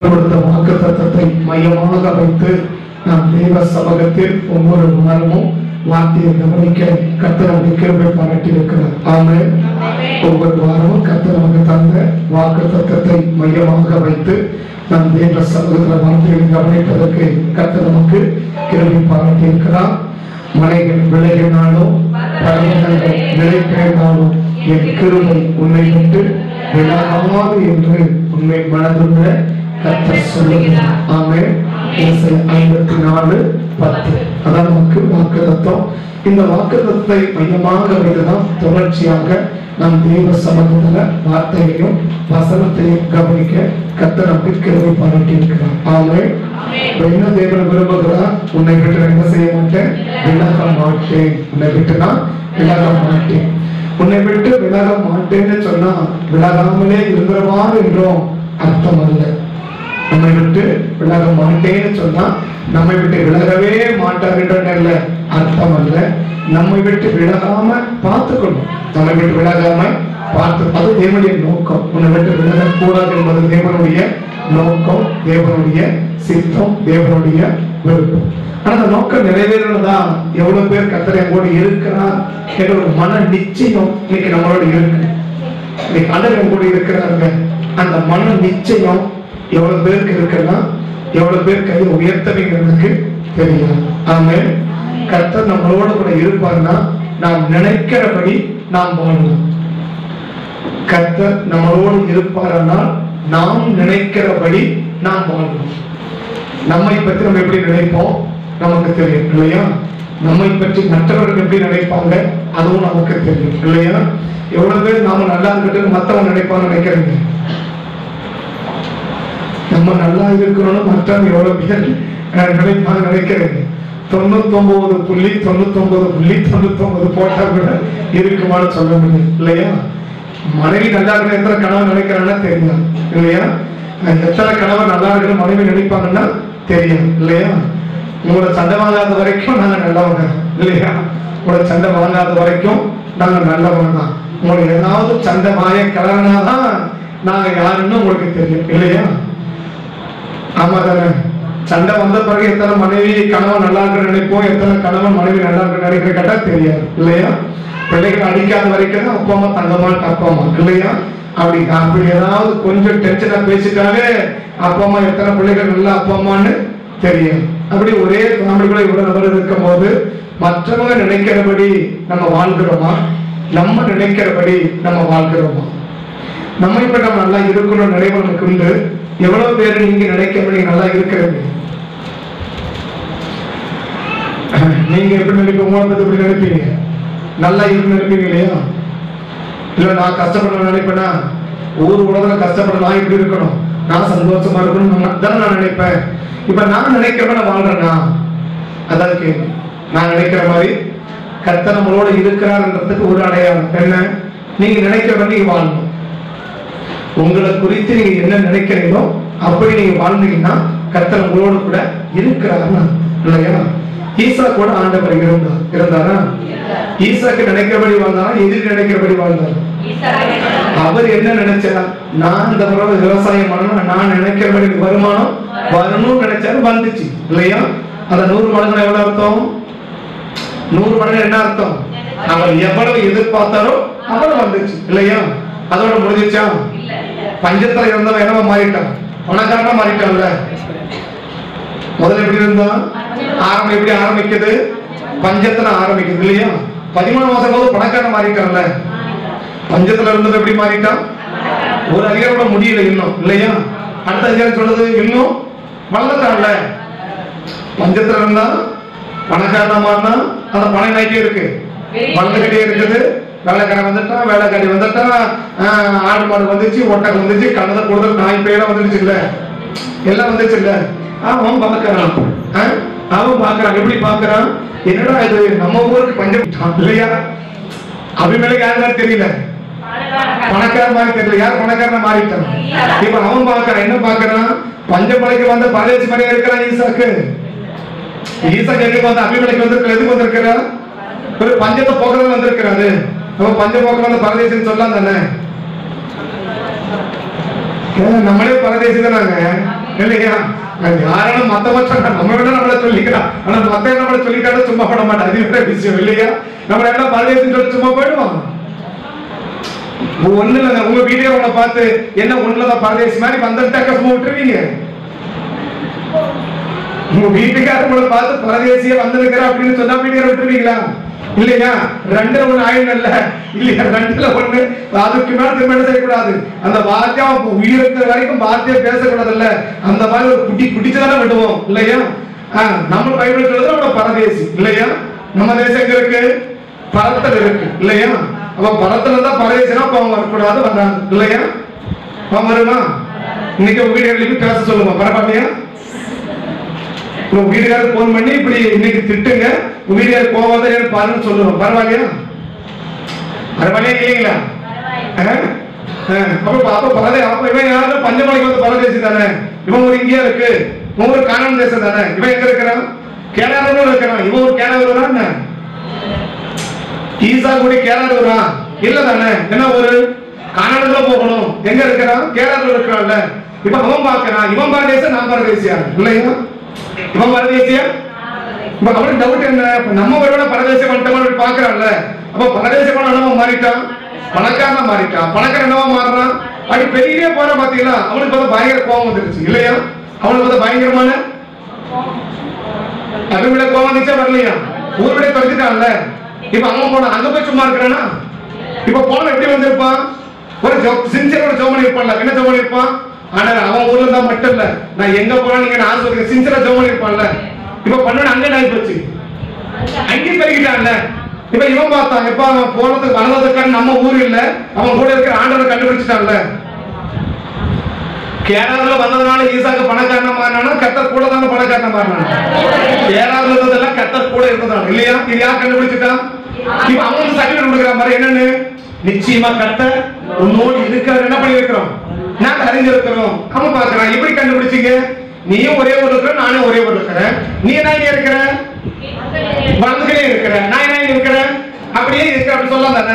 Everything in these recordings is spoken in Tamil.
கொடுத்த வாக்கு தத்தத்தை மையமாக வைத்து நாம் தேவ சமூகத்தில் ஒவ்வொரு வாரமும் வார்த்தையை கவனிக்க கர்த்தர் நமக்கு கிருபை பாராட்டி இருக்கிறார் ஆமென் ஒவ்வொரு வாரமும் கர்த்தர் நமக்கு தந்த வாக்கு தத்தத்தை மையமாக வைத்து நாம் தேவ சமூகத்தில் வார்த்தையை கவனிப்பதற்கு கர்த்தர் நமக்கு கிருபை பாராட்டி இருக்கிறார் மலைகள் விலகினாலும் பர்வதங்கள் நிலைபெயர்ந்தாலும் என் கிருபை உன்னை விட்டு விலகாது என்று உண்மை மனதுள்ள கர்த்தர் சொல்லுகிறார் ஆமே ஐம்பத்தி நாலு பத்து அதான் நமக்கு வாக்குத்தத்தம் இந்த வாக்குத்தத்தை மையமாக வைத்துதான் தொடர்ச்சியாக நம் தேவ சமூகத்துல வார்த்தையையும் வசனத்தையும் கவனிக்க கர்த்தர் நமக்கு கிருபை பாராட்டி இருக்கிறார் ஆமே இப்ப என்ன தேவன் விரும்புகிறார் உன்னை விட்டு நான் என்ன செய்ய மாட்டேன் விலக மாட்டேன் உன்னை விட்டு நான் விலக மாட்டேன் உன்னை விட்டு விலக மாட்டேன்னு சொன்னா விலகாமலே இருந்துருவார் என்றும் அர்த்தம் அல்ல நம்மை விட்டு விலக மாட்டேன்னு சொன்னா நம்மை விட்டு விலகவே மாட்டார்ன்ற அர்த்தம் அல்ல நம்மை விட்டு விலகாம பார்த்துக்கணும் நம்மை விட்டு விலகாம பார்த்து அது தேவனுடைய நோக்கம் உன்னை விட்டு விலகக்கூடாது என்பது தேவனுடைய நோக்கம் தேவனுடைய சித்தம் தேவனுடைய விருப்பம் ஆனா அந்த நோக்கம் நிறைவேறதா எவ்வளவு பேர் கத்தரை கூட இருக்கிறார் என்ற ஒரு மன நிச்சயம் இன்னைக்கு நம்மளோட இருக்கு இன்னைக்கு ஆண்டவர் கூட இருக்கிறாங்க அந்த மன நிச்சயம் எவ்வளவு பேருக்கு இருக்குன்னா எவ்வளவு பேர் கையை உயர்த்தவைங்கிறதுக்கு தெரியும் ஆமே கர்த்தர் நம்மளோட கூட இருப்பார்னா நாம் நினைக்கிறபடி நாம் வாழணும் கர்த்தர் நம்மளோடு இருப்பாரானால் நாம் நினைக்கிறபடி நாம் வாழணும் நம்மை பற்றி நம்ம எப்படி நினைப்போம் நமக்கு தெரியும் இல்லையா நம்மை பற்றி மற்றவர்கள் எப்படி நினைப்பாங்க அதுவும் நமக்கு தெரியும் இல்லையா எவ்வளவு பேர் நாம நல்லா இருக்கட்டும் மத்தவங்க நினைப்பாங்க நினைக்கிறீங்க நம்ம நல்லா இருக்கணும்னு மற்றவங்க எவ்வளவு பேர் அஹ், நினைப்பாங்க நினைக்கிறீங்க தொண்ணூத்தொன்பது புள்ளி தொண்ணூத்தொன்பது புள்ளி தொண்ணூத்தொன்பது போட்டா கூட இருக்குமான்னு சொல்ல முடியும் இல்லையா மனைவி நல்லா இருக்கிற எத்தனை கணவன் நினைக்கிறான்னா தெரியும் இல்லையா அஹ், எத்தனை கணவன் நல்லா இருக்கிற மனைவி நினைப்பாங்கன்னா தெரியும் இல்லையா உங்களோட சண்டை வாங்காத வரைக்கும் நாங்க நல்லவங்க இல்லையா உங்களோட சண்டை வாங்காத வரைக்கும் நாங்க நல்லவங்க தான் உங்களுக்கு ஏதாவது சண்டை வாய கிளறினாதான் நாங்க யாருன்னு உங்களுக்கு தெரியும் இல்லையா ஆமா தானே சண்டை வந்த பிறகு எத்தனை மனைவி கணவன் நல்லா இருக்க நினைப்போம் எத்தனை கணவன் மனைவி நல்லா இருக்க நினைக்கிற கேட்டா தெரியாது இல்லையா பிள்ளைகள் அடிக்காத வரைக்கும் தான் அப்பா அம்மா தங்கமான அப்பா அம்மா இல்லையா அப்படி அப்படி ஏதாவது கொஞ்சம் டென்ஷனா பேசிட்டாலே அப்பா அம்மா எத்தனை பிள்ளைகள் நல்ல அப்பா அம்மான்னு தெரியும் அப்படி ஒரே ஃபேமிலிக்குள்ள இவ்வளவு நபர் இருக்கும் போது மற்றவங்க நினைக்கிறபடி நம்ம வாழ்கிறோமா நம்ம நினைக்கிறபடி நம்ம வாழ்கிறோமா நம்ம இப்ப நம்ம நல்லா இருக்கணும் நினைவு நமக்கு உண்டு எவ்வளவு பேர் நீங்க நினைக்கிறபடி நல்லா இருக்கிறது நீங்க எப்படி நினைப்பீங்க உங்களை பத்தி எப்படி நினைப்பீங்க நல்லா இருக்கு நினைப்பீங்க இல்லையா இல்ல நான் கஷ்டப்பட நினைப்பேனா ஊர் உலகத்துல கஷ்டப்பட நான் இப்படி இருக்கணும் நான் சந்தோஷமா இருக்கணும் நான் தானே நான் நினைப்பேன் இப்ப நான் நினைக்கிறப்ப நான் வாழ்றேனா அதான் கேள்வி நான் நினைக்கிற மாதிரி கர்த்தர் நம்மளோட இருக்கிறார்ன்றதுக்கு ஒரு அடையாளம் என்ன நீங்க நினைக்கிறபடி நீங்க வாழணும் உங்களை குறித்து நீங்க என்ன நினைக்கிறீங்களோ அப்படி நீங்க வாழ்ந்தீங்கன்னா கர்த்தர் உங்களோட கூட இருக்கிறாருன்னு அர்த்தம். இல்லையா ஈசா கூட ஆண்டவர் இருந்தார் இருந்தாரா ஈசாக்கு நினைக்கிறபடி வாழ்ந்தாரா எதிர் நினைக்கிறபடி வாழ்ந்தாரா அவர் என்ன நினைச்சார் நான் இந்த முறை விவசாயம் பண்ணணும் நான் நினைக்கிறபடி எனக்கு வருமானம் வரணும்னு நினைச்சாரு வந்துச்சு இல்லையா அந்த நூறு மடங்கு எவ்வளவு அர்த்தம் நூறு மடங்கு என்ன அர்த்தம் அவர் எவ்வளவு எதிர்பார்த்தாரோ அவ்வளவு வந்துச்சு இல்லையா அதோட முடிஞ்சிச்சா பஞ்சத்துல இருந்தவன் என்னவா மாறிட்டான் பணக்காரனா மாறிட்டான்ல முதல்ல எப்படி இருந்தான் ஆரம்பம் எப்படி ஆரம்பிக்குது பஞ்சத்துல ஆரம்பிக்குது இல்லையா பதிமூணு மாசம் போது பணக்காரன் மாறிட்டான்ல பஞ்சத்துல இருந்தது எப்படி மாறிட்டான் ஒரு அதிகாரம் கூட முடியல இன்னும் இல்லையா அடுத்த அதிகாரம் சொல்றது இன்னும் வளர்ந்தான்ல பஞ்சத்துல இருந்தா பணக்காரனா மாறினா அந்த பணம் ஆயிட்டே இருக்கு வளர்ந்துகிட்டே இருக்குது வேலைக்காரன் வந்துட்டான் வேலைக்காரி வந்துட்டான் ஆஹ், ஆடு மாடு வந்துச்சு ஒட்டகம் வந்துச்சு கண்ணதை கொடுத்தல் நாய் பேரெல்லாம் வந்துடுச்சு இல்ல எல்லாம் வந்துச்சு இல்ல அவன் பார்க்கறான் ஆஹ், அவன் பார்க்கறான் எப்படி பார்க்கறான் என்னடா இது நம்ம ஊருக்கு பஞ்சம் இல்லையா அபிமேலுக்கு யாருன்னு தெரியல பணக்கார மாதிரி தெரியல யார் பணக்காரனா மாறிட்டான் இப்ப அவன் பார்க்கறான் என்ன பார்க்கறான் பஞ்சமலைக்கு வந்த பரதேசி மாதிரியா இருக்கிறான் ஈசாக்கு ஈசாக்கு எங்க வந்து அபிமலைக்கு வந்து எதுக்கு வந்திருக்கிறார் ஒரு பஞ்சத்தை போக்குறது வந்திருக்கிறாரு நம்ம பஞ்சம் போக்குறது வந்து பரதேசின்னு சொல்லலாம் தானே ஏன் நம்மளே பரதேசி தானாங்க இல்லையா அது யாரும் மத்தவன் சொன்னா நம்ம விட நம்மள சொல்லிக்கலாம் ஆனா மத்த நம்மள சொல்லிட்டாலும் சும்மா பண்ண மாட்டோம் அது வேற விஷயம் இல்லையா நம்ம எல்லாம் பரதேசம் சொல்லி சும்மா போயிடுவோம் ஒண்ணு இல்லைங்க உங்க வீடியோ உங்களை பார்த்து என்ன ஒண்ணுலதான் பரதேசி மாதிரி வந்துட்டாக்க சும்மா விட்டுருவீங்க உங்க வீட்டுக்காரர் உங்களை பார்த்து பரதேசியா வந்திருக்கிற அப்படின்னு சொன்னா வீடியோ விட்டுருவீங்களா இல்லையா ரெண்டுல ஒண்ணு ஆயிடும் இல்ல இல்லையா ரெண்டுல ஒண்ணு அதுக்கு மேல திரும்ப என்ன செய்யக்கூடாது அந்த வார்த்தையா உயிர் இருக்கிற வரைக்கும் வார்த்தையா பேசக்கூடாது இல்ல அந்த மாதிரி ஒரு குட்டி குடிச்சுதானே விடுவோம் இல்லையா ஆஹ், நம்ம பைபிள் சொல்றது நம்ம பரதேசி இல்லையா நம்ம தேசம் எங்க இருக்கு பரத்தல் இருக்கு இல்லையா அப்ப பரத்துல தான் பரதேசினா அப்ப அவங்க வரக்கூடாது வர்றாங்க இல்லையா அவன் வருமா இன்னைக்கு உங்க வீடுகளுக்கு பேச சொல்லுமா பரவாயில்லையா உங்க வீட்டுக்காரர் போன் பண்ணி இப்படி இன்னைக்கு திட்டுங்க உங்க வீட்டுக்காரர் போவாத பாருன்னு சொல்லுவோம் பரவாயில்லையா பரவாயில்லையா இல்லைங்களா ஆஹ்? ஆஹ். அப்ப அப்ப பரதே அப்ப இவன் யாரும் பஞ்சமலைக்கு வந்து பரதேசி தானே இவன் ஒரு இங்கேயா இருக்கு இவன் ஒரு காணாம தேசம் தானே இவன் எங்க இருக்கிறான் கேரளாவில் இருக்கிறான் இவன் ஒரு கேரளா என்ன ஈசா கூட கேரளா இல்ல தானே என்ன ஒரு கனடால போகணும் எங்க இருக்கிறான் கேரளால இருக்கிறான்ல இப்ப அவன் பார்க்கறான் இவன் பரதேசியா நான் பரதேசியா இல்லையா இவன் பரதேசியா இப்ப அவனுக்கு டவுட் என்ன இப்ப நம்ம ஒருவேளை பரதேசம் வந்துட்டோம் பாக்குறான்ல அப்ப பரதேசமான என்னவா மாறிட்டான் பணக்காரனா மாறிட்டான் பணக்காரன் என்னவா மாறுறான் அப்படி பெரிய போற பாத்தீங்களா அவனுக்கு பார்த்தா பயங்கர கோபம் வந்துருச்சு இல்லையா அவனுக்கு பார்த்தா பயங்கரமான அது விட கோபம் வந்துச்சா வரலையா ஊர் விட தொலைச்சிட்டான்ல இப்ப அவன் போன அங்க போய் சும்மா இருக்கிறானா இப்ப போன எப்படி வந்திருப்பான் ஒரு சின்சியர் ஒரு ஜோமன் இருப்பான்ல என்ன ஜோமன் இருப்பான் ஆனா அவன் ஊர்ல தான் மட்டும் இல்ல நான் எங்க போனா நீங்க நான் சொல்றேன் சின்சியரா ஜோமன் இருப்பான்ல இப்ப பண்ணு அங்க நாய் போச்சு அங்கேயும் பெருகிட்டான்ல இப்ப இவன் பார்த்தான் எப்ப அவன் போனதுக்கு வளர்ந்ததுக்கான நம்ம ஊர் இல்ல அவன் கூட இருக்கிற ஆண்டவரை கண்டுபிடிச்சிட்டான்ல கேரளால வந்ததுனால ஈசாக்கு பணக்காரனா மாறினானா கத்தர் கூட தானே பணக்காரனா மாறினானா கேரளால இருந்ததெல்லாம் கத்தர் கூட இருந்ததான் இல்லையா இது யார் கண்டுபிடிச்சிட்டான் இப்ப அவனுக்கு சர்டிபிகேட் கொடுக்குற மாதிரி என்னன்னு நிச்சயமா கத்தர் உன்னோடு இருக்காரு என்ன பண்ணிருக்கிறோம் நாங்க அறிஞ்சிருக்கிறோம் அவன் பாக்குறான் எப்படி கண்டுபிடிச்சீங்க நீயும் ஒரே ஒரு இருக்கிற நானும் ஒரே ஒரு இருக்கிறேன் நீ என்ன இங்க இருக்கிற வளர்ந்துக்கிட்டே இருக்கிற நான் என்ன இங்க இருக்கிறேன் அப்படியே இருக்கிற அப்படி சொல்லலாம் தானே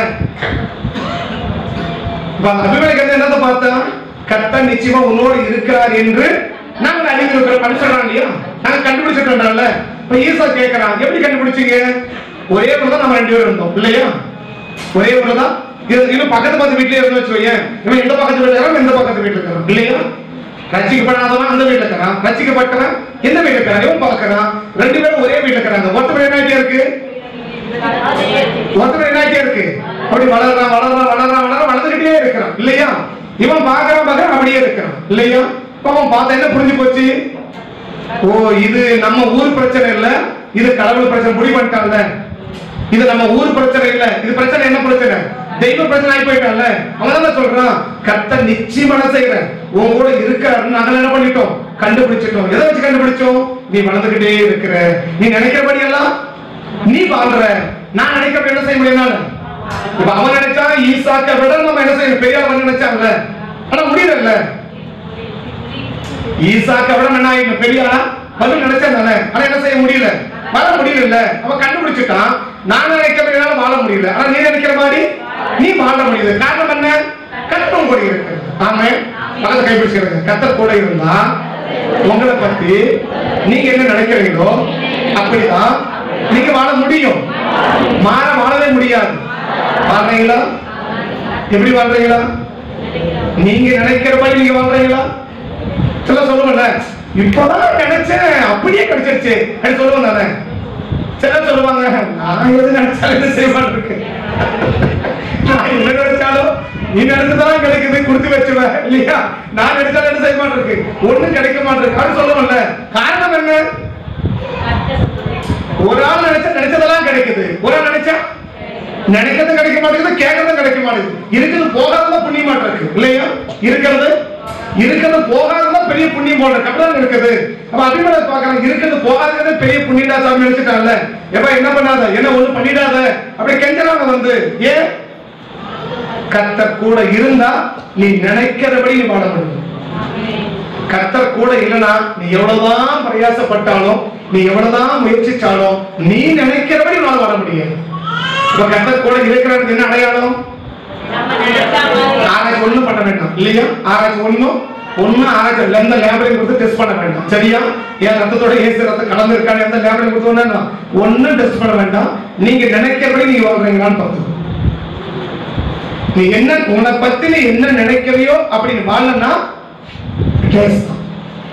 அபிமேலுக்கு வந்து என்னத்தை பார்த்தா கர்த்தர் நிச்சயமா உன்னோடு இருக்கிறார் என்று நாங்கள் அறிந்திருக்கிறோம் அப்படி சொல்றாங்க இல்லையா நாங்க கண்டுபிடிச்சிட்டோம்ல இப்ப ஈசா கேட்கறான் எப்படி கண்டுபிடிச்சீங்க ஒரே ஊர்ல தான் நம்ம ரெண்டு பேரும் இருந்தோம் இல்லையா ஒரே ஊர்ல தான் இது இன்னும் பக்கத்து பக்கத்து வீட்லயே இருந்து வச்சுக்கோயேன் இவன் இந்த பக்கத்து வீட்டுல இருக்கிறான் இந்த பக்கத்து வீட்டுல இருக்கிறான் இல்லையா ரசிக்கப்படாதவன் அந்த வீட்டுல இருக்கிறான் ரசிக்கப்பட்டவன் இந்த வீட்டுல இருக்கிறான் இவன் பார்க்கறான் ரெண்டு பேரும் ஒரே வீட்டுல இருக்கிறாங்க ஒருத்தர் என்ன ஆயிட்டே இருக்கு ஒருத்தர் என்ன ஆயிட்டே இருக்கு அப்படி வளர்றான் வளர்றான் வளர்றான் வளர்றான் வளர்ந்துகிட்டே இருக்கிறான் இல்லையா இவன் பாக்குறான் பாக்குறான் அப்படியே இருக்கிறான் இல்லையா இப்ப அவன் பார்த்த என்ன புரிஞ்சு போச்சு ஓ இது நம்ம ஊர் பிரச்சனை இல்ல இது கடவுள் பிரச்சனை முடிவு பண்ணிட்டான்ல இது நம்ம ஊர் பிரச்சனை இல்ல இது பிரச்சனை என்ன பிரச்சனை தெய்வ பிரச்சனை ஆகி போயிட்டான்ல அவன் என்ன சொல்றான் கத்த நிச்சயமான செய்யறேன் உன் கூட இருக்காருன்னு நாங்க என்ன பண்ணிட்டோம் கண்டுபிடிச்சிட்டோம் எதை வச்சு கண்டுபிடிச்சோம் நீ வளர்ந்துகிட்டே இருக்கிற நீ நினைக்கிறபடி எல்லாம் நீ வாழ்ற நான் நினைக்கிறப்ப என்ன செய்ய முடியும் இப்ப அவன் நினைச்சா ஈசாக்க விட நம்ம என்ன செய்யணும் பெரியார் நினைச்சாங்கல்ல ஆனா முடியல ஈசாக்க விட என்ன ஆயிடும் பெரியாரா பதில் நினைச்சேன் தானே ஆனா என்ன செய்ய முடியல வாழ முடியல அவன் கண்டுபிடிச்சிட்டான் நான் நினைக்கிற என்னால வாழ முடியல ஆனா நீ நினைக்கிற மாதிரி நீ வாழ முடியுது காரணம் என்ன கத்தம் கூட இருக்கு ஆமே பக்கத்தை கைப்பிடிச்சிருங்க கத்தர் கூட இருந்தா உங்களை பத்தி நீங்க என்ன நினைக்கிறீங்களோ அப்படிதான் நீங்க வாழ முடியும் மாற வாழவே முடியாது வாழ்றீங்களா எப்படி வாழ்றீங்களா நீங்க நினைக்கிறபடி நீங்க வாழ்றீங்களா சொல்ல சொல்லுவல இப்பதான் நினைச்சேன் அப்படியே கிடைச்சிருச்சு அப்படி சொல்லுவேன் தானே சிலர் சொல்லுவாங்க நான் எது நினைச்சாலும் எது செய்வான் இருக்கு நான் என்ன நினைச்சாலும் நீ நினைச்சதான் கிடைக்குது கொடுத்து வச்சுவேன் இல்லையா நான் நினைச்சாலும் என்ன செய்ய மாட்டிருக்கு ஒண்ணும் கிடைக்க மாட்டிருக்கு அது சொல்லுவேன்ல காரணம் என்ன ஒரு ஆள் நினைச்சா நினைச்சதெல்லாம் கிடைக்குது ஒரு ஆள் நினைச்சா நினைக்கிறதும் கிடைக்க மாட்டேங்குது கேட்கறதும் கிடைக்க மாட்டேங்குது இருக்கிறது போகாததான் புண்ணியமா இருக்கு இல்லையா இருக்கிறது இருக்கிறது போகாததான் பெரிய புண்ணியம் போல அப்படிதான் இருக்குது அப்ப அபிமலை பாக்குறாங்க இருக்கிறது போகாதது பெரிய புண்ணியடா சாமி நினைச்சிட்டான்ல எப்ப என்ன பண்ணாத என்ன ஒண்ணு பண்ணிடாத அப்படி கெஞ்சறாங்க வந்து ஏன் கர்த்தர் கூட இருந்தா நீ நினைக்கிறபடி நீ வாழ முடியும் கர்த்தர் கூட இல்லனா நீ எவ்வளவுதான் பிரயாசப்பட்டாலும் நீ எவ்வளவுதான் முயற்சிச்சாலும் நீ நினைக்கிறபடி உன்னால வாழ முடியாது இப்ப கர்த்தர் கூட இருக்கிறது என்ன அடையாளம் ஆராய்ச்சி ஒண்ணும் பண்ண வேண்டாம் இல்லையா ஆராய்ச்சி ஒண்ணும் ஒன்னும் ஆராய்ச்சி எந்த லேபரையும் கொடுத்து டெஸ்ட் பண்ண வேண்டாம் சரியா என் ரத்தத்தோட ஏசு ரத்தம் கலந்து இருக்கான்னு எந்த லேபரையும் கொடுத்து வேண்டாம் ஒன்னும் டெஸ்ட் பண்ண வேண்டாம் நீங்க நினைக்கிறபடி நீங்க வாழ்றீங்களான்னு பார்த்து நீ என்ன உன்னை பத்தி நீ என்ன நினைக்கிறியோ அப்படின்னு வாழனா டேஸ்ட் தான்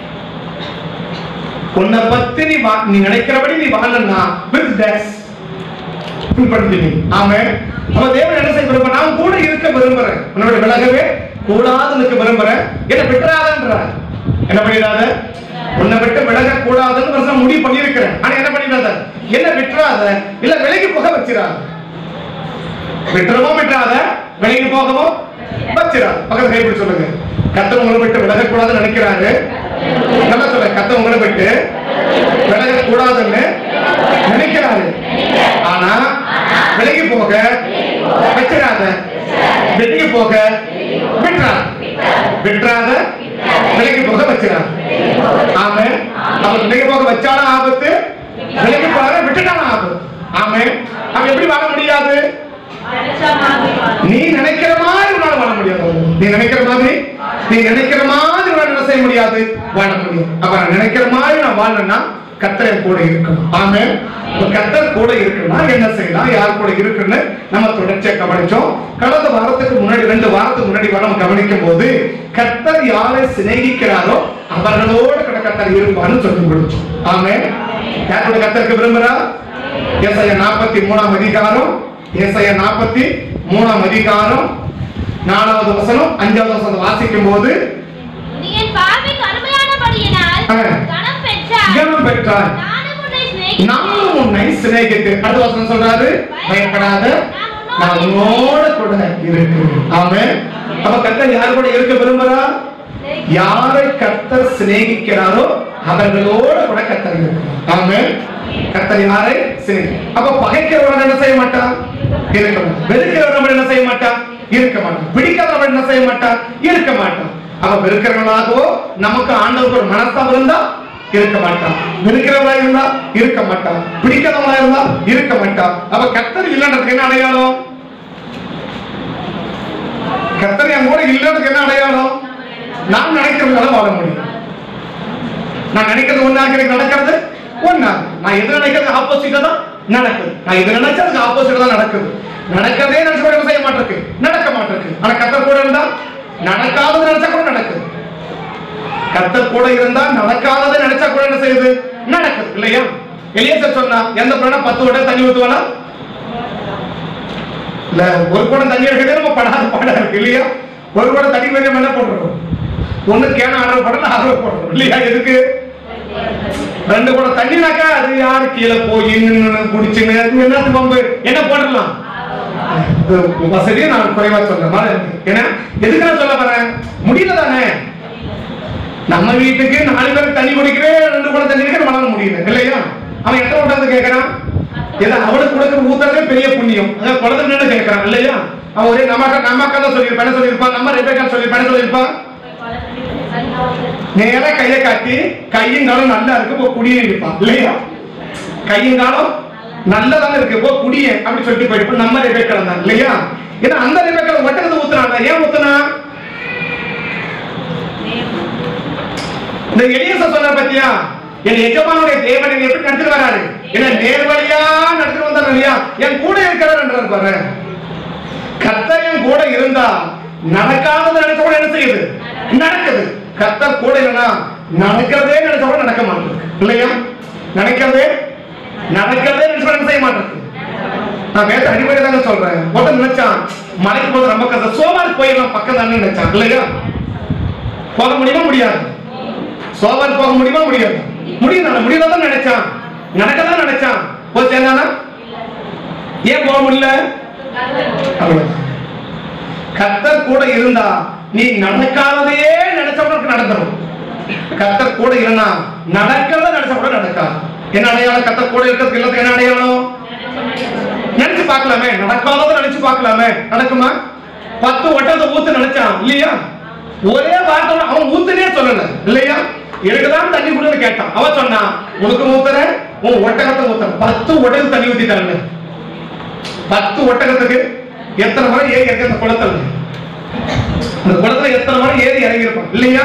உன்னை பத்தி நீ வா- நீ நினைக்கிறபடி நீ வாழனா வித் டேஸ் ஆமே அவ தேவன் என்ன செய்ய விரும்ப நான் கூட இருக்க விரும்புறேன் உன்னோட விலகவே கூடாதுன்னு இருக்க விரும்புறேன் என்ன விட்டுறாதன்ற என்ன பண்ணிடாத உன்னை விட்டு விலக கூடாதுன்னு வருஷம் முடிவு பண்ணியிருக்கிறேன் ஆனா என்ன பண்ணிடாத என்ன விட்டுறாத இல்ல விலகி போக வச்சிடாத விட்டுறவும் விட்டுறாத விலகி போகவும் வச்சிடாத பக்கத்துல கைப்பிடி சொல்லுங்க கத்த உங்களை விட்டு விலக கூடாதுன்னு நினைக்கிறாரு நல்லா சொல்ல கத்த உங்களை விட்டு விலக கூடாதுன்னு நினைக்கிறாரு ஆனா விலகி போக வச்சிடாத விலகி போக விட்டுறாத விட்டுறாத விலகி போக வச்சிடாத ஆமே அவன் விலகி போக வச்சாலும் ஆபத்து விலகி போக விட்டுட்டாலும் ஆபத்து ஆமே அவன் எப்படி வாழ முடியாது நீ நினைக்கிற மாதிரி உன்னால வாழ முடியாது நீ நினைக்கிற மாதிரி நீ நினைக்கிற மாதிரி உன்னால என்ன செய்ய முடியாது வாழ முடியும் அப்ப நான் நினைக்கிற மாதிரி நான் வாழணும்னா கத்தரை கூட இருக்கணும் ஆமே இப்ப கத்தர் கூட இருக்குன்னா என்ன செய்யலாம் யார் கூட இருக்குன்னு நம்ம தொடர்ச்சியா கவனிச்சோம் கடந்த வாரத்துக்கு முன்னாடி ரெண்டு வாரத்துக்கு முன்னாடி வர நம்ம கவனிக்கும் போது கத்தர் யாரை சிநேகிக்கிறாரோ அவர்களோட கூட கத்தர் இருப்பான்னு சொல்லி முடிச்சோம் ஆமே யார் கூட கத்தருக்கு விரும்புறா ஏசாயா நாற்பத்தி மூணாம் அதிகாரம் ஏசாயா நாற்பத்தி மூணாம் அதிகாரம் நாலாவது வசனம் அஞ்சாவது வசனம் வாசிக்கும் போது நீ என் பார்வைக்கு அருமையானபடியினால் ஆ. கனம் பெற்றாய். கனம் பெற்றாய். நானும் உன்னை சிநேகித்தேன். நானும் உன்னை சிநேகித்து அடுத்த வசனம் சொல்றாரு பயப்படாத நான் உன்னோட கூட இருக்கிறேன் ஆமே அப்ப கர்த்தர் யார் கூட இருக்க விரும்புறா யாரை கர்த்தர் சிநேகிக்கிறாரோ அவர்களோட கூட கர்த்தர் இருக்கிறார் ஆமே கர்த்தர் யாரை சிநேகி அப்ப பகைக்கிறவன் என்ன செய்ய மாட்டான் இருக்க மாட்டான் வெறுக்கிறவன் என்ன செய்ய மாட்டான் இருக்க மாட்டான் பிடிக்காதவன் என்ன செய்ய மாட்டான் இருக்க மாட்டான் அவ வெறுக்கிறவனாகவோ நமக்கு ஆண்டவருக்கு ஒரு மனஸ்தாபம் இருந்தா இருக்க மாட்டான் வெறுக்கிறவனா இருந்தா இருக்க மாட்டான் பிடிக்காதவனா இருந்தா இருக்க மாட்டான் அவ கர்த்தர் இல்லைன்றதுக்கு என்ன அடையாளம் கர்த்தர் என் கூட இல்லைன்றதுக்கு என்ன அடையாளம் நான் நினைக்கிறதுனால வாழ முடியும் நான் நினைக்கிறது ஒண்ணா எனக்கு நடக்கிறது ஒண்ணா நான் எது நினைக்கிறது ஆப்போசிட்டா தான் நடக்குது நான் எது நினைச்சா அதுக்கு ஆப்போசிட் தான் நடக்குது நடக்கிறதே நினைச்ச கூட என்ன செய்ய மாட்டிருக்கு நடக்க மாட்டிருக்கு ஆனா கர்த்தர் கூட இருந்தா நடக்காதது நினைச்சா கூட நடக்குது கர்த்தர் கூட இருந்தா நடக்காததை நினைச்சா கூட என்ன செய்யுது நடக்குது இல்லையா எலியேசர் சொன்னா எந்த பிராணா பத்து வட்டம் தண்ணி ஊத்துவானா இல்ல ஒரு குடம் தண்ணி எடுக்கிறதே நம்ம படாத பாடா இருக்கு இல்லையா ஒரு குடம் தண்ணி வேணும் என்ன போட்டுருக்கோம் ஒண்ணு கேன ஆர்டர் போடணும் ஆர்டர் போடுறோம் இல்லையா எதுக்கு ரெண்டு குடம் தண்ணினாக்கா அது யாரு கீழே போய் நின்னு குடிச்சுன்னு அது என்னத்து பம்பு என்ன போடலாம் இது வசதியை நான் குறைவா சொல்றேன் மாதிரி இருக்கு. ஏன்னா எதுக்கு நான் சொல்ல வரேன் முடியல தானே நம்ம வீட்டுக்கு நாலு பேர் தண்ணி குடிக்கிறேன் ரெண்டு குடம் தண்ணி குடிக்கிற நம்மளால முடியல இல்லையா அவன் எத்தனை குடம் கேட்கறான் ஏதோ அவனுக்கு கொடுக்குற ஊத்துறதே பெரிய புண்ணியம் அதான் குழந்தை நின்று கேட்கறான் இல்லையா அவன் ஒரே நமக்கா நமக்கா தான் சொல்லியிருப்பான் என்ன சொல்லியிருப்பான் நம்ம ரெபேக்கா சொல்லியிருப்பான் என்ன சொல்லியிருப்பான் நேரா கையை காட்டி கையும் காலம் நல்லா இருக்கு போ குடியே இருப்பான் இல்லையா கையும் காலம் நல்லதானே இருக்கு போ குடிய அப்படி சொல்லிட்டு போயிருப்போம் நம்ம ரெபேக்கா தான் இல்லையா ஏன்னா அந்த ரெபேக்கா ஒட்டகத்தை ஊத்துறாங்க ஏன் ஊத்துனா இந்த எலியச சொன்ன பத்தியா என் எஜமானுடைய தேவன் என்னை எப்படி நடத்திட்டு வராரு என்ன நேர்வழியா நடத்திட்டு வந்தார் இல்லையா என் கூட இருக்கிறார் பாரு கர்த்தர் என் கூட இருந்தா நடக்காதது நினைச்ச கூட என்ன செய்யுது நடக்குது கர்த்தர் கூட இல்லைன்னா நடக்கிறதே நினைச்ச கூட நடக்க மாட்டேங்குது இல்லையா நினைக்கிறதே நடக்கிறதே நினைச்ச கூட என்ன செய்ய மாட்டேங்குது நான் வேற அடிப்படை தாங்க சொல்றேன் ஒருத்தன் நினைச்சான் மலைக்கு போது ரொம்ப கஷ்டம் சோமாரி போயிடலாம் பக்கம் தானே நினைச்சான் இல்லையா போக முடியுமா முடியாது சோபால் போக முடியுமா முடியாது முடியும் முடியதான் நினைச்சான் நடக்கதான் நினைச்சான் போய் சேர்ந்தானா ஏன் போக முடியல அவ்வளவுதான். கர்த்தர் கூட இருந்தா நீ நடக்காததையே நினைச்சவனுக்கு நடந்துரும் கர்த்தர் கூட இல்லைன்னா நடக்கிறத நினைச்ச கூட நடக்காது என்ன அடையாளம் கர்த்தர் கூட இருக்கிறதுக்கு எல்லாத்துக்கும் என்ன அடையாளம் நினைச்சு பார்க்கலாமே நடக்காததை நினைச்சு பார்க்கலாமே நடக்குமா பத்து ஒட்டத்தை ஊத்து நினைச்சான் இல்லையா ஒரே வார்த்தை அவன் ஊத்துனே சொல்லல இல்லையா எனக்குதான் தண்ணி கொடுன்னு கேட்டான் அவன் சொன்னான் உனக்கு ஊத்துற உன் ஒட்டகத்தை ஊத்துற பத்து ஒட்டகத்துக்கு தண்ணி ஊத்திட்டாங்க பத்து ஒட்டகத்துக்கு எத்தனை முறை ஏறி இறங்கி அந்த குளத்துல அந்த குளத்துல எத்தனை முறை ஏறி இறங்கி இருப்பான் இல்லையா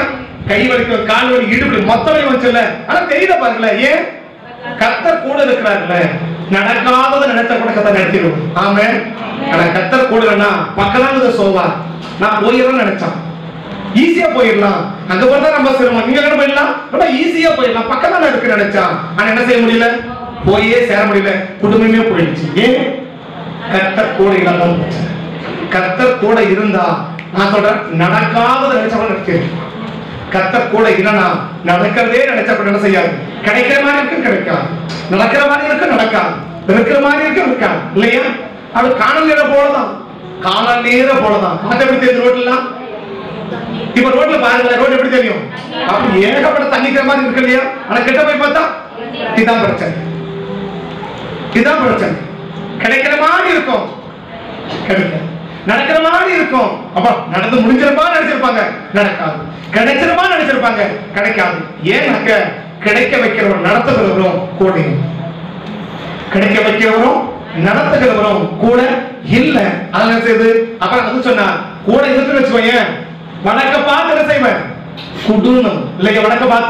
கை வலிக்கும் கால் வலி இடுப்பு மொத்த வலி வந்துச்சுல்ல ஆனா தெரியுத பாருங்கள ஏன் கத்தர் கூட இருக்கிறாருல்ல நடக்காததை நினைச்ச கூட கத்தர் நடத்திடுவோம் ஆமே ஆனா கத்தர் கூட இல்லைன்னா பக்கதானது சோவா நான் போயிடலாம் நினைச்சான் ஈஸியா போயிடலாம் அங்க போனா ரொம்ப சிரமம் நீங்க என்ன போயிடலாம் ரொம்ப ஈஸியா போயிடலாம் பக்கத்தான இருக்கு நினைச்சான் ஆனா என்ன செய்ய முடியல போயே சேர முடியல குடும்பமே போயிடுச்சு ஏன் கத்தர் கூட இல்லாம போச்சு. கத்தர் கூட இருந்தா நான் சொல்றேன் நடக்காததை நினைச்சவங்க நடத்திடு கத்தர் கூட இல்லைனா நடக்கிறதே நினைச்சா கூட என்ன செய்யாது கிடைக்கிற மாதிரி இருக்கும் கிடைக்காது நடக்கிற மாதிரி இருக்கும் நடக்காது இருக்கிற மாதிரி இருக்கும் இருக்காது இல்லையா அது காணல் நேர போலதான் காணல் நேர போலதான் பார்த்து எப்படி தெரியுது ரோட்லாம் இப்ப ரோட்ல பாருங்க ரோட் எப்படி தெரியும் அப்படி ஏகப்பட்ட தண்ணிக்கிற மாதிரி இருக்கு இல்லையா ஆனா கிட்ட போய் பார்த்தா இதுதான் பிரச்சனை இதுதான் பிரச்சனை கிடைக்கிற மாதிரி இருக்கும் கிடைக்காது நடக்கிற மாதிரி இருக்கும் அப்ப நடந்து முடிஞ்சிருப்பா நினைச்சிருப்பாங்க நடக்காது கிடைச்சிருப்பா நினைச்சிருப்பாங்க கிடைக்காது ஏன் நடக்க கிடைக்க வைக்கிறவர் நடத்துகிறவரும் கூட இல்லை. கிடைக்க வைக்கிறவரும் நடத்துகிறவரும் கூட இல்ல அதனால என்ன செய்யுது அப்புறம் அது சொன்னா கூட இருந்து வச்சுக்கோயேன் வணக்க பார்த்து என்ன செய்வேன் குடுணும் இல்லையா வணக்க பார்த்து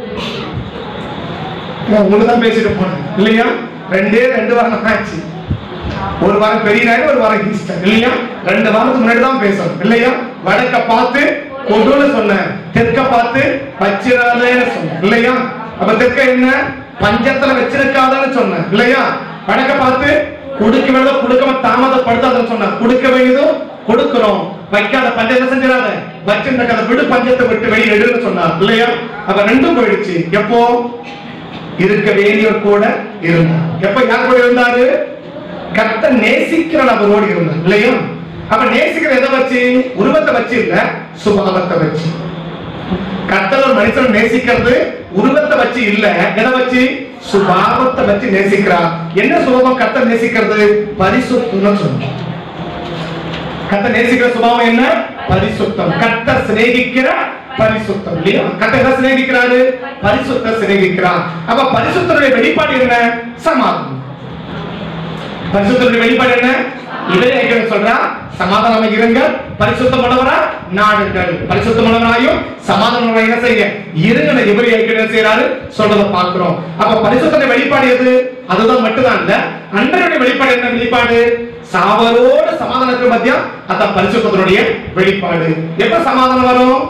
உங்களுக்கு தான் பேசிட்டு போனேன் இல்லையா ரெண்டே ரெண்டு வாரம் ஆச்சு ஒரு வாரம் பெரிய நாயுடு ஒரு வாரம் ஈஸ்டர் இல்லையா ரெண்டு வாரத்துக்கு முன்னாடி தான் பேசணும் இல்லையா வடக்க பார்த்து கொடுன்னு சொன்னேன் தெற்க பார்த்து வச்சிடாதேன்னு சொன்னேன் இல்லையா அப்ப தெற்க என்ன பஞ்சத்துல வச்சிருக்காதன்னு சொன்னேன் இல்லையா வடக்க பார்த்து கொடுக்க வேண்டியதோ கொடுக்காம தாமதப்படுத்தாதன்னு சொன்னேன் கொடுக்க வேண்டியதோ கொடுக்கிறோம் வைக்காத பஞ்சத்தை செஞ்சிடாத வச்சிருந்த அதை விடு பஞ்சத்தை விட்டு வெளியே எடுன்னு சொன்னார் இல்லையா அப்ப ரெண்டும் போயிடுச்சு எப்போ இருக்க வேண்டியவர் கூட இருந்தார் எப்ப யார் கூட இருந்தாரு கத்த நேசிக்கிற நபரோடு இருந்தார் இல்லையா அப்ப நேசிக்கிற எதை வச்சு உருவத்தை வச்சு இல்ல சுபாவத்தை வச்சு கர்த்தர் ஒரு மனுஷன் நேசிக்கிறது உருவத்தை வச்சு இல்ல எதை வச்சு சுபாவத்தை வச்சு நேசிக்கிறார் என்ன சுபாவம் கர்த்தர் நேசிக்கிறது பரிசுத்தம்னு சொல்றோம் கர்த்தர் நேசிக்கிற சுபாவம் என்ன பரிசுத்தம் கர்த்தர் சிநேகிக்கிற பரிசுத்தம் இல்லையா கர்த்தர் என்ன சிநேகிக்கிறாரு பரிசுத்த சிநேகிக்கிறார் அப்ப பரிசுத்தருடைய வெளிப்பாடு என்ன சமாதானம் பரிசுத்தருடைய வெளிப்பாடு என்ன இளைய சொல்றா சமாதானம் இருங்க பரிசுத்தமானவரா நாடுங்கள் பரிசுத்தமானவராயும் சமாதானம் என்ன செய்ய இருங்க இவரை என்ன செய்யறாரு சொல்றத பார்க்கிறோம் அப்ப பரிசுத்தனுடைய வெளிப்பாடு எது அதுதான் மட்டும்தான் இல்ல அன்றனுடைய வெளிப்பாடு என்ன வெளிப்பாடு சாவரோட சமாதானத்துக்கு மத்தியம் அதான் பரிசுத்தனுடைய வெளிப்பாடு எப்ப சமாதானம் வரும்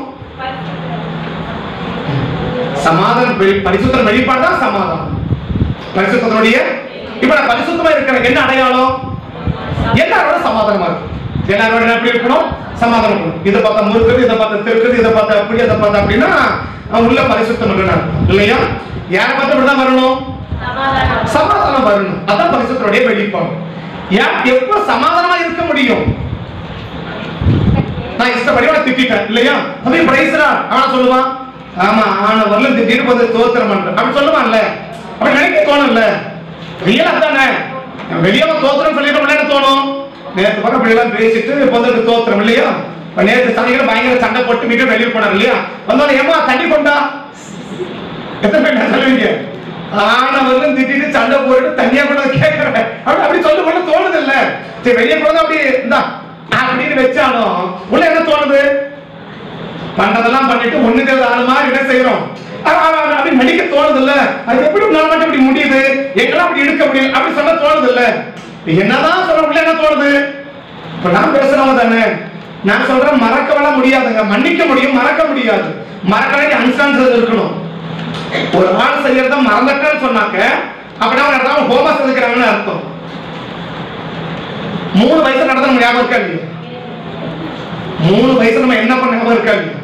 சமாதானம் வெளி- பரிசுத்தன் வெளிப்பாடு தான் சமாதானம் பரிசுத்தனுடைய இப்ப நான் பரிசுத்தமா இருக்கிற என்ன அடையாளம் எல்லாரோட சமாதானமா இருக்கும் எல்லாரோட எப்படி இருக்கணும் சமாதானம் இருக்கணும் இதை பார்த்தா முறுக்குது இதை பார்த்தா திருக்குது இதை பார்த்தா அப்படி அதை பார்த்தா அப்படின்னா அவன் உள்ள பரிசுத்தம் இல்லைன்னு அர்த்தம். இல்லையா யாரை பார்த்து இப்படிதான் வரணும் சமாதானம் வரணும் அதான் பரிசுத்தனுடைய வெளிப்பாடு ஏன் எப்ப சமாதானமா இருக்க முடியும் நான் இஷ்டப்படி அவனை திட்டிட்டேன் இல்லையா அப்படி பிரைஸ்ரா அவன சொல்லுவான் ஆமா ஆன வரல திடீர்னு வந்து தோத்திரம் பண்ற அப்படி சொல்லுவான்ல அப்படி நினைக்க தோணும்ல ரியல் அதானே வெளியே அவன் தோத்திரம் சொல்லிட்டு என்ன தோணும் நேத்து பக்கம் இப்படி எல்லாம் பேசிட்டு பொது தோத்திரம் இல்லையா இப்ப நேத்து சனிக்கிழமை பயங்கர சண்டை போட்டு மீட்டு வெளியே போனார் இல்லையா வந்தோட ஏமா தண்ணி கொண்டா எத்தனை பேர் நான் சொல்லுவீங்க ஆனவர்களும் திட்டிட்டு சண்டை போட்டு தனியா கூட கேட்கறேன் அப்படி அப்படி சொல்ல கூட தோணுது இல்ல சரி வெளியே கூட அப்படி இந்தா அப்படின்னு வச்சாலும் உள்ள என்ன தோணுது பண்றதெல்லாம் பண்ணிட்டு ஒண்ணுக்கு ஆளு மாதிரி என்ன செய்யறோம் அ- அ- அ- அப்படி நடிக்க தோணுது இல்ல அது எப்படி உன்னால மட்டும் இப்படி முடியுது எங்கெல்லாம் அப்படி எடுக்க முடியல அப்படி சொல்ல தோணுது இல்ல என்னதான் சொல்ற உள்ள என்ன தோணுது இப்ப நான் பேசுறவங்க தானே நான் சொல்றேன் மறக்கவெல்லாம் முடியாதுங்க மன்னிக்க முடியும் மறக்க முடியாது மறக்க வேண்டிய அன்சான்றது இருக்கணும் ஒரு ஆள் செய்யறத மறந்துட்டேன்னு சொன்னாக்க அப்படின்னா அவன் ஏதாவது ஹோமா செஞ்சுக்கிறாங்கன்னு அர்த்தம் மூணு வயசு நடந்த நம்ம ஞாபகம் இருக்கா இல்லையா மூணு வயசு நம்ம என்ன பண்ண ஞாபகம் இருக்கா இல்லையா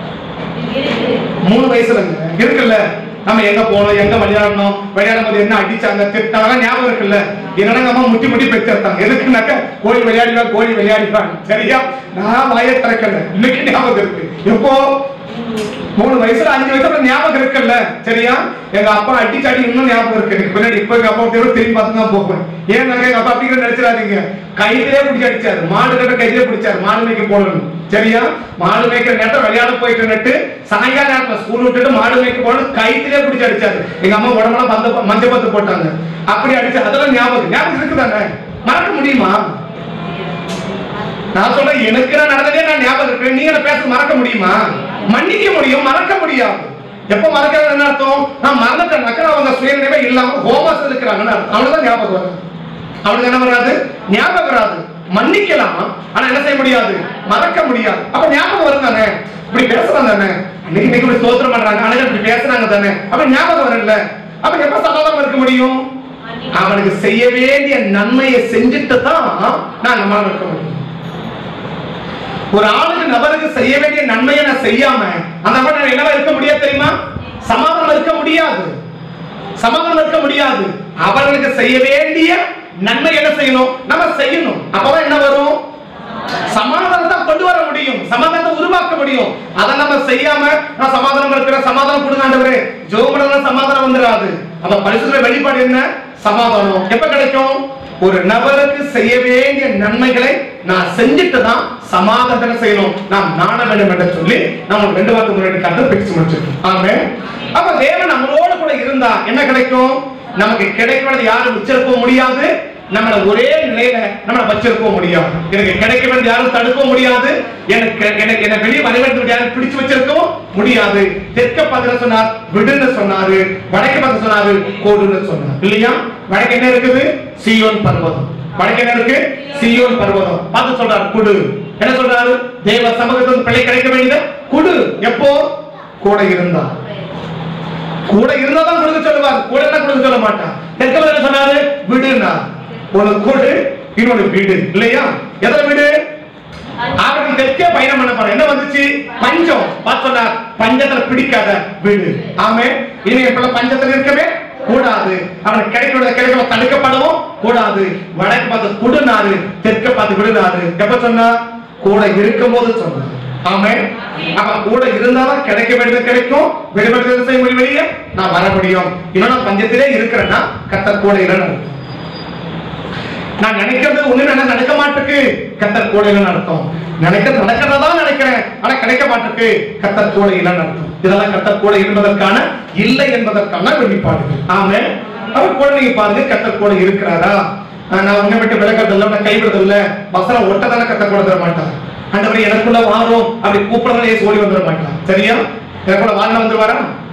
மூணு வயசுல இருக்குல்ல நம்ம எங்க போனோம் எங்க விளையாடணும் விளையாடும் போது என்ன அடிச்சாங்க திட்டாங்க ஞாபகம் இருக்குல்ல என்னடா அம்மா முட்டி முட்டி பெற்றிருந்தாங்க எதுக்குனாக்க கோழி விளையாடிவா கோழி விளையாடிவாங்க சரியா நான் வாயை திறக்கல இன்னைக்கு ஞாபகம் இருக்கு எப்போ மூணு வயசுல அஞ்சு வயசுல ஞாபகம் இருக்குல்ல சரியா எங்க அப்பா அடிச்சு அடி இன்னும் ஞாபகம் இருக்கு எனக்கு பின்னாடி இப்ப எங்க அப்பா தேவை திரும்பி பார்த்து தான் போவேன் ஏன் நாங்க எங்க அப்பா அப்படிங்கிற நினைச்சிடாதீங்க கையிலே பிடிச்சி அடிச்சாரு மாடு கட்ட கையிலே பிடிச்சாரு மாடு மேய்க்க போகணும் சரியா மாடு மேய்க்கிற நேரத்தை விளையாட போயிட்டு நட்டு சாயங்கால நேரத்துல ஸ்கூல் விட்டுட்டு மாடு மேய்க்க போகணும் கைத்திலே பிடிச்சி அடிச்சாரு எங்க அம்மா உடம்பெல்லாம் பந்த மஞ்சள் பத்து போட்டாங்க அப்படி அடிச்சு அதெல்லாம் ஞாபகம் ஞாபகம் இருக்குதானே மறக்க முடியுமா நான் சொல்றேன் எனக்கு நான் நடந்ததே நான் ஞாபகம் இருக்கு நீங்க என்ன பேச மறக்க முடியுமா மன்னிக்க முடியும் மறக்க முடியாது எப்ப மறக்கிறது என்ன அர்த்தம் நான் மறந்துட்டேன்னாக்கா அவங்க சுயநினைவே இல்லாம ஹோமஸ் இருக்கிறாங்கன்னு அர்த்தம் அவ்வளவுதான் ஞாபகம் வரும் அவனுக்கு என்ன வராது ஞாபகம் வராது மன்னிக்கலாம் ஆனா என்ன செய்ய முடியாது மறக்க முடியாது அப்ப ஞாபகம் வரும் தானே இப்படி பேசுறாங்க தானே அன்னைக்கு இன்னைக்கு இப்படி ஸ்தோத்திரம் பண்றாங்க அன்னைக்கு இப்படி பேசுறாங்க தானே அப்ப ஞாபகம் வரல அப்ப எப்ப சமாதானம் இருக்க முடியும் அவனுக்கு செய்ய வேண்டிய நன்மையை செஞ்சுட்டு தான் நான் நம்மளால இருக்க முடியும் ஒரு ஆளுக்கு நபருக்கு செய்ய வேண்டிய நன்மையை நான் செய்யாம அந்த நபர் என்னவா இருக்க முடியாது தெரியுமா சமாதானம் இருக்க முடியாது சமாதானம் இருக்க முடியாது அவர்களுக்கு செய்ய வேண்டிய நன்மை என்ன செய்யணும் நம்ம செய்யணும் அப்பதான் என்ன வரும் சமாதானத்தை கொண்டு வர முடியும் சமாதானத்தை உருவாக்க முடியும் அதை நம்ம செய்யாம நான் சமாதானம் இருக்கிற சமாதானம் கொடுங்க ஆண்டவரே ஜோமன சமாதானம் வந்துடாது அப்ப பரிசுத்த வெளிப்பாடு என்ன சமாதானம் எப்ப கிடைக்கும் ஒரு நபருக்கு செய்ய வேண்டிய நன்மைகளை நான் செஞ்சுட்டு தான் சமாதானத்தை செய்யணும் நாம் நாண வேண்டும் என்று சொல்லி நம்ம ரெண்டு வாக்கு முன்னாடி கண்டு பிடிச்சு முடிச்சிருக்கோம் ஆமே அப்ப தேவன் நம்மளோட கூட இருந்தா என்ன கிடைக்கும் நமக்கு கிடைக்கிறது யாரும் உச்சரிக்கவும் முடியாது நம்மள ஒரே நிலையில நம்மள வச்சிருக்கவும் முடியாது எனக்கு கிடைக்க வேண்டிய யாரும் தடுக்கவும் முடியாது எனக்கு எனக்கு என்ன வெளியே வர வேண்டும் யாரும் பிடிச்சு வச்சிருக்கவும் முடியாது தெற்க பார்த்து சொன்னார் விடுன்னு சொன்னாரு வடக்கு பார்த்து சொன்னாரு கோடுன்னு சொன்னார் இல்லையா வடக்கு என்ன இருக்குது சியோன் பர்வதம் வடக்கு என்ன இருக்கு சியோன் பர்வதம் பார்த்து சொல்றாரு குடு என்ன சொல்றாரு தேவ சமூகத்தில் பிள்ளை கிடைக்க வேண்டியது குடு எப்போ கூட இருந்தா கூட இருந்தா தான் கொடுக்க சொல்லுவார் கூட என்ன கொடுக்க சொல்ல மாட்டான் தெற்க என்ன சொன்னாரு விடுனா ஒரு கூடு இன்னொரு வீடு இல்லையா எத்தனை வீடு அவர்கள் தெற்கே பயணம் பண்ண போற என்ன வந்துச்சு பஞ்சம் பார்த்தோன்னா பஞ்சத்துல பிடிக்காத வீடு ஆமே இனி எப்ப பஞ்சத்துல இருக்கவே கூடாது அவனுக்கு கிடைக்கிறத கிடைக்க தடுக்கப்படவும் கூடாது வடக்கு பார்த்து குடுனாரு தெற்க பார்த்து விடுனாரு எப்ப சொன்னா கூட இருக்கும் போது சொன்னார் ஆமே அப்ப கூட இருந்தாதான் கிடைக்க வேண்டியது கிடைக்கும் விடுபடுறது செய்ய முடியும் வெளியே நான் வர முடியும் இன்னும் நான் பஞ்சத்திலே இருக்கிறேன்னா கத்தர் கூட இல்லைன்னு அர்த்தம். நான் நினைக்கிறது ஒண்ணு என்ன நடக்க மாட்டுக்கு கத்தர் கூட இல்லைன்னு அர்த்தம் நினைக்கிறது நடக்கிறதா நினைக்கிறேன் ஆனா கிடைக்க மாட்டுக்கு கத்தர் கூட இல்லைன்னு அர்த்தம் இதெல்லாம் கத்தர் கூட என்பதற்கான இல்லை என்பதற்கான வெளிப்பாடுகள் ஆமே அவர் கூட நீங்க பாருங்க கத்தர் கூட இருக்கிறாரா ஆஹ் நான் உன்னை விட்டு விலகிறது இல்லை உன்னை கைவிடுறது இல்ல வசனம் ஒட்டதான கத்தர் கூட தர மாட்டார் ஆண்டவரே எனக்குள்ள வாரும் அப்படி கூப்பிடறதால ஏசு ஓடி வந்துட மாட்டான் சரியா எனக்குள்ள வாழ்ந்து வந்துருவாரா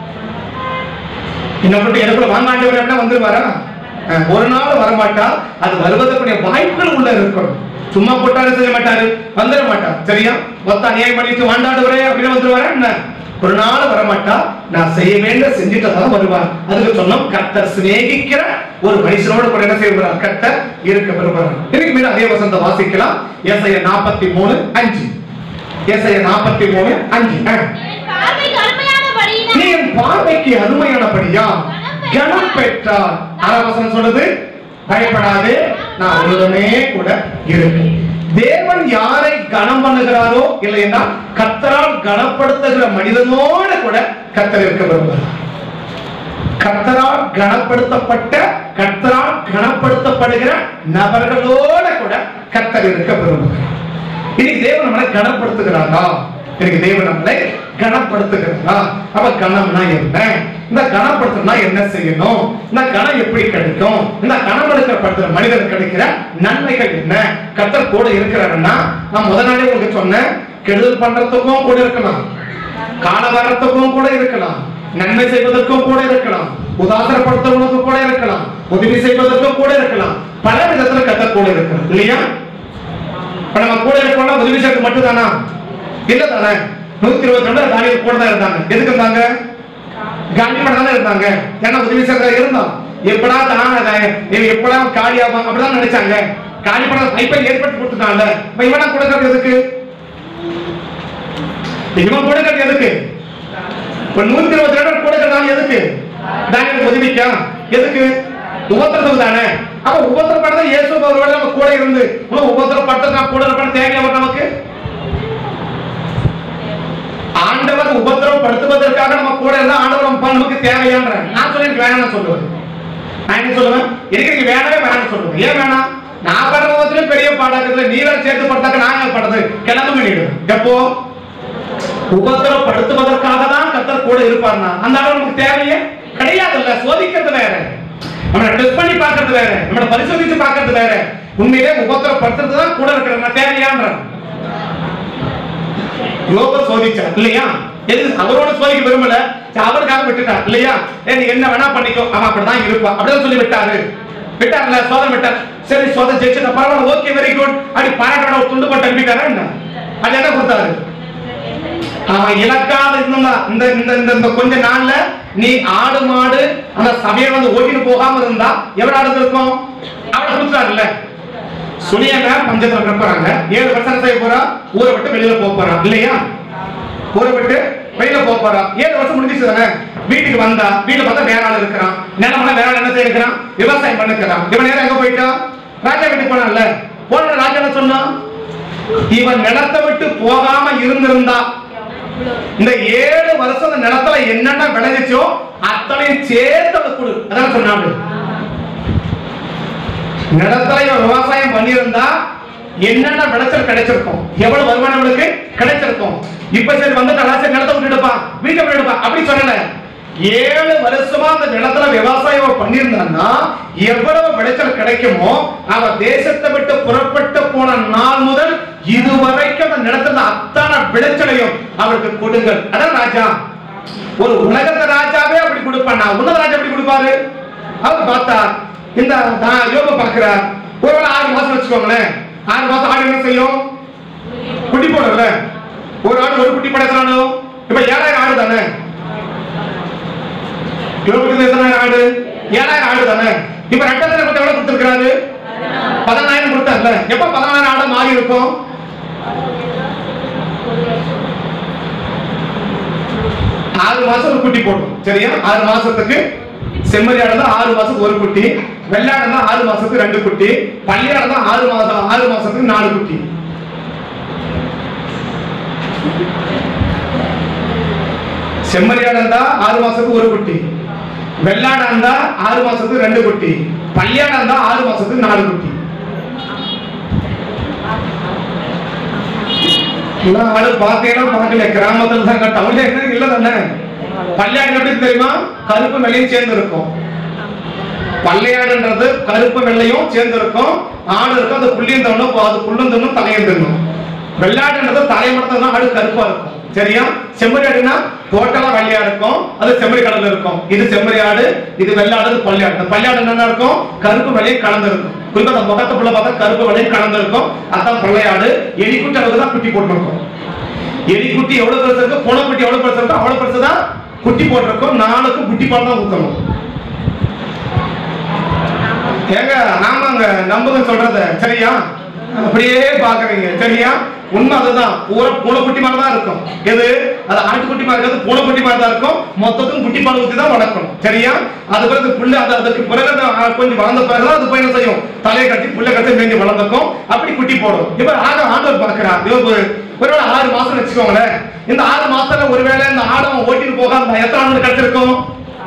என்ன மட்டும் எனக்குள்ள வாங்க ஆண்டவர் அப்படின்னா வந்துருவாரா அஹ் ஒரு நாள் வரமாட்டா அது வருவதற்குரிய வாய்ப்புகள் உள்ள இருக்கணும் சும்மா போட்டாரு செய்ய மாட்டாரு வந்துட மாட்டார் சரியா மொத்த அநியாயம் பண்ணிட்டு வாண்டாடுவரே அப்படின்னு வந்துருவாரா என்ன ஒரு நாள் வரமாட்டா நான் செய்ய வேண்டிய செஞ்சுட்டு தான் வருவார் அதுக்கு சொன்னோம் கர்த்தர் சிநேகிக்கிற ஒரு மனுஷனோட கூட என்ன செய்வார் கர்த்தர் இருக்க விரும்புறார் இதுக்கு மீது அதே வசந்த வாசிக்கலாம் ஏசாயா நாற்பத்தி மூணு அஞ்சு ஏசாயா நாற்பத்தி மூணு அஞ்சு அஹ். என் பார்வைக்கு அருமையானபடியினால் நீ என் பார்வைக்கு அருமையானபடியா கனம் பெற்றார் ஆறாவசனம் சொல்லுது பயப்படாதே நான் உன்னுடனே கூட இருப்பேன் தேவன் யாரை கனம் பண்ணுகிறாரோ இல்லை என்றால் கத்தரால் கனப்படுத்துகிற மனிதனோட கூட கத்தர் இருக்க விரும்புகிறார் கர்த்தரால் கனப்படுத்தப்பட்ட கர்த்தரால் கனப்படுத்தப்படுகிற நபர்களோட கூட கர்த்தர் இருக்க விரும்புகிறார் இன்னைக்கு தேவன் நம்மளை கனப்படுத்துகிறாரா இன்னைக்கு தேவன் நம்மளை கனப்படுத்துகிறாரா அப்ப கனம்னா என்ன இந்த கனப்படுத்தணும்னா என்ன செய்யணும் இந்த கனம் எப்படி கிடைக்கும் இந்த கனப்படுத்தப்படுத்துற மனிதனுக்கு கிடைக்கிற நன்மைகள் என்ன கர்த்தர் கூட இருக்கிறாருன்னா நான் முத நாளே உங்களுக்கு சொன்னேன் கெடுதல் பண்றதுக்கும் கூட இருக்கலாம் காலவரத்துக்கும் கூட இருக்கலாம் நன்மை செய்வதற்கும் கூட இருக்கலாம் உதாசனப்படுத்துவதற்கு கூட இருக்கலாம் உதவி செய்வதற்கும் கூட இருக்கலாம் பல விதத்துல கத்தர் கூட இருக்கலாம் இல்லையா இப்ப நம்ம கூட இருக்கோம்னா உதவி செய்யறது மட்டும் தானா இல்ல தானே நூத்தி இருபத்தி ரெண்டு தானியல் கூட தான் இருந்தாங்க எதுக்கு இருந்தாங்க காலி பண்ண தானே இருந்தாங்க ஏன்னா உதவி செய்யறதா இருந்தான் எப்படா தான் இவன் எப்படா காலி ஆகும் அப்படிதான் நினைச்சாங்க காலி பண்ண வாய்ப்பை ஏற்படுத்தி கொடுத்துட்டான்ல இப்ப இவனா கொடுக்கறது எதுக்கு இவன் கொடுக்கறது எதுக்கு இப்ப நூத்தி இருபத்தி ரெண்டு கொடுக்கறதால எதுக்கு தானியல் உதவிக்கா எதுக்கு உபத்திரத்துக்கு தானே அப்ப உபத்திரப்பட்டதை இயேசு ஒருவேளை நம்ம கூட இருந்து இன்னும் உபத்திரப்பட்டது நான் கூட இருப்பேன் தேவையா நமக்கு ஆண்டவர் உபத்திரப்படுத்துவதற்காக நம்ம கூட இருந்தா ஆண்டவர் நம்ம நமக்கு தேவையான்ற நான் சொல்லி எனக்கு வேணாம்னு சொல்லுவேன் நான் என்ன சொல்லுவேன் எனக்கு நீங்க வேணவே வேணாம்னு சொல்லுவேன் ஏன் வேணாம் நான் படுறதுல பெரிய பாடாக்குறதுல நீ வேற சேர்த்து படுத்தாக்க நான் ஏன் படுறது கிளம்ப பண்ணிடுவேன் எப்போ உபத்திரப்படுத்துவதற்காக தான் கத்தர் கூட இருப்பார்னா அந்த அளவு நமக்கு தேவையே கிடையாதுல்ல சோதிக்கிறது வேற நம்மளை டெஸ்ட் பண்ணி பார்க்கிறது வேற நம்மளை பரிசோதிச்சு பார்க்கிறது வேற உண்மையிலே உபத்திரப்படுத்துறது தான் கூட இருக்கிற தேவையான்ற யோக சோதிச்சார் இல்லையா எது அவரோட சோதிக்க விரும்பல சரி, அவருக்காக விட்டுட்டார் இல்லையா ஏய், நீ என்ன வேணா பண்ணிக்கோ அவன் அப்படிதான் இருப்பான் அப்படிதான் சொல்லி விட்டாரு விட்டார்ல சோதனை விட்டார் சரி சோதனை ஜெயிச்சுட்ட பரவாயில்ல ஓகே வெரி குட் அப்படி பாராட்டோட ஒரு துண்டு போட்டு அனுப்பிட்டாரா என்ன அது என்ன கொடுத்தாரு அவன் இலக்காத இருந்தா இந்த இந்த இந்த இந்த கொஞ்ச நாள்ல நீ ஆடு மாடு அந்த சபையை வந்து ஓட்டிட்டு போகாம இருந்தா எவ்வளவு ஆடு இருக்கும் அவனை கொடுத்துறாருல்ல சுனியங்க பஞ்சத்துல கிடப்புறாங்க ஏழு வருஷம் என்ன செய்ய போறா ஊரை விட்டு வெளியில போக போறான் இல்லையா ஊரை விட்டு வெளியில போக போறான் ஏழு வருஷம் முடிஞ்சிச்சு தானே வீட்டுக்கு வந்தா வீட்டுல பார்த்தா வேற ஆள் இருக்கிறான் நிலமனா வேற ஆள் என்ன செய்யிருக்கிறான் விவசாயம் பண்ணிருக்கிறான் இவன் நேரம் எங்க போயிட்டான் ராஜா வீட்டுக்கு போனான்ல போன ராஜா என்ன சொன்னான் இவன் நிலத்தை விட்டு போகாம இருந்திருந்தா இந்த ஏழு வருஷம் அந்த நிலத்துல என்னென்ன விளைஞ்சிச்சோ அத்தனையும் சேர்த்து அவனுக்கு கொடு அதான் சொன்னாங்க நிலத்துல இவன் விவசாயம் பண்ணியிருந்தா என்னென்ன விளைச்சல் கிடைச்சிருக்கும் எவ்வளவு வருமானம் அவனுக்கு கிடைச்சிருக்கும் இப்ப சரி வந்துட்டா சரி நிலத்தை விட்டுடுப்பா வீட்டை விட்டுடுப்பா அப்படி சொல்லல ஏழு வருஷமா அந்த நிலத்துல விவசாயம் பண்ணியிருந்தான்னா எவ்வளவு விளைச்சல் கிடைக்குமோ அவ தேசத்தை விட்டு புறப்பட்டு போன நாள் முதல் இதுவரைக்கும் அந்த நிலத்துல அத்தனை விளைச்சலையும் அவருக்கு கொடுங்கள் அதான் ராஜா ஒரு உலகத்த ராஜாவே அப்படி கொடுப்பான் உன்னத ராஜா எப்படி கொடுப்பாரு அவர் பார்த்தார் இந்த நான் யோக பார்க்கிறார் ஒருவேளை ஆறு மாசம் வச்சுக்கோங்களேன் ஆறு மாசம் ஆடு என்ன செய்யும் குட்டி போடும்ல ஒரு ஆடு ஒரு குட்டி படைக்கிறானோ இப்ப ஏழாயிரம் ஆடு தானே யோகத்துக்கு எத்தனை ஆடு ஏழாயிரம் ஆடு தானே இப்ப ரெண்டாயிரம் கொடுத்து எவ்வளவு கொடுத்திருக்கிறாரு பதினாயிரம் கொடுத்தார்ல எப்ப பதினாயிரம் ஆடு மாறி இருக்கும் ஆறு மாசம் ஒரு குட்டி போடும் சரியா ஆறு மாசத்துக்கு செம்மறியாடு தான் ஆறு மாசத்துக்கு ஒரு குட்டி வெள்ளாடு தான் ஆறு மாசத்துக்கு ரெண்டு குட்டி பள்ளியாடு தான் ஆறு மாசம் ஆறு மாசத்துக்கு நாலு குட்டி செம்மறியாடு இருந்தா ஆறு மாசத்துக்கு ஒரு குட்டி வெள்ளாடு இருந்தா ஆறு மாசத்துக்கு ரெண்டு குட்டி பள்ளியாடு இருந்தா ஆறு மாசத்துக்கு நாலு குட்டி எல்லாம் ஆளு பார்த்தீங்கன்னா பார்க்கல கிராமத்துல தான் டவுன்ல என்ன இல்ல தானே பள்ளியாடு எப்படி தெரியுமா கருப்பு வெள்ளையும் சேர்ந்து இருக்கும் பள்ளையாடுன்றது கருப்பு வெள்ளையும் சேர்ந்து இருக்கும் ஆடு இருக்கும் அது புள்ளியும் தரணும் அது புல்லும் தரணும் தலையும் தரணும் வெள்ளாடுன்றது தலை மட்டும் தான் ஆடு கருப்பா இருக்கும் சரியா செம்மறி ஆடுனா டோட்டலா வெள்ளையா இருக்கும் அது செம்மறி கடல்ல இருக்கும் இது செம்மறி ஆடு இது வெள்ளாடு இது பள்ளியாடு இந்த பள்ளியாடு என்ன இருக்கும் கருப்பு வெள்ளையும் கலந்து இருக்கும் குறிப்பா அந்த முகத்துக்குள்ள பார்த்தா கருப்பு வெள்ளையும் கலந்து இருக்கும் அதான் பள்ளையாடு எலிக்குட்டி அளவுக்கு தான் குட்டி போட்டிருக்கும் எலிக்குட்டி எவ்வளவு பெருசு இருக்கு பூனைக்குட்டி எவ்வளவு பெருசு இருக்கோ அவ்வளவு பெருசு தான் குட்டி போட்டிருக்கும் நாளுக்கு குட்டி பால் தான் ஊத்தணும் ஏங்க ஆமாங்க நம்புங்க சொல்றத சரியா அப்படியே பாக்குறீங்க சரியா உண்மை அதுதான் பூரா பூனைக்குட்டி மாதிரி தான் இருக்கும் எது அது ஆட்டுக்குட்டி மாதிரி இருக்காது பூனைக்குட்டி மாதிரி தான் இருக்கும் மொத்தத்துக்கும் குட்டி பால் ஊத்தி தான் வளர்க்கணும் சரியா அது பிறகு புல்லு அது அதுக்கு பிறகு அது ஆ, கொஞ்சம் வளர்ந்த பிறகு தான் அது போய் என்ன செய்யும் தலையை கட்டி புல்லை கட்டி மேஞ்சி வளர்ந்துக்கும் அப்படி குட்டி போடும் இப்ப ஆக ஆண்டவர் பார்க்கிறார் யோபு ஒருவேளை ஆறு மாசம் வச்சுக்கோங்களேன் இந்த ஆறு மாசத்துல ஒருவேளை இந்த ஆடை அவன் ஓட்டிட்டு போகாம எத்தனை ஆண்டு கிடைச்சிருக்கும்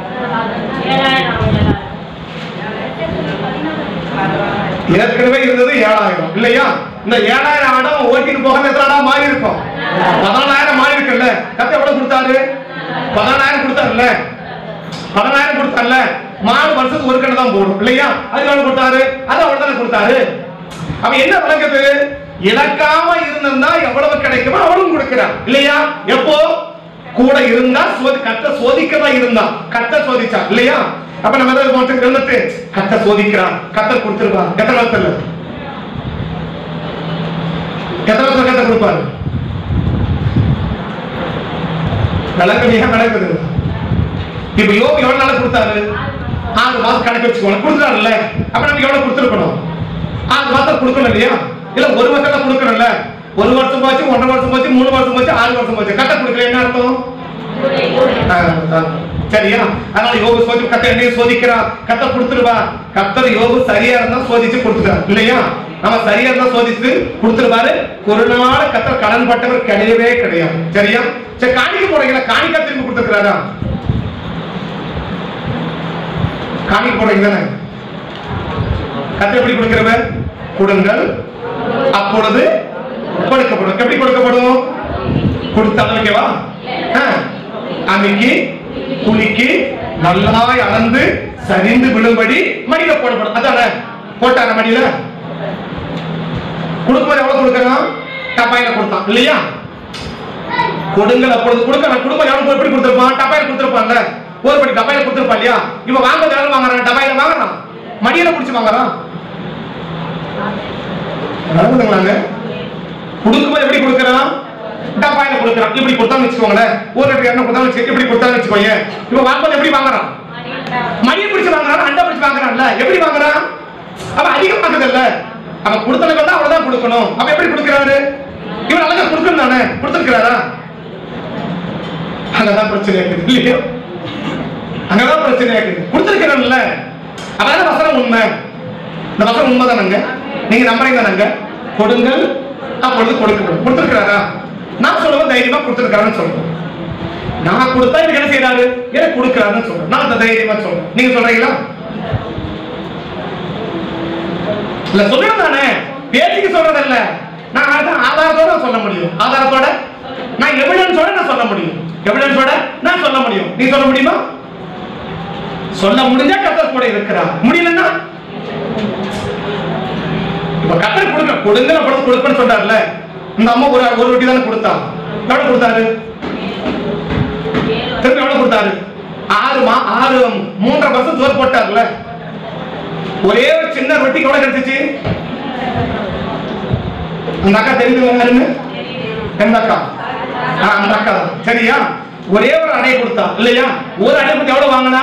ஏற்கனவே இருந்தது ஏழாயிரம் இல்லையா இந்த ஏழாயிரம் ஆடம் ஓட்டிட்டு போகாம எத்தனை ஆடா மாறி இருக்கும் பதினாலாயிரம் மாறி இருக்குல்ல கத்த எவ்வளவு கொடுத்தாரு பதினாயிரம் கொடுத்தாருல்ல பதினாயிரம் கொடுத்தாருல்ல மாடு வருஷத்துக்கு ஒரு கண்ணு தான் போடும் இல்லையா அது எவ்வளவு கொடுத்தாரு அது அவ்வளவு தானே கொடுத்தாரு அப்ப என்ன விளக்குது இழக்காம இருந்திருந்தா எவ்வளவு கிடைக்குமோ அவ்வளவு கொடுக்கிறான் இல்லையா எப்போ கூட இருந்தா சோதி கத்த சோதிக்கதான் இருந்தா கத்த சோதிச்சா இல்லையா அப்ப நம்ம ஏதாவது ஒருத்தருக்கு இருந்துட்டு கத்த சோதிக்கிறான் கத்த கொடுத்துருப்பான் எத்தனை வருஷத்துல எத்தனை வருஷம் கத்த கொடுப்பாரு விளக்கலையா நடக்குது இப்ப யோபு எவ்வளவு நாளா கொடுத்தாரு ஆறு மாசம் கணக்கு வச்சுக்கோங்க கொடுத்துட்டாருல்ல அப்ப நமக்கு எவ்வளவு கொடுத்துருக்கணும் ஆறு மாசம் கொடுக்கணும் இல்லையா இல்ல ஒரு வருஷம் தான் கொடுக்கணும்ல ஒரு வருஷம் போச்சு ஒன்றரை வருஷம் போச்சு மூணு வருஷம் போச்சு ஆறு வருஷம் போச்சு கட்ட கொடுக்கல என்ன அர்த்தம் ஆ, சரியா அதனால யோகு சோதி கத்த என்னையும் சோதிக்கிறா கத்த கொடுத்துருவா கத்தர் யோகு சரியா இருந்தா சோதிச்சு கொடுத்துட்டார் இல்லையா நம்ம சரியா இருந்தா சோதிச்சு கொடுத்துருவாரு ஒரு நாள் கத்தர் கடன் பட்டவர் கிடையவே கிடையாது சரியா சரி காணிக்க போறீங்களா காணிக்கா திரும்பி கொடுத்துருக்காரா காணிக்க போறீங்க தானே கத்த எப்படி கொடுக்கிறவர் கொடுங்கள் அப்பொழுது கொடுக்கப்படும் எப்படி கொடுக்கப்படும் கொடுத்த அளவுக்கேவா ஆ. அன்னைக்கு குலுக்கி நல்லாய் அளந்து சரிந்து விழும்படி மடியில போடப்படும் அதானே போட்டார மடியில கொடுக்கும்போது எவ்வளவு கொடுக்கணும் டப்பாயில கொடுத்தான் இல்லையா கொடுங்கள் அப்பொழுது கொடுக்க குடும்பம் எவ்வளவு எப்படி கொடுத்திருப்பான் டப்பாயில கொடுத்திருப்பான்ல ஒரு படி டப்பாயில கொடுத்திருப்பான் இல்லையா இவன் வாங்குறது எவ்வளவு வாங்குறான் டப்பாயில வாங்குறான் மடியில பிடிச்சு வாங்குறான் நடக்குதுங்களாங்க கொடுக்கும்போது எப்படி கொடுக்கறான் டப்பாயில கொடுக்கறான் இப்படி கொடுத்தான்னு வச்சுக்கோங்களேன் ஒரு லிட்டர் எண்ணெய் கொடுத்தான்னு வச்சு இப்படி கொடுத்தான்னு வச்சுக்கோங்க இவன் வாங்கும்போது எப்படி வாங்குறான் மடியை பிடிச்சு வாங்குறான் அண்டை பிடிச்சு வாங்குறான்ல எப்படி வாங்குறான் அவன் அதிகம் வாங்குதல்ல அவன் கொடுத்தனுக்கு வந்து அவ்வளவுதான் கொடுக்கணும் அவன் எப்படி கொடுக்கறாரு இவன் அழகா கொடுக்கணும் தானே கொடுத்துருக்கிறாரா அங்கதான் பிரச்சனை இருக்குது இல்லையா அங்கதான் பிரச்சனை இருக்குது கொடுத்துருக்கிறோம்ல அதான வசனம் உண்மை இந்த வசனம் உண்மை தானங்க நீங்க நம்புறீங்க தானங்க கொடுங்கள் அப்பொழுது கொடுக்கப்படும் கொடுத்துருக்கிறாரா நான் சொல்லுவேன் தைரியமா கொடுத்துருக்காருன்னு சொல்றேன் நான் கொடுத்தா எனக்கு என்ன செய்யறாரு எனக்கு கொடுக்கறாருன்னு சொல்றேன் நான் அந்த தைரியமா சொல்றேன் நீங்க சொல்றீங்களா இல்ல சொல்லணும் தானே பேச்சுக்கு சொல்றது இல்ல நான் அதான் ஆதாரத்தோட சொல்ல முடியும் ஆதாரத்தோட நான் எவிடன்ஸோட நான் சொல்ல முடியும் எவிடன்ஸோட நான் சொல்ல முடியும் நீ சொல்ல முடியுமா சொல்ல முடிஞ்சா கத்தர் கூட இருக்கிறா முடியலன்னா இப்ப கத்தர் கொடுக்க கொடுங்க அப்படி கொடுப்பேன்னு சொல்றாருல இந்த அம்மா ஒரு ஒரு ரொட்டி தானே கொடுத்தா எவ்வளவு கொடுத்தாரு திரும்ப எவ்வளவு கொடுத்தாரு ஆறு மா ஆறு மூன்றரை வருஷம் சோறு போட்டார்ல ஒரே ஒரு சின்ன ரொட்டி எவ்வளவு கிடைச்சிச்சு அந்த அக்கா தெரியுது யாருன்னு எந்த அக்கா ஆ, அந்த அக்கா தான். சரியா ஒரே ஒரு அடையை கொடுத்தா இல்லையா ஒரு அடை கொடுத்து எவ்வளவு வாங்கினா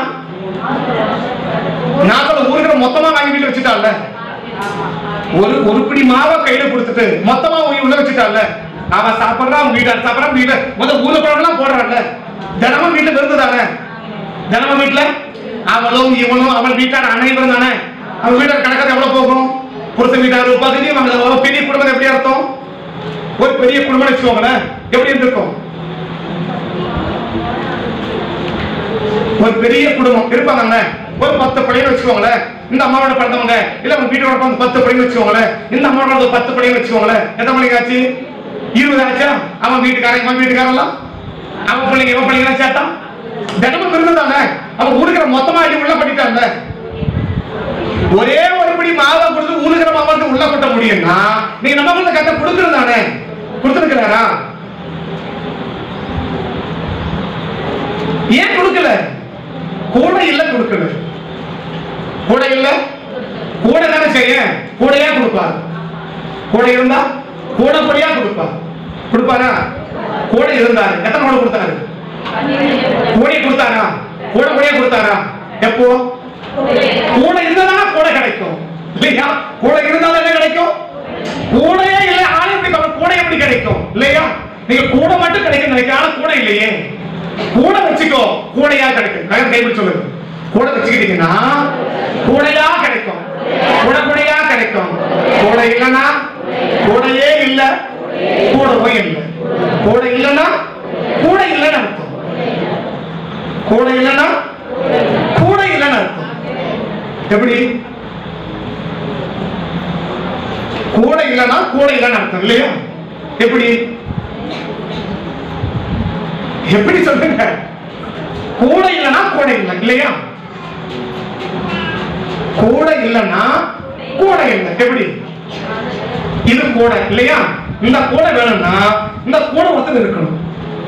நான் சொல்ல ஊருக்கு மொத்தமா வாங்கி வீட்டுல வச்சுட்டால ஒரு ஒரு பிடி மாவை கையில கொடுத்துட்டு மொத்தமா போய் உள்ள வச்சுட்டால அவன் சாப்பிடுறான் வீடு சாப்பிடுறான் வீடு முதல் ஊர்ல போறவங்களாம் போடுறான்ல தினமும் வீட்டுல விருந்துதானே தினமும் வீட்டுல அவளும் இவனும் அவன் வீட்டார் அனைவரும் தானே அவன் வீட்டார் கணக்காத எவ்வளவு போகும் புருஷ வீட்டார் பகுதி அவங்க பெரிய குடும்பம் எப்படி அர்த்தம் ஒரு பெரிய குடும்பம் வச்சுக்கோங்களேன் எப்படி இருந்திருக்கும் ஒரு பெரிய குடும்பம் இருப்பாங்க ஒரு பத்து பழைய வச்சுக்கோங்களேன் இந்த அம்மாவோட பிறந்தவங்க இல்ல அவங்க வீட்டோட பிறந்த பத்து பழைய வச்சுக்கோங்களேன் இந்த அம்மாவோட ஒரு பத்து பழைய வச்சுக்கோங்களேன் எத்தனை மணிக்கு ஆச்சு இருபது ஆச்சா அவன் வீட்டுக்காரன் இவன் வீட்டுக்காரெல்லாம் அவன் பிள்ளைங்க இவன் பிள்ளைங்க சேர்த்தா தினமும் இருந்ததானே அவன் ஊருக்கிற மொத்தமா அடி உள்ள பண்ணிட்டாங்க ஒரே ஒரு படி மாவை கொடுத்து ஊருக்கிற மாவாக்கு உள்ள கொட்ட முடியும்னா நீங்க நம்ம வீட்டுல கட்ட கொடுக்கறது தானே கொடுத்துருக்கிறாரா ஏன் கொடுக்கல கூட இல்ல கொடுக்கல கூட இல்ல கூட தானே செய்ய கூடையா கொடுப்பார் கூட இருந்தா கூட கூடையா கொடுப்பார் கொடுப்பாரா கூட இருந்தாரு எத்தனை கூட கொடுத்தாரு கூடை கொடுத்தாரா கூட கூடையா கொடுத்தாரா எப்போ கூட இருந்தா கூட கிடைக்கும் இல்லையா கூட இருந்தாலும் என்ன கிடைக்கும் கூடையே இல்ல ஆளு எப்படி கிடைக்கும்? கூட எப்படி கிடைக்கும் இல்லையா நீங்க கூட மட்டும் கிடைக்கும் நினைக்க ஆனா கூட இல்லையே கூட வச்சுக்கோ கூடையா கிடைக்கும் நகர் கைப்பிடி சொல்லுங்க கூட வச்சுக்கிட்டீங்கன்னா கூடையா கிடைக்கும் கூட கூடையா கிடைக்கும் கூட இல்லைன்னா கூடையே இல்ல கூட போய் இல்ல கூட இல்லைன்னா கூட இல்லைன்னு அர்த்தம் கூட இல்லைன்னா கூட இல்லைன்னு அர்த்தம் எப்படி கூட இல்லைன்னா கூட இல்லைன்னு அர்த்தம் இல்லையா எப்படி எப்படி சொல்லுங்க கூட இல்லைன்னா கூட இல்லை இல்லையா கூட இல்லைன்னா கூட இல்லை எப்படி இது கூட இல்லையா இந்த கூட வேணும்னா இந்த கூட ஒருத்தர் இருக்கணும்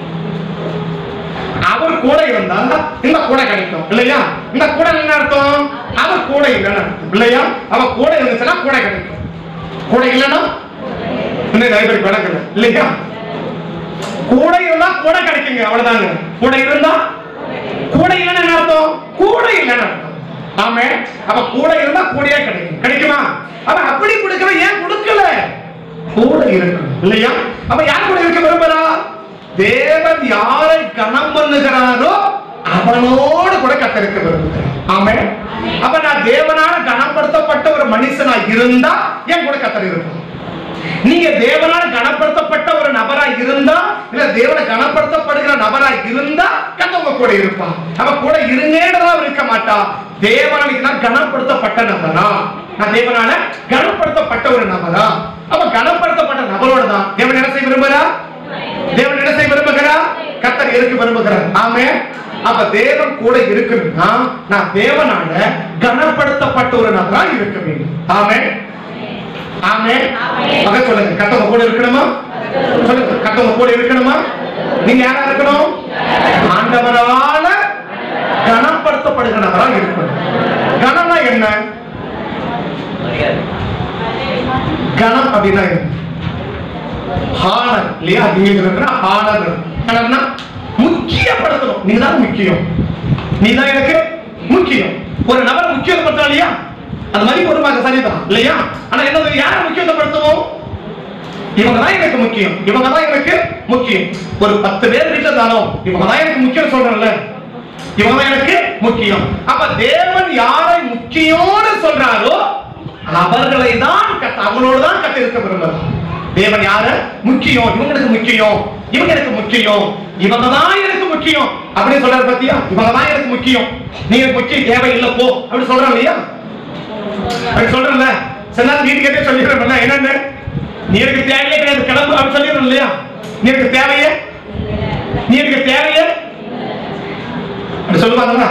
அவர் கூட இருந்தா இந்த கூட கிடைக்கும் இல்லையா இந்த கூட என்ன அர்த்தம் அவர் கூட இல்லைன்னு அர்த்தம் இல்லையா அவ கூட இருந்துச்சுன்னா கூட கிடைக்கும் கூட இல்லைன்னா இன்னும் நிறைய பேர் கிடக்கல இல்லையா கூட இருந்தா கூட கிடைக்குங்க அவ்வளவுதாங்க கூட இருந்தா கூட இல்லைன்னு என்ன அர்த்தம் கூட இல்லைன்னு அர்த்தம் ஆமே அவ கூட இருந்தா கூடயே கிடைக்கும் கிடைக்குமா அவ அப்படி கொடுக்கற ஏன் கொடுக்கல கூட இருக்கணும் இல்லையா அப்ப யார் கூட இருக்க விரும்புறா தேவன் யாரை கணம் பண்ணுகிறாரோ அவனோடு கூட கத்தரிக்க விரும்புகிறார் ஆமே அப்ப நான் தேவனால கனப்படுத்தப்பட்ட ஒரு மனுஷனா இருந்தா என் கூட கத்தர் இருப்பான் நீங்க தேவனால கனப்படுத்தப்பட்ட ஒரு நபரா இருந்தா இல்ல தேவனை கனப்படுத்தப்படுகிற நபரா இருந்தா கத்த உங்க கூட இருப்பான் அவ கூட இருங்கன்றதா இருக்க மாட்டா தேவனால நான் கனப்படுத்தப்பட்ட நபரா நான் தேவனால கனப்படுத்தப்பட்ட ஒரு நபரா அவ கனப்படுத்தப்பட்ட நபரோட தான் தேவன் என்ன செய்ய விரும்புறா தேவன் என்ன செய்ய விரும்புகிறார் கத்தர் இருக்க விரும்புகிறார் ஆமே அப்ப தேவன் கூட இருக்குன்னா நான் தேவனால கனப்படுத்தப்பட்ட ஒரு நபரா இருக்க வேண்டும் ஆமே ஆமே மக சொல்லுங்க கத்தவங்க கூட இருக்கணுமா சொல்லுங்க கத்தவங்க கூட இருக்கணுமா நீங்க யாரா இருக்கணும் ஆண்டவரால கனப்படுத்தப்படுகிறவரா இருக்கணும் கனம்னா என்ன கணம் அப்படின்னா என்ன ஹானர் இல்லையா இங்கிலீஷ்ல ஹானர் ஹானர்னா முக்கியப்படுத்தணும் நீ தான் முக்கியம் நீ தான் எனக்கு முக்கியம் ஒரு நபரை முக்கியப்படுத்தணும் இல்லையா அது மதிப்பு ஒரு சரிதான் இல்லையா ஆனா என்ன யாரை முக்கியத்துவப்படுத்தணும் இவங்க தான் எனக்கு முக்கியம் இவங்க தான் எனக்கு முக்கியம் ஒரு பத்து பேர் வீட்டுல தானோம் இவங்க தான் எனக்கு முக்கியம் சொல்றேன்ல இவங்க தான் எனக்கு முக்கியம் அப்ப தேவன் யாரை முக்கியம்னு சொல்றாரோ அவர்களை தான் கத்த அவங்களோட தான் கத்த இருக்க விரும்புறார் தேவன் யார முக்கியம் இவங்களுக்கு முக்கியம் இவங்க எனக்கு முக்கியம் இவங்க தான் எனக்கு முக்கியம் அப்படின்னு சொல்றாரு பாத்தியா இவங்க தான் எனக்கு முக்கியம் நீ எனக்கு முக்கியம் தேவை இல்ல போ அப்படி சொல்றான் இல்லையா அப்படி சொல்றேன்ல சில நேரம் வீட்டுக்கு கேட்டே சொல்லிடுறேன் என்னன்னு நீ எனக்கு தேவையே கிடையாது கிளம்பு அப்படி சொல்லிடுறோம் இல்லையா நீ எனக்கு தேவையே நீ எனக்கு தேவையே அப்படி சொல்லுவாங்களா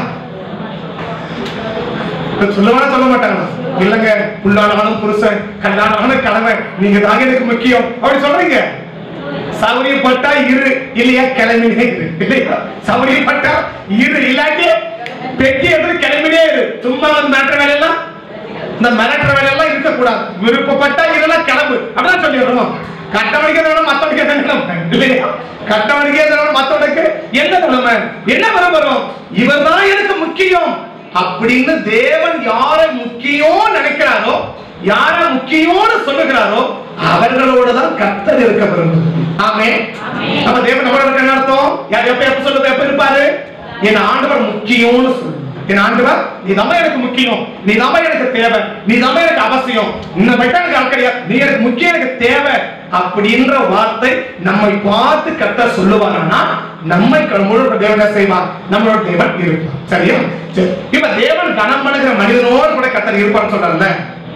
சொல்லுவானா சொல்ல மாட்டாங்களா இல்லங்க புல்லானவனும் புருஷன் கல்லானவனும் கணவன் நீங்க தாங்க எனக்கு முக்கியம் அப்படி சொல்றீங்க சௌரியப்பட்டா இரு இல்லையா கிளம்பினே இரு இல்லையா சௌரியப்பட்டா இரு இல்லாட்டி பெட்டி எடுத்து கிளம்பினே இரு சும்மா வந்து மிரட்டுற வேலையெல்லாம் இந்த மிரட்டுற வேலையெல்லாம் இருக்கக்கூடாது விருப்பப்பட்டா இதெல்லாம் கிளம்பு அப்படிதான் சொல்லிடுறோம் கட்டவனுக்கு எதாவது மத்தவனுக்கு என்ன நிலைமை இல்லையா கட்டவனுக்கு எதாவது மத்தவனுக்கு என்ன நிலைமை என்ன விரும்புறோம் இவர் தான் எனக்கு முக்கியம் அப்படின்னு தேவன் யாரை முக்கியம் நினைக்கிறாரோ யாரை முக்கியம்னு சொல்லுகிறாரோ அவர்களோட தான் கர்த்தர் இருக்க விரும்புது ஆமே அப்ப தேவன் நம்மளோட இருக்க என்ன அர்த்தம் யார் எப்ப எப்ப சொல்லுது எப்ப இருப்பாரு என் ஆண்டவர் முக்கியம்னு சொல்லு என் ஆண்டவர் நீ தான் எனக்கு முக்கியம் நீ தான் எனக்கு தேவை நீ தான் எனக்கு அவசியம் இந்த மட்டும் எனக்கு ஆள் கிடையாது நீ எனக்கு முக்கியம் எனக்கு தேவை அப்படின்ற வார்த்தை நம்மை பார்த்து கர்த்தர் சொல்லுவாங்கன்னா நம்மை நம்மளோட தேவன் என்ன செய்வார் நம்மளோட தேவன் இருப்பார் சரியா சரி இப்ப தேவன் கனம் பண்ணுகிற மனிதனோடு கூட கர்த்தர் இருப்பான்னு சொல்றாருல்ல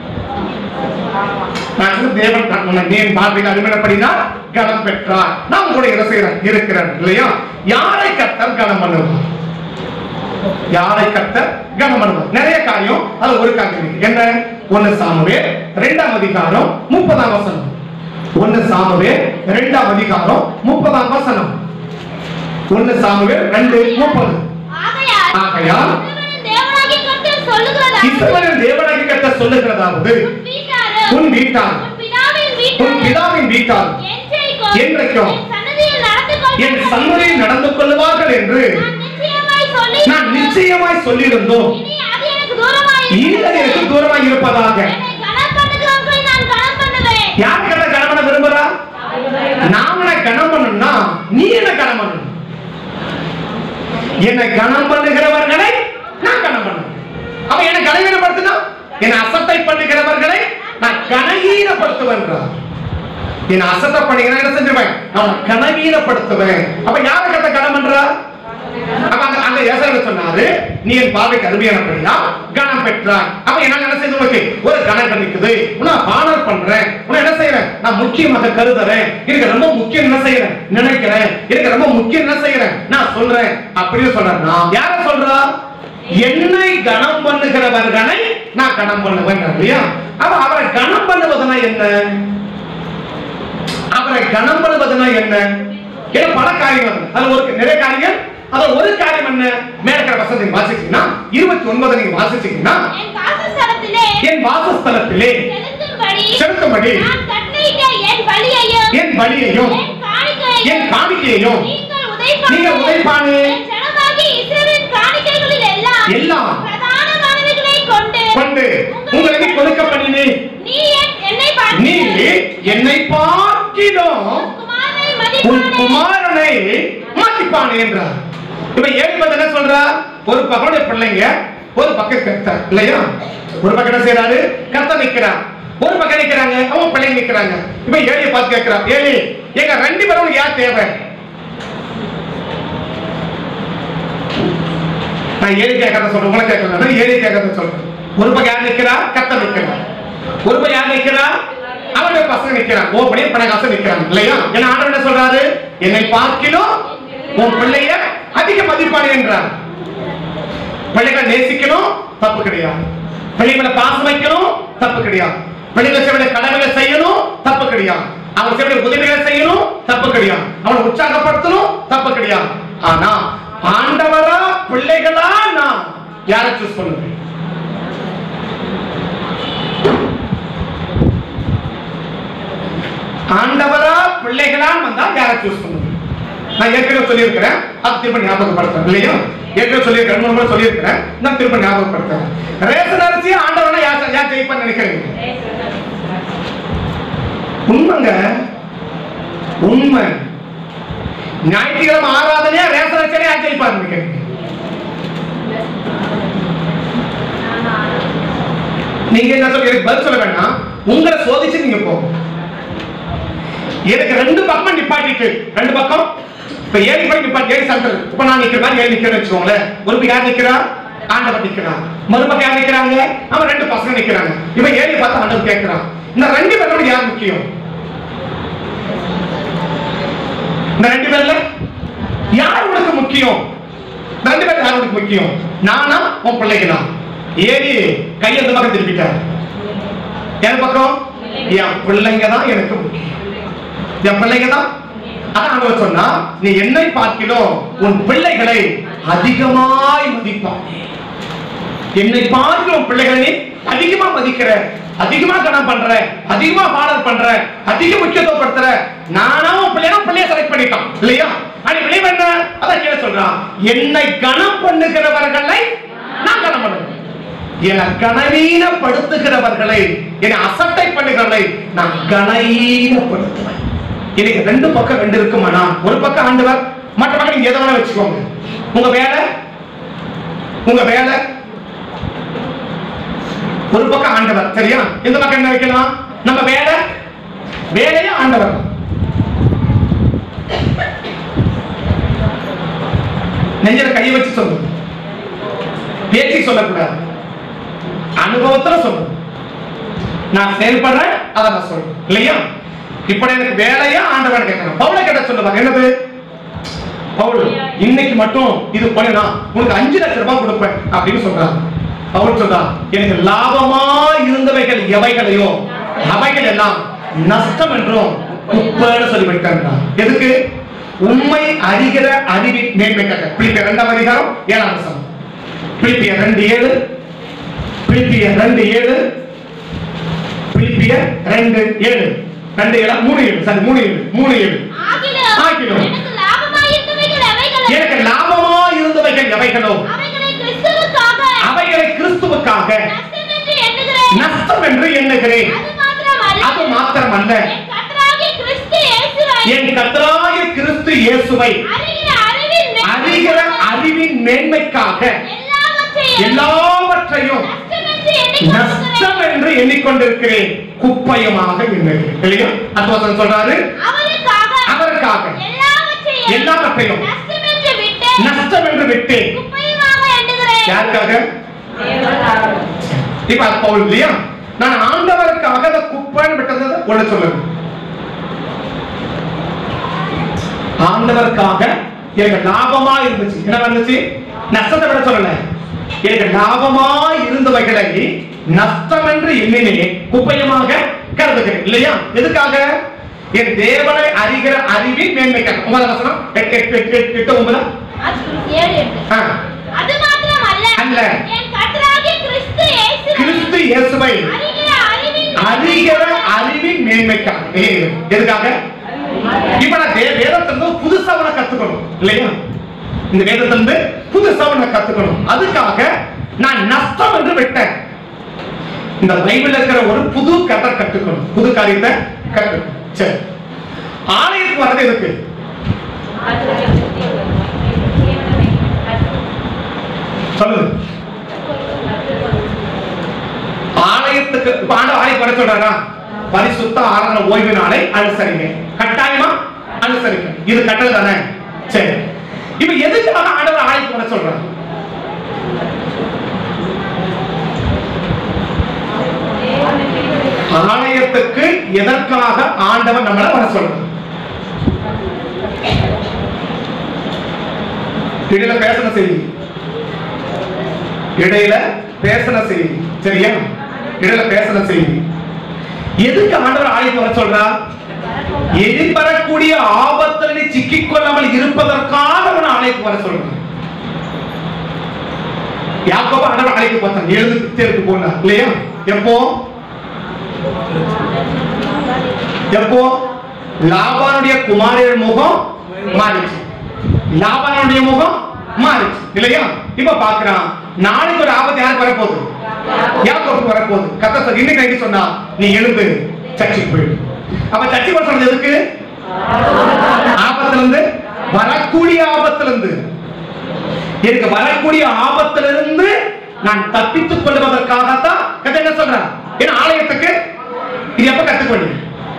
நான் வந்து தேவன் நான் உன்னை நேன் பார்வையில் அருமைப்படினா கனம் பெற்றார் நான் உங்களோட என்ன செய்கிறேன் இருக்கிறேன் இல்லையா யாரை கர்த்தர் கனம் பண்ணுவார் யாரை கர்த்தர் கனம் பண்ணுவார் நிறைய காரியம் அது ஒரு காரியம் இருக்கு. என்ன ஒன்னு சாமுவே ரெண்டாம் அதிகாரம் முப்பதாம் வசனம் ஒன்னு சாமுவே ரெண்டாம் அதிகாரம் முப்பதாம் வசனம் ஒன்னு சாமுவே ரெண்டு முப்பது ஆகையால் ஆகையால் இஸ்ரவேலின் தேவனாகிய கர்த்தர் சொல்லுகிறதாவது, இஸ்ரவேலின் தேவனாகி கர்த்தர் சொல்லுகிறதாவது உன் வீட்டாரும், உன் வீட்டார் உன் பிதாவின் உன் வீட்டாரும் பிதாவின் வீட்டார் என்றைக்கும் என்றைக்கும் என் சன்னதியில் நடந்து என் கொள்வார்கள். சந்ததியில் நடந்து கொள்வார்கள் என்று நான் நிச்சயமாய் சொல்லி நான் நிச்சயமாய் சொல்லியிருந்தோம் இனி அது எனக்கு தூரமாய் ஈரன் எனக்கு தூரமாய் இருப்பதாக என்னை கனம் பண்ணுகிறவர்களை நான் கனம் பண்ணுவேன் யார் கண்ண கனம் பண்ண விரும்புறா நான் உன்னை கனம் பண்ணணும்னா நீ என்ன கனம் பண்ணணும் என்னை கனம் பண்ணுகிறவர்களை நான் கனம் பண்ணணும் அவன் என்னை கனவீனப்படுத்தினா என்னை அசட்டை பண்ணுகிறவர்களை நான் கனவீனப்படுத்துவேன்றார் என்னை அசட்டை பண்ணிக்கிறேன் என்ன செஞ்சிருவேன் அவன் கனவீனப்படுத்துவேன் அப்ப யாரை கத்த கனம் பண்றா அப்ப அங்க அங்க ஏசாயா சொன்னாரு நீ என் பார்வைக்கு அருமையானபடியா கனம் பெற்றாய் அப்ப என்ன என்ன செய்து உனக்கு ஒரு கணம் கிடைக்குது உன்னை பானர் பண்றேன் உன்னை என்ன செய்யறேன் நான் முக்கியமாக கருதுறேன் எனக்கு ரொம்ப முக்கியம் என்ன செய்யறேன் நினைக்கிறேன் எனக்கு ரொம்ப முக்கியம் என்ன செய்யறேன் நான் சொல்றேன் அப்படின்னு சொல்றேன் நான் யார சொல்றா என்னை கனம் பண்ணுகிறவர்களை நான் கனம் பண்ணுவேன் இல்லையா அப்ப அவரை கனம் பண்ணுவதுனா என்ன அவரை கனம் பண்ணுவதுனா என்ன ஏன்னா பல காரியங்கள் இருக்கு. அதுல ஒரு நிறைய காரியம் அதுல ஒரு காரியம் என்ன மேற்கிற வசதி வாசிச்சீங்கன்னா இருபத்தி ஒன்பது நீங்க வாசிச்சீங்கன்னா என் வாசஸ்தலத்திலே என் வாசஸ்தலத்திலே செலுத்தும்படி செலுத்தும்படி நான் கட்டளையிட்ட என் பலியையும் என் பலியையும் என் காணிக்கையையும் என் காணிக்கையையும் நீங்கள் உதைப்பானே நீங்கள் உதைப்பானே என் ஜனமாகிய இஸ்ரவேலின் காணிக்கைகளில் எல்லாம் எல்லாம் பிரதானமானவைகளை கொண்டு கொண்டு உங்களுக்கு கொடுக்க பண்ணினேன் நீ என் என்னை நீ பார்த்து என்னை பார்க்கிலும் குமாரனை உன் மதிப்பானே குமாரனை மாற்றிப்பான் என்றார் இப்ப ஏழுபது என்ன சொல்றா ஒரு பகனுடைய பிள்ளைங்க ஒரு பக்கம் கத்த இல்லையா ஒரு பக்கம் என்ன செய்யறாரு கத்த நிக்கிறார் ஒரு பக்கம் நிக்கிறாங்க அவங்க பிள்ளைங்க நிக்கிறாங்க இப்ப ஏழிய பார்த்து கேட்கிறா ஏழி எங்க ரெண்டு பேரும் யார் தேவை நான் ஏழி கேட்கறத சொல்றேன் உங்களை கேட்கல ஏழி கேட்கறத சொல்றேன் ஒரு பக்கம் யார் நிக்கிறா கத்த நிக்கிறா ஒரு பக்கம் யார் நிக்கிறா அவருடைய பசங்க நிக்கிறாங்க ஓ படி பணகாசம் நிக்கிறாங்க இல்லையா என்ன ஆண்டவர் என்ன சொல்றாரு என்னை பார்க்கிலும் உன் பிள்ளைய அதிக மதிப்பாடு என்றார் பிள்ளைகளை நேசிக்கணும் தப்பு கிடையாது பிள்ளைகளை பாசம் வைக்கணும் தப்பு கிடையாது பிள்ளைகள் செய்ய வேண்டிய கடமைகளை செய்யணும் தப்பு கிடையாது அவங்க செய்ய வேண்டிய உதவிகளை செய்யணும் தப்பு கிடையாது அவனை உற்சாகப்படுத்தணும் தப்பு கிடையாது ஆனா ஆண்டவரா பிள்ளைகளா நான் யாரை சூஸ் பண்ணுவேன் ஆண்டவரா பிள்ளைகளான்னு வந்தா யாரை சூஸ் பண்ணுவேன் நான் ஏற்கனவே சொல்லியிருக்கிறேன் அது திரும்ப ஞாபகப்படுத்துறேன் இல்லையா ஏற்கனவே சொல்லியிருக்கேன் ரெண்டு மூணு முறை சொல்லியிருக்கிறேன் நான் திரும்ப ஞாபகப்படுத்துறேன் ரேஷன் அரிசி ஆண்டவனா யார் யார் ஜெயிப்பான்னு நினைக்கிறீங்க உண்மைங்க உண்மை ஞாயிற்றுக்கிழமை ஆராதனையா ரேஷன் அரிசியா யார் ஜெயிப்பான்னு நினைக்கிறீங்க நீங்க என்ன சொல்ல எனக்கு பதில் சொல்ல வேண்டாம் உங்களை சோதிச்சு நீங்க போங்க எனக்கு ரெண்டு பக்கம் நிப்பாட்டிட்டு ரெண்டு பக்கம் இப்ப ஏழு போய் நிப்பாட்டி ஏழு சென்டர் இப்ப நான் நிக்கிற மாதிரி ஏழு நிக்கிறேன்னு வச்சுக்கோங்களேன் ஒரு பக்கம் யார் நிக்கிறா ஆண்டவர் நிக்கிறான் மறுபக்கம் யார் நிக்கிறாங்க அவன் ரெண்டு பசங்க நிக்கிறாங்க இவன் ஏழு பார்த்து ஆண்டவர் கேட்கிறான் இந்த ரெண்டு பேரோட யார் முக்கியம் இந்த ரெண்டு பேர்ல யார் உனக்கு முக்கியம் இந்த ரெண்டு பேர் யார் உனக்கு முக்கியம் நானா உன் பிள்ளைகளா ஏறி கையை இந்த பக்கம் திருப்பிட்டார் என் பக்கம் என் பிள்ளைங்க தான் எனக்கு முக்கியம் என் பிள்ளைங்க தான் அதான் ஆண்டவர் சொன்னா நீ என்னை பார்க்கிலும் உன் பிள்ளைகளை அதிகமாய் மதிப்பாய் என்னை பார்க்கிற உன் பிள்ளைகளை நீ அதிகமா மதிக்கிற அதிகமா கணம் பண்ற அதிகமா பாடல் பண்ற அதிக முக்கியத்துவப்படுத்துற நானா உன் பிள்ளையா பிள்ளைய செலக்ட் பண்ணிட்டான் இல்லையா ஆனா விளைவு என்ன அதான் கீழே சொல்றான் என்னை கணம் பண்ணுகிறவர்களை நான் கணம் பண்ணுவேன் என கனவீனப்படுத்துகிறவர்களை என்னை அசட்டை பண்ணுகிறவர்களை நான் கனவீனப்படுத்துவேன் இன்னைக்கு ரெண்டு பக்கம் ரெண்டு இருக்குமானா ஒரு பக்கம் ஆண்டவர் மற்ற பக்கம் நீங்க எதை வேணா வச்சுக்கோங்க உங்க வேலை உங்க வேலை ஒரு பக்கம் ஆண்டவர் சரியா இந்த பக்கம் என்ன வைக்கலாம் நம்ம வேலை வேலையா ஆண்டவர் நெஞ்சில கையை வச்சு சொல்லு பேச்சு சொல்லக்கூடாது அனுபவத்துல சொல்லணும் நான் செயல்படுறேன் அதை நான் சொல்றேன் இல்லையா இப்ப எனக்கு வேலையா ஆண்டவன் கேட்கணும் பவுல கேட்ட சொல்லுவாங்க என்னது பவுல் இன்னைக்கு மட்டும் இது பண்ணினா உனக்கு அஞ்சு லட்சம் ரூபாய் கொடுப்பேன் அப்படின்னு சொல்றாங்க பவுல் சொல்றா எனக்கு லாபமா இருந்தவைகள் எவைகளையோ அவைகள் எல்லாம் நஷ்டம் என்றும் குப்பைன்னு சொல்லி விட்டாங்க எதுக்கு உண்மை அறிகிற அறிவின் மேன்மைக்காக பிலிப்பியர் இரண்டாம் அதிகாரம் ஏழாம் வசனம் பிலிப்பியர் ரெண்டு ஏழு பிலிப்பியர் ரெண்டு ஏழு பிலிப்பியர் ரெண்டு ஏழு ரெண்டு ஏழா மூணு ஏழு சாரி மூணு ஏழு மூணு ஏழு ஆகிலும் ஆகிலும் எனக்கு லாபமாயிருந்தவைகள் எவைகளோ எனக்கு லாபமா இருந்தவைகள் எவைகளோ அவைகளை கிறிஸ்துவுக்காக அவைகளை கிறிஸ்துவுக்காக நஷ்டமென்று எண்ணுகிறேன் நஷ்டம் என்று எண்ணுகிறேன் அது மாத்திரமல்ல அது மாத்திரமல்ல என் கர்த்தராகிய கிறிஸ்து இயேசுவை என் கர்த்தராகிய கிறிஸ்து இயேசுவை அறிகிற அறிவின் அறிகிற அறிவின் மேன்மைக்காக எல்லாவற்றையும் எல்லாவற்றையும் நஷ்டமென்று நஷ்டம் எண்ணிக்கொள்கிறேன் என்று எண்ணிக்கொண்டிருக்கிறேன் குப்பையமாக எண்ணுகிறேன் இல்லையா அத்வாசன் சொல்றாரு அவருக்காக அவருக்காக எல்லாவற்றையும் எல்லாவற்றையும் நஷ்டமென்று விட்டு நஷ்டம் என்று விட்டேன் குப்பையுமாக எண்ணுகிறேன் யாருக்காக இப்ப அது பவுல் இல்லையா நான் ஆண்டவருக்காக அந்த குப்பைன்னு விட்டது ஒண்ணு சொல்லுங்க ஆண்டவருக்காக எனக்கு லாபமா இருந்துச்சு என்ன இருந்துச்சு நஷ்டத்தை விட சொல்லல எனக்கு லாபமா இருந்தவைகளை நஷ்டம் என்று எண்ணினேன் குப்பையமாக கருதுகிறேன் இல்லையா எதுக்காக என் தேவனை அறிகிற அறிவின் மேன்மைக்காக ஒன்பதாம் வசனம் எட்டு எட்டு எட்டு எட்டு எட்டு ஒன்பது அது ஏழு எட்டு. ஆ. அது மாத்திரம் அல்ல அல்ல. என் கர்த்தராகிய கிறிஸ்து இயேசுவை கிறிஸ்து இயேசுவை அறிகிற அறிவின் அறிகிற அறிவின் மேன்மைக்காக ஏய், எதுக்காக இப்ப நான் வே- வேதத்திலிருந்து புதுசா உன கத்துக்கணும் இல்லையா இந்த வேதத்திலிருந்து புதுசா உன கத்துக்கணும் அதுக்காக நான் நஷ்டம் என்று விட்டேன் இந்த பைபிள்ல இருக்கிற ஒரு புது கதை கத்துக்கணும் புது காரியத்தை கத்துக்கணும் சரி ஆலயத்துக்கு வர்றது எதுக்கு சொல்லுங்க ஆலயத்துக்கு இப்ப ஆண்டவர் ஆலயம் வர சொல்றாரா பரிசுத்த ஆராதனை ஓய்வு நாளை அனுசரிங்க கட்டாயமா அனுசரிங்க இது கட்டளை தானே சரி இப்ப எதுக்காக ஆண்டவர் ஆலயத்துக்கு வர சொல்றாரு ஆலயத்துக்கு எதற்காக ஆண்டவர் நம்மள வர சொல்றாரு இடையில பேசின செய்தி இடையில பேசின செய்தி சரியா இடையில பேசின செய்தி எதுக்கு ஆண்டவர் ஆலயத்துக்கு வர சொல்றா எதிர்வரக்கூடிய ஆபத்தில் நீ சிக்கிக்கொள்ளாமல் இருப்பதற்காக அவன் ஆலயத்துக்கு வர சொல்றான் யாக்கோப ஆண்டவர் ஆலயத்துக்கு பார்த்தான் எழுது தேர்க்கு போனார் இல்லையா எப்போ எப்போ லாபானுடைய குமாரர் முகம் மாறிச்சு லாபானுடைய முகம் மாறிச்சு இல்லையா இப்ப பாக்குறான் நாளைக்கு ஒரு ஆபத்து யாருக்கு வரப்போகுது யாக்கோபுக்கு வரப்போகுது கத்த சொல்லி இன்னைக்கு நைட்டு சொன்னா நீ எழுந்து சர்ச்சுக்கு போயிடு அப்ப சர்ச்சுக்கு வர சொன்னது எதுக்கு ஆபத்துல இருந்து வரக்கூடிய ஆபத்துல இருந்து எனக்கு வரக்கூடிய ஆபத்திலிருந்து நான் தப்பித்துக் கொள்வதற்காகத்தான் கதை என்ன சொல்றேன் ஏன்னா ஆலயத்துக்கு இது எப்ப கத்துக்கொண்டு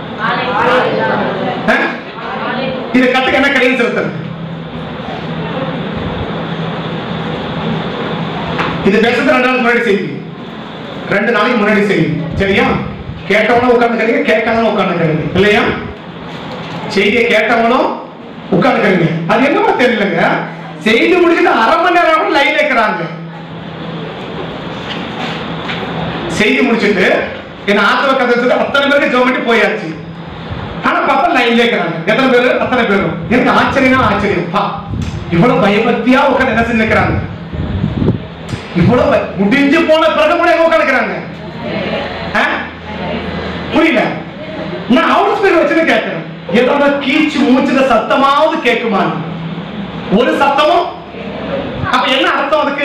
இது கத்துக்க என்ன கடையில் செலுத்தது இது பேசுறது ரெண்டு நாளுக்கு முன்னாடி செய்தி ரெண்டு நாளைக்கு முன்னாடி செய்தி சரியா கேட்டவனும் உட்காந்துக்கிறீங்க கேட்காதவனும் உட்காந்துக்கிறீங்க இல்லையா செய்தியை கேட்டவனும் உட்காந்துக்கிறீங்க அது என்னமா தெரியலங்க செய்தி முடிச்சுட்டு அரை மணி நேரம் லைன் இருக்கிறாங்க செய்தி முடிச்சிட்டு என்ன ஆத்தவ கதை சொல்லி அத்தனை பேருக்கு ஜோம் பண்ணி போயாச்சு ஆனா பாப்பா லைன்ல இருக்கிறாங்க எத்தனை பேர் அத்தனை பேரும் எனக்கு ஆச்சரியம்னா ஆச்சரியம் பா இவ்வளவு பயபக்தியா உட்காந்து என்ன செஞ்சு நிக்கிறாங்க இவ்வளவு பய- முடிஞ்சு போன பிறகு கூட எங்க உட்காந்துக்கிறாங்க புரியல நான் அவுட் ஸ்பீக்கர் வச்சுட்டு கேட்கிறேன் ஏதோ கீச்சு மூச்சுத சத்தமாவது கேட்குமான்னு ஒரு சத்தமும் அப்ப என்ன அர்த்தம் அதுக்கு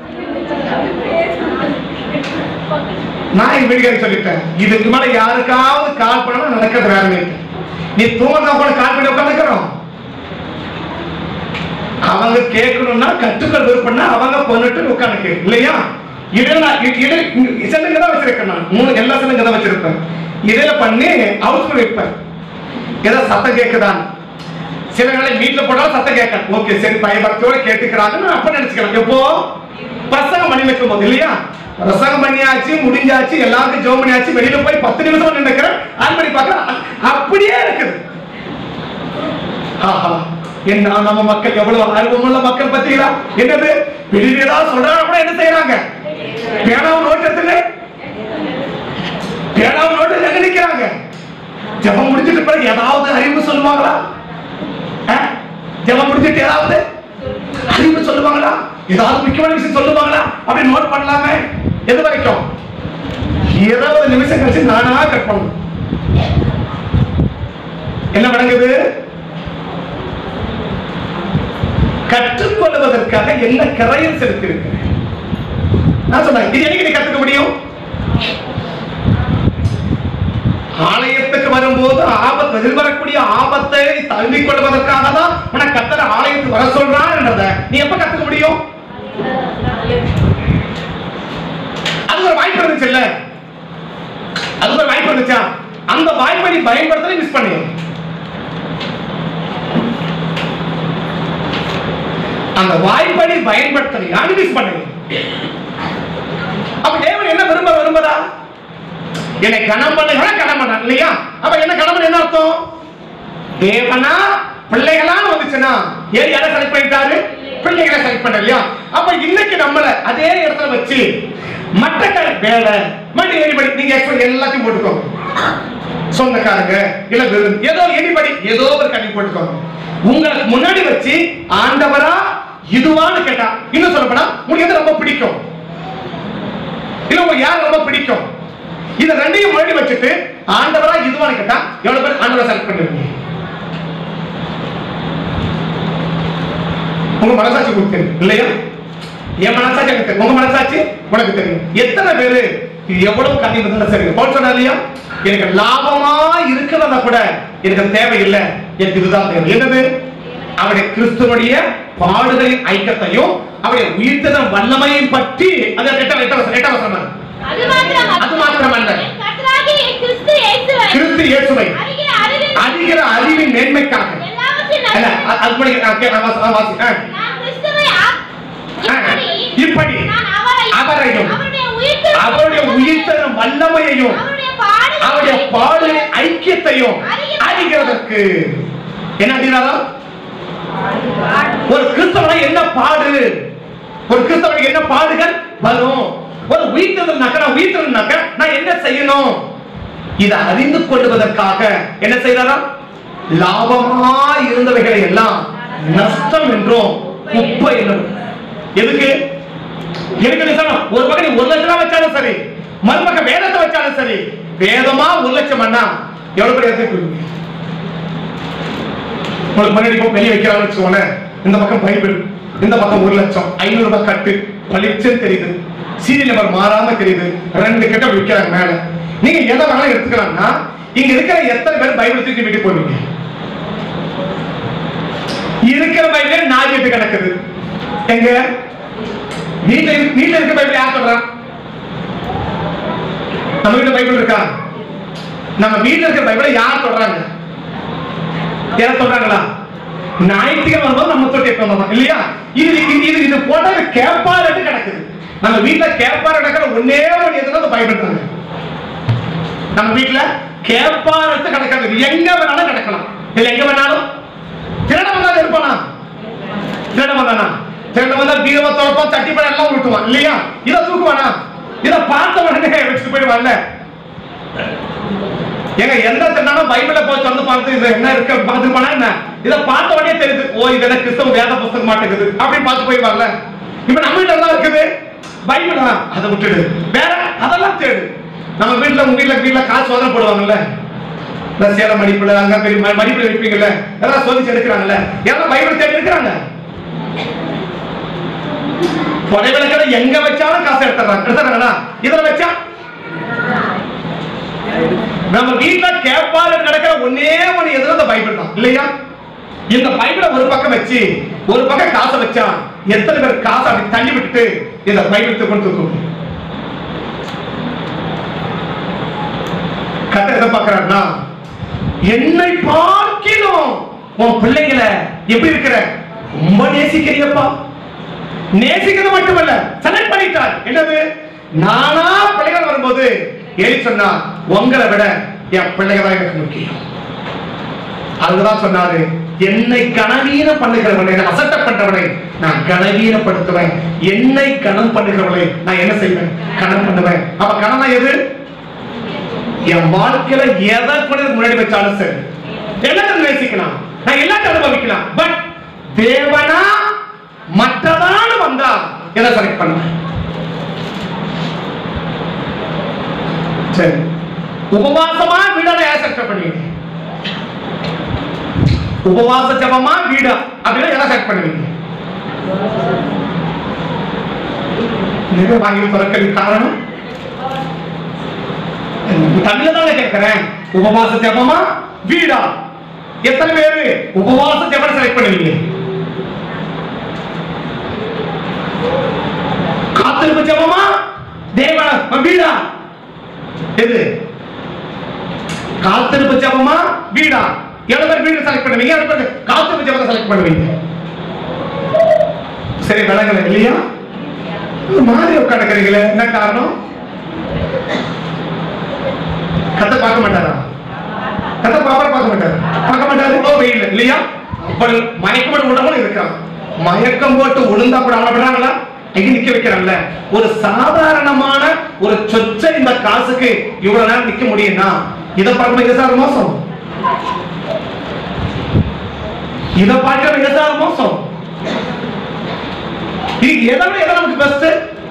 நான் எங்க வீட்டுக்காரி சொல்லிட்டேன் இதுக்கு மேல யாருக்காவது கால் பண்ணா நடக்கிறது வேற வீட்டு நீ தூங்க கூட கால் பண்ணி உட்காந்துக்கிறோம் அவங்க கேட்கணும்னா கற்றுக்கள் விருப்பம்னா அவங்க பொண்ணுட்டு உட்காந்துக்கு இல்லையா இடையில இடையில செல்லுங்க தான் வச்சிருக்கேன் நான் மூணு எல்லா செல்லுங்க தான் வச்சிருப்பேன் இடையில பண்ணி அவுட் வைப்பேன் ஏதோ சத்தம் கேட்குதான் சில வேளை வீட்டுல போனாலும் சத்தம் கேட்க ஓகே சரி பயபக்தியோட கேட்டுக்கிறாங்கன்னு நான் அப்ப நினைச்சுக்கலாம் எப்போ பிரசங்கம் பண்ணி வைக்கும் போது இல்லையா பிரசங்கம் பண்ணியாச்சு முடிஞ்சாச்சு எல்லாருக்கும் ஜோம் பண்ணியாச்சு வெளியில போய் பத்து நிமிஷம் நின்னுக்கிறேன் ஆன் பண்ணி பார்க்கறேன் அ- அப்படியே இருக்குது ஆஹா என்ன நம்ம மக்கள் எவ்வளவு ஆர்வமுள்ள மக்கள் பத்தீங்களா என்னது வெளியில ஏதாவது சொல்றாங்க கூட என்ன செய்யறாங்க பேனாவும் நோட்டத்துல பேனாவும் நோட்டு எங்க நிக்கிறாங்க ஜெபம் முடிச்சிட்டு பிறகு ஏதாவது அறிவு சொல்லுவாங்களா அஹ்? ஜெபம் முடிச்சிட்டு ஏதாவது அறிவு சொல்லுவாங்களா ஏதாவது முக்கியமான விஷயம் சொல்லுவாங்களா அப்படி நோட் பண்ணலாமே எது வரைக்கும் இருபது நிமிஷம் கழிச்சு நானா கட் பண்ணணும் என்ன நடக்குது கற்றுக்கொள்வதற்காக என்ன கரையில் செலுத்திருக்கிறேன் நான் சொன்னேன் இது என்னைக்கு நீ கத்துக்க முடியும் ஆலயத்துக்கு வரும்போது ஆபத்து எதிர்வரக்கூடிய ஆபத்தை நீ தழுவிக் கொள்வதற்காக தான் உனக்கு கத்தர ஆலயத்துக்கு வர சொல்றான்றத நீ எப்ப கத்துக்க முடியும் அது ஒரு வாய்ப்பு இருந்துச்சு இல்ல அது ஒரு வாய்ப்பு இருந்துச்சா அந்த வாய்ப்பை நீ பயன்படுத்தல மிஸ் பண்ணிடு அந்த வாய்ப்பை நீ பயன்படுத்தலையா நீ மிஸ் பண்ணிடு அப்ப தேவன் என்ன விரும்ப விரும்புறா என்னை கணம் பண்ணுகிறா கணம் பண்ண இல்லையா அப்ப என்ன கணம் என்ன அர்த்தம் தேவனா பிள்ளைகளா வந்துச்சுன்னா ஏன் யாரை செலக்ட் பண்ணிட்டாரு பிள்ளைகளை செலக்ட் பண்ண இல்லையா அப்ப இன்னைக்கு நம்மள அதே இடத்துல வச்சு மற்ற கடை வேலை மணி எரிபடி நீங்க expert எல்லாத்தையும் போட்டுக்கோங்க சொந்தக்காரங்க இல்ல வெறும் ஏதோ எரிபடி ஏதோ ஒரு கணி போட்டுக்கோங்க உங்களுக்கு முன்னாடி வச்சு ஆண்டவரா இதுவான்னு கேட்டா இன்னும் சொல்லப்போனா உங்களுக்கு எது ரொம்ப பிடிக்கும் இல்ல உங்களுக்கு யார் ரொம்ப பிடிக்கும் இத ரெண்டையும் முன்னாடி வச்சுட்டு ஆண்டவரா இதுவான்னு கேட்டா எவ்வளவு பேர் ஆண்டவரை செலக்ட் பண்ணுவீங்க உங்க மனசாட்சி உங்களுக்கு தெரியும் இல்லையா என் மனசாட்சி எனக்கு தெரியும் உங்க மனசாட்சி உனக்கு தெரியும் எத்தனை பேரு இது எவ்வளவு கண்ணி இருந்தா சரி போல் சொன்னா இல்லையா எனக்கு லாபமா இருக்கிறதா கூட எனக்கு தேவையில்லை எனக்கு இதுதான் தேவை என்னது அவருடைய கிறிஸ்துவனுடைய பாடுகளின் ஐக்கியத்தையும் அவருடைய உயிர்த்ததன் வல்லமையும் பற்றி அது எட்ட எட்ட வசனம் எட்ட வசனம் அது மாத்திரம் அது மாத்திரமல்ல. என் கர்த்தராகிய கிறிஸ்து இயேசுவை கிறிஸ்து இயேசுவை அறிகிற அறிவின் அறிகிற அறிவின் மேன்மைக்காக எல்லாவற்றின் அல்ல நடுவில் அது- அது படி நான் கே- நான் வாசி- நான் வாசி- ஆ. நான் கிறிஸ்துவை ஆ- இப்படி இப்படி நான் அவரை அவரையும் அவருடைய உயிர்த்தெழுதல் அவருடைய உயிர்த்தரும் வல்லமையையும் அவருடைய பாடுகளை அவருடைய பாடலின் ஐக்கியத்தையும் அறிகிறதற்கு என்ன அப்படின்னாலும் ஒரு கிறிஸ்தவனை என்ன பாடு ஒரு கிறிஸ்தவனுக்கு என்ன பாடுகள் வரும் ஒரு உயிர்த்ததுனாக்க நான் உயிர்த்ததுனாக்க நான் என்ன செய்யணும் இதை அறிந்து கொள்வதற்காக என்ன செய்தாராம் லாபமா இருந்தவைகளை எல்லாம் நஷ்டம் என்றும் குப்பை என்றும் எதுக்கு எதுக்கு நிசனம் ஒரு பக்கம் நீ ஒரு லட்சம் ரூபாய் வச்சாலும் சரி மறுபக்கம் வேதத்தை வச்சாலும் சரி வேதமா ஒரு லட்சம் அண்ணா எவ்வளவு பெரிய இடத்துக்கு போவீங்க? உங்களுக்கு முன்னாடி இப்போ வெளியே வைக்கிறாங்கன்னு வச்சுக்கோங்களேன் இந்த பக்கம் பைபிள் இந்த பக்கம் ஒரு லட்சம் ஐநூறு ரூபாய் கட்டு பளிச்சுன்னு தெரியுது சீரியல் நம்பர் மாறாம தெரியுது ரெண்டு கிட்ட விற்கிறாங்க மேல நீங்க எதை வேணாலும் எடுத்துக்கலாம்னா இங்க இருக்கிற எத்தனை பேர் பைபிள் தூக்கி வீட்டுக்கு போவீங்க இருக்கிற பைபிள் நாலு எட்டு கிடக்குது எங்க வீட்டுல இருக்கு- வீட்டுல இருக்க பைபிள் யார் சொல்றா நம்ம வீட்டுல பைபிள் இருக்கா நம்ம வீட்டுல இருக்க பைபிளை யார் சொல்றாங்க யார் சொல்றாங்களா ஞாயிற்றுக்கிழமை வரும்போது நம்ம தொட்டி எப்ப வந்தோம் இல்லையா இது இது இது இது போட்டா இது கேப்பாரட்டு கிடக்குது நம்ம வீட்டுல கேப்பார கிடக்கிற ஒன்னே ஒன்று எதுனா அந்த பைபிள் தாங்க நம்ம வீட்டுல கேப்பாரட்டு கிடக்கிறது எங்க வேணாலும் கிடக்கலாம் இல்ல எங்க வேணாலும் திருட வந்தாலும் இருப்பானா திருட வந்தானா திருட வந்தா பீரவ தொடப்பம் தட்டி படம் எல்லாம் விட்டுவான் இல்லையா இதை தூக்குவானா இதை பார்த்த உடனே வச்சுட்டு போயிடுவான்ல ஏங்க எந்த திருநாளும் பைபிள போய் வந்து பார்த்து இது என்ன இருக்கு பார்த்து போனா என்ன இதை பார்த்த உடனே தெரியுது ஓ இது என்ன கிறிஸ்தவ வேத புஸ்தகம் மாட்டேங்குது அப்படின்னு பார்த்து போயிடுவார்ல இப்ப நம்ம வீட்டுல என்ன இருக்குது பைபிளா அதை விட்டுடு வேற அதெல்லாம் தேடு நம்ம வீட்டுல உங்க வீட்டுல வீட்டுல காசு சோதனை போடுவாங்கல்ல இந்த சேலம் மடிப்புல அங்க பெரிய ம- மடிப்புல வைப்பீங்கல்ல எல்லாம் சோதிச்சு எடுக்கிறாங்கல்ல எல்லாம் பைபிள் தேடி எடுக்கிறாங்க புடைவிளக்கட எங்க வச்சாலும் காசு எடுத்துறாங்க எடுத்துறாங்களா இதுல வச்சா நம்ம வீட்ல கேப்பாரு நடக்கிற ஒன்னே ஒண்ணு எதுனா இந்த பைபிள் தான் இல்லையா இந்த பைபிளை ஒரு பக்கம் வச்சு ஒரு பக்கம் காசை வச்சா எத்தனை பேர் காசை அப்படி தள்ளி விட்டுட்டு இந்த பைபிள் கொண்டு தூக்கும் கத்த எதை பார்க்கறாருன்னா என்னை பார்க்கிலும் உன் பிள்ளைங்களை எப்படி இருக்கிற ரொம்ப நேசிக்கிறியப்பா நேசிக்கிறது மட்டுமல்ல செலக்ட் பண்ணிட்டார் என்னது நானா பிள்ளைகள் வரும்போது ஏறி சொன்னா உங்களை விட என் பிள்ளைகள் தான் எனக்கு முக்கியம் அதுதான் சொன்னாரு என்னை கனவீன பண்ணுகிறவனை என்னை அசட்ட பண்றவனை நான் கனவீனப்படுத்துவேன் என்னை கனம் பண்ணுகிறவனை நான் என்ன செய்வேன் கனம் பண்ணுவேன் அப்ப கனனா எது என் வாழ்க்கையில எதை கூட முன்னாடி வச்சாலும் சரி எல்லாத்தையும் நேசிக்கலாம் நான் எல்லாத்தையும் அனுபவிக்கலாம் பட் தேவனா மற்றதான வந்தா எதை செலக்ட் பண்ணுவேன் சரி உபவாசமா வீடா செலக்ட் பண்ணுவீங்க உபவாச ஜபமா வீடா அப்படின்னு எதை செலக்ட் பண்ணுவீங்க நீங்க வாங்கி பிறக்கிறது காரணம் தமிழ்ல தான் கேட்கிறேன் உபவாச ஜபமா வீடா எத்தனை பேரு உபவாச ஜபம் செலக்ட் பண்ணுவீங்க காத்திருப்பு ஜபமா தேவ வீடா எது காத்திருப்பு ஜபமா வீடா எவ்வளவு பேர் வீடு செலக்ட் பண்ணுவீங்க எவ்வளவு பேர் காத்திருப்பு ஜபத்தை செலக்ட் பண்ணுவீங்க சரி விளங்கல இல்லையா ஒரு மாதிரி உட்காந்துக்கிறீங்களே என்ன காரணம் கத்த பார்க்க மாட்டாரா கத்த பாப்பா பார்க்க மாட்டாரு பார்க்க மாட்டாரு ஓ வெயில் இல்லையா அப்ப மயக்கம் போட்டு விடவும் இருக்கிறான் மயக்கம் போட்டு விழுந்தா கூட அவனை விடுறாங்களா எங்க நிக்க வைக்கிறாங்கல்ல ஒரு சாதாரணமான ஒரு சொச்ச இந்த காசுக்கு இவ்வளவு நேரம் நிக்க முடியும்னா இதை பார்க்க மிக சார் மோசம் இதை பார்க்க மிக சார் மோசம் இது எதை விட எதை நமக்கு பெஸ்ட்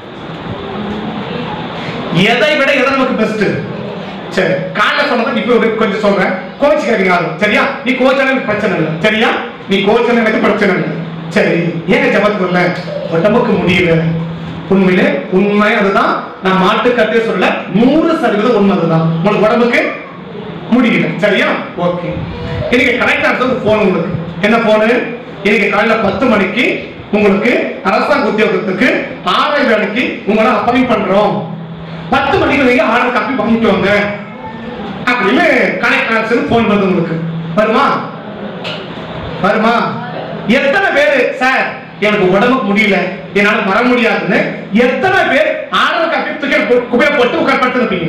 எதை விட எதை நமக்கு பெஸ்ட் சரி காலைல சொன்னதை இப்ப ஒரு கொஞ்சம் சொல்றேன் கோச்சிக்காதீங்க யாரும் சரியா நீ கோச்சன எனக்கு பிரச்சனை இல்லை சரியா நீ கோச்சன எனக்கு பிரச்சனை இல்லை சரி ஏங்க ஜபத்துக்கு வரல உடம்புக்கு முடியல உண்மையிலே உண்மை அதுதான் நான் மாட்டு கட்டே சொல்ல நூறு சதவீதம் உண்மை அதுதான் உங்களுக்கு உடம்புக்கு முடியல சரியா ஓகே இன்னைக்கு கரெக்டா இருந்தது போன் உங்களுக்கு என்ன போனு இன்னைக்கு காலையில பத்து மணிக்கு உங்களுக்கு அரசாங்க உத்தியோகத்துக்கு ஆறரை வேலைக்கு உங்களை அப்பாயிண்ட் பண்றோம் பத்து மணிக்கு நீங்க ஆர்டர் காப்பி வாங்கிட்டு வாங்க அப்படின்னு கனெக்ட் போன் வருது உங்களுக்கு வருமா வருமா எத்தனை பேரு சார் எனக்கு உடம்புக்கு முடியல என்னால வர முடியாதுன்னு எத்தனை பேர் ஆர்டர் காப்பி தூக்கி கு- குப்பையை போட்டு உட்கார் படுத்துருப்பீங்க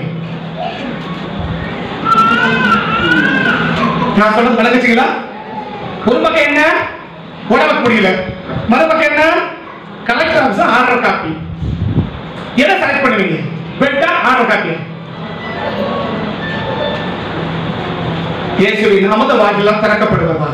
நான் சொன்னது விளங்குச்சுங்களா ஒரு பக்கம் என்ன உடம்புக்கு முடியல மறுபக்கம் என்ன கலெக்டர் ஆஃபீஸ் ஆர்டர் காப்பி எதை செலக்ட் பண்ணுவீங்க பெட்டா ஆர்டர் காப்பி இயேசுவின் நாமத வாய்களால் திறக்கப்படுவதாக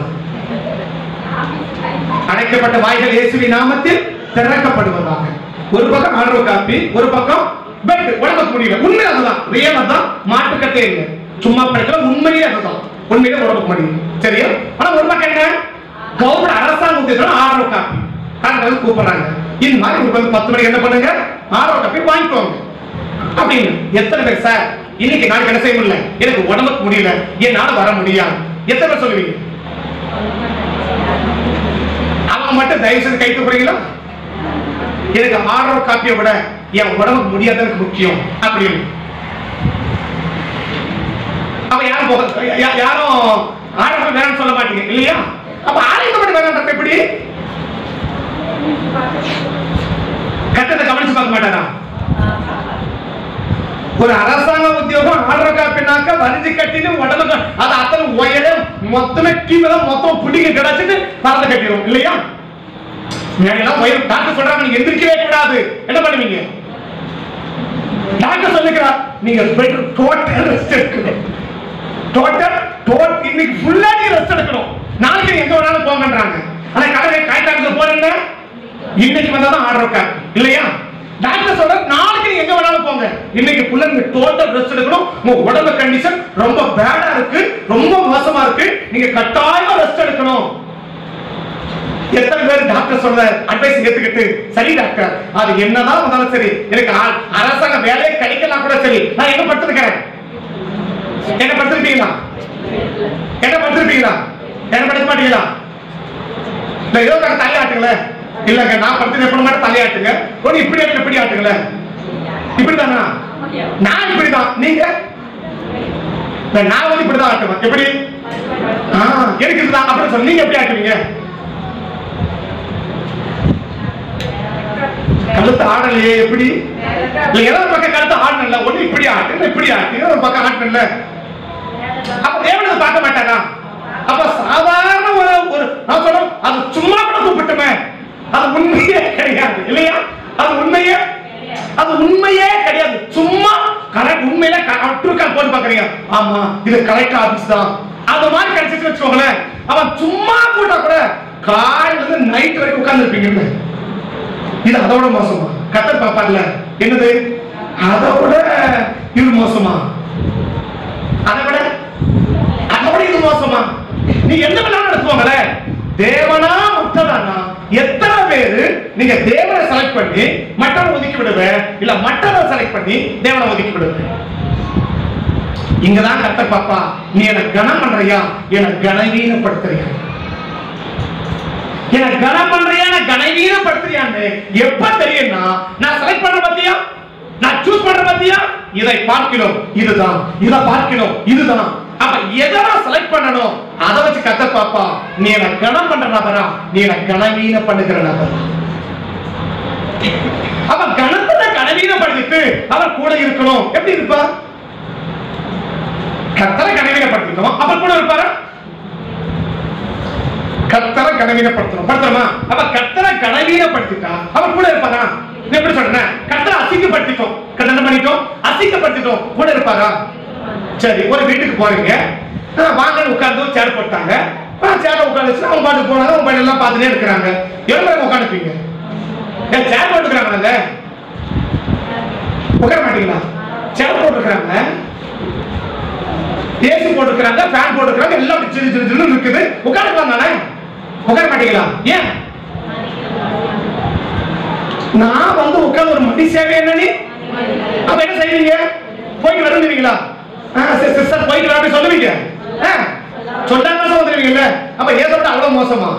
அடைக்கப்பட்ட வாய்கள் இயேசுவின் நாமத்தில் திறக்கப்படுவதாக ஒரு பக்கம் ஆர்வ காப்பி ஒரு பக்கம் பெட் உடம்புக்கு முடியல உண்மை அதுதான் ரியல் அதுதான் மாட்டுக்கட்டே இல்லை சும்மா படிக்கல உண்மையே அதுதான் உண்மையிலே உடம்புக்கு முடியும் சரியா ஆனா ஒரு பக்கம் என்ன கவர்மெண்ட் அரசாங்க உத்தியோகம் ஆர்வ காப்பி அதனால கூப்பிடுறாங்க இந்த மாதிரி உங்களுக்கு வந்து பத்து மணிக்கு என்ன பண்ணுங்க ஆர்வ காப்பி வாங்கிக்கோங்க அப்படின்னு எத்தனை பேர் சார் இன்னைக்கு நாளைக்கு என்ன செய்ய முடியல எனக்கு உடம்புக்கு முடியல என்னால வர முடியாது எத்தனை பேர் சொல்லுவீங்க அவங்க மட்டும் தயவு செய்து கை தூக்குறீங்களா எனக்கு ஆர்டர் காப்பியை விட என் உடம்புக்கு முடியாத எனக்கு முக்கியம் அப்படின்னு அப்ப யாரும் போக யா- யாரும் ஆர்டர் வேணும்னு சொல்ல மாட்டீங்க இல்லையா அப்ப ஆலயத்தை மட்டும் வேணாம் எப்படி கட்டத்தை கவனிச்சு பார்க்க மாட்டாரா ஒரு அரசாங்க உத்தியோகம் ஆர்டர் காப்பினாக்க வரிஞ்சு கட்டிட்டு உடம்பு அது அத்தனை உயர மொத்தமே கீழே மொத்தம் புடிங்க கிடைச்சிட்டு பறந்து கட்டிடும் இல்லையா மேலாம் உயரம் டாக்டர் சொல்றாங்க நீங்க எந்திரிக்கவே கூடாது என்ன பண்ணுவீங்க டாக்டர் சொல்லுகிறார் நீங்க பெட் டோட்டல் ரெஸ்ட் எடுக்கணும் டோட்டல் டோட் இன்னைக்கு ஃபுல்லா நீங்க ரெஸ்ட் எடுக்கணும் நாளைக்கு நீங்க எங்க வேணாலும் போங்கன்றாங்க ஆனா கடை காய்ட்டாங்க போறேங்க இன்னைக்கு வந்தாதான் ஆர்டர் காப்பி இல்லையா டாக்டர் சொல்ற நாளைக்கு நீங்க எங்க வேணாலும் போங்க இன்னைக்கு ஃபுல்லா நீங்க டோட்டல் ரெஸ்ட் எடுக்கணும் உங்க உடம்பு கண்டிஷன் ரொம்ப பேடா இருக்கு ரொம்ப மோசமா இருக்கு நீங்க கட்டாயமா ரெஸ்ட் எடுக்கணும் எத்தனை பேர் டாக்டர் சொல்ற அட்வைஸ் ஏத்துக்கிட்டு சரி டாக்டர் அது என்னதான் வந்தாலும் சரி எனக்கு ஆ- அரசாங்க வேலையை கிடைக்கலாம் கூட சரி நான் எங்க படுத்திருக்கிறேன் என்ன படுத்திருப்பீங்களா என்ன படுத்திருப்பீங்களா என்ன படுத்த மாட்டீங்களா இல்ல ஏதோ நான் தலையாட்டுங்களேன் இல்லங்க நான் படுத்து எப்படி மட்டும் தலையாட்டுங்க ஒரு இப்படி ஆட்டு இப்படி ஆட்டுங்களேன் இப்படிதானா நான் இப்படிதான் நீங்க இல்ல, நான் வந்து இப்படிதான் ஆட்டுவேன் எப்படி ஆ, எனக்கு இதுதான் அப்படின்னு சொல்லி நீங்க எப்படி ஆட்டுவீங்க கழுத்து ஆடலையே எப்படி இல்ல ஏதோ ஒரு பக்கம் கழுத்து ஆடணும்ல ஒண்ணு இப்படி ஆட்டு இல்ல இப்படி ஆட்டு ஏதோ ஒரு பக்கம் ஆட்டணும்ல அப்ப தேவனை பார்க்க மாட்டானா அப்ப சாதாரண ஒரு ஒரு நான் சொல்றேன் அது சும்மா கூட கூப்பிட்டுமே அது உண்மையே கிடையாது இல்லையா அது உண்மையே அது உண்மையே கிடையாது சும்மா கரெக்ட் உண்மையில அட்ருக்கால் போட்டு பாக்குறீங்க ஆமா இது கரெக்ட் ஆபீஸ் தான் அது மாதிரி கிடைச்சிட்டு வச்சுக்கோங்களேன் அவன் சும்மா கூட்டா கூட காலையில இருந்து நைட் வரைக்கும் உட்கார்ந்து இருப்பீங்க இது அதோட மோசமா கத்தர் பாப்பார்ல என்னது அதை விட இது மோசமா அதை விட அதை விட இது மோசமா நீ என்ன வேணாலும் நடத்துவாங்களே தேவனா மற்றதானா எத்தனை பேரு நீங்க தேவனை செலக்ட் பண்ணி மற்றவனை ஒதுக்கி விடுவ இல்ல மற்றவனை செலக்ட் பண்ணி தேவனை ஒதுக்கி விடுவ இங்கதான் கத்தர் பாப்பா நீ எனக்கு கனம் பண்றியா எனக்கு கனவீனப்படுத்துறியா எனக்கு கனம் பண்றியா நான் கனவீனப்படுத்துறியான்னு எப்ப தெரியும்னா நான் செலக்ட் பண்ற பத்தியா நான் சூஸ் பண்ற பத்தியா இதை பார்க்கிறோம் இதுதான் இதை பார்க்கிறோம் இதுதான் அப்ப எதை நான் செலக்ட் பண்ணணும் அதை வச்சு கத்த பாப்பா நீ எனக்கு கனம் பண்ற நபரா நீ எனக்கு கனவீன பண்ணுகிற நபரா அப்ப கணத்துல கனவீனப்படுத்திட்டு அவர் கூட இருக்கணும் எப்படி இருப்பா கத்தரை கனவீனப்படுத்திட்டோம் அவர் கூட இருப்பாரா கத்தரை கனவீனப்படுத்தணும் படுத்துறோமா அப்ப கத்தரை கனவீனப்படுத்திட்டா அவர் கூட இருப்பாரா நீ எப்படி சொல்றேன் கத்தரை அசிங்கப்படுத்திட்டோம் கத்தனை பண்ணிட்டோம் அசிங்கப்படுத்திட்டோம் கூட இருப்பாரா சரி ஒரு வீட்டுக்கு போறீங்க ஆ, வாங்கன்னு உட்கார்ந்து சேர் போட்டாங்க சேர் உட்காந்து அவங்க பாட்டு போனாங்க அவங்க பாட்டு எல்லாம் பார்த்துட்டே இருக்கிறாங்க எவ்வளவு நேரம் உட்காந்துப்பீங்க ஏன் சேர் போட்டுக்கிறாங்க உட்கார மாட்டீங்களா சேர் போட்டுக்கிறாங்க ஏசி போட்டுக்கிறாங்க ஃபேன் போட்டுக்கிறாங்க எல்லாம் சிறு சிறு சிறு இருக்குது உட்காந்துக்கலாம் தானே உட்கார மாட்டீங்களா ஏன் நான் வந்து உட்கார்ந்து ஒரு மடி சேவை என்னன்னு அப்ப என்ன செய்வீங்க போயிட்டு வருவீங்களா சிஸ்டர் போயிட்டு வர அப்படி சொல்லுவீங்க ஆ, சொல்லாம வந்துருவீங்கல்ல அப்ப ஏசோட அவ்வளவு மோசமா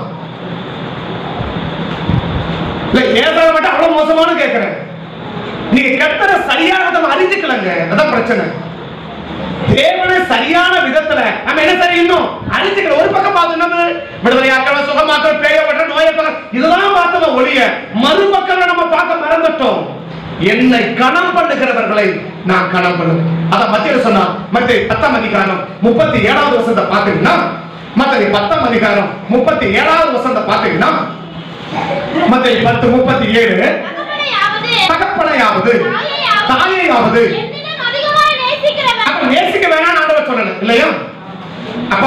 இல்ல ஏசாத மட்டும் அவ்வளவு மோசமானு கேக்குறேன் நீங்க கத்தரை சரியானதை அறிஞ்சுக்கலங்க அதான் பிரச்சனை தேவனை சரியான விதத்துல நம்ம என்ன தெரியணும் அறிஞ்சுக்கிற ஒரு பக்கம் பார்த்தோம்னா விடுதலையாக்கல சுகமாக்கல் பேயப்பட்ட நோயப்பட்ட இதெல்லாம் பார்த்தோம் ஒழிய மறுபக்கம் நம்ம பார்க்க மறந்துட்டோம் என்னை கணம் பண்ணுகிறவர்களை நான் கணம் பண்ணுவேன் அத மத்தியில சொன்னா மத்திய பத்தாம் அதிகாரம் முப்பத்தி ஏழாவது வசந்த பாத்தீங்கன்னா மத்திய பத்தாம் அதிகாரம் முப்பத்தி ஏழாவது வசந்த பாத்தீங்கன்னா மத்திய பத்து முப்பத்தி ஏழு தகப்பனையாவது, தகப்பனையாவது தாயையாவது, தாயையாவது என்னிடம் அதிகமாய் நேசிக்கிறவன் அப்ப நேசிக்க வேணாம் ஆண்டவர் சொல்லணும் இல்லையா அப்ப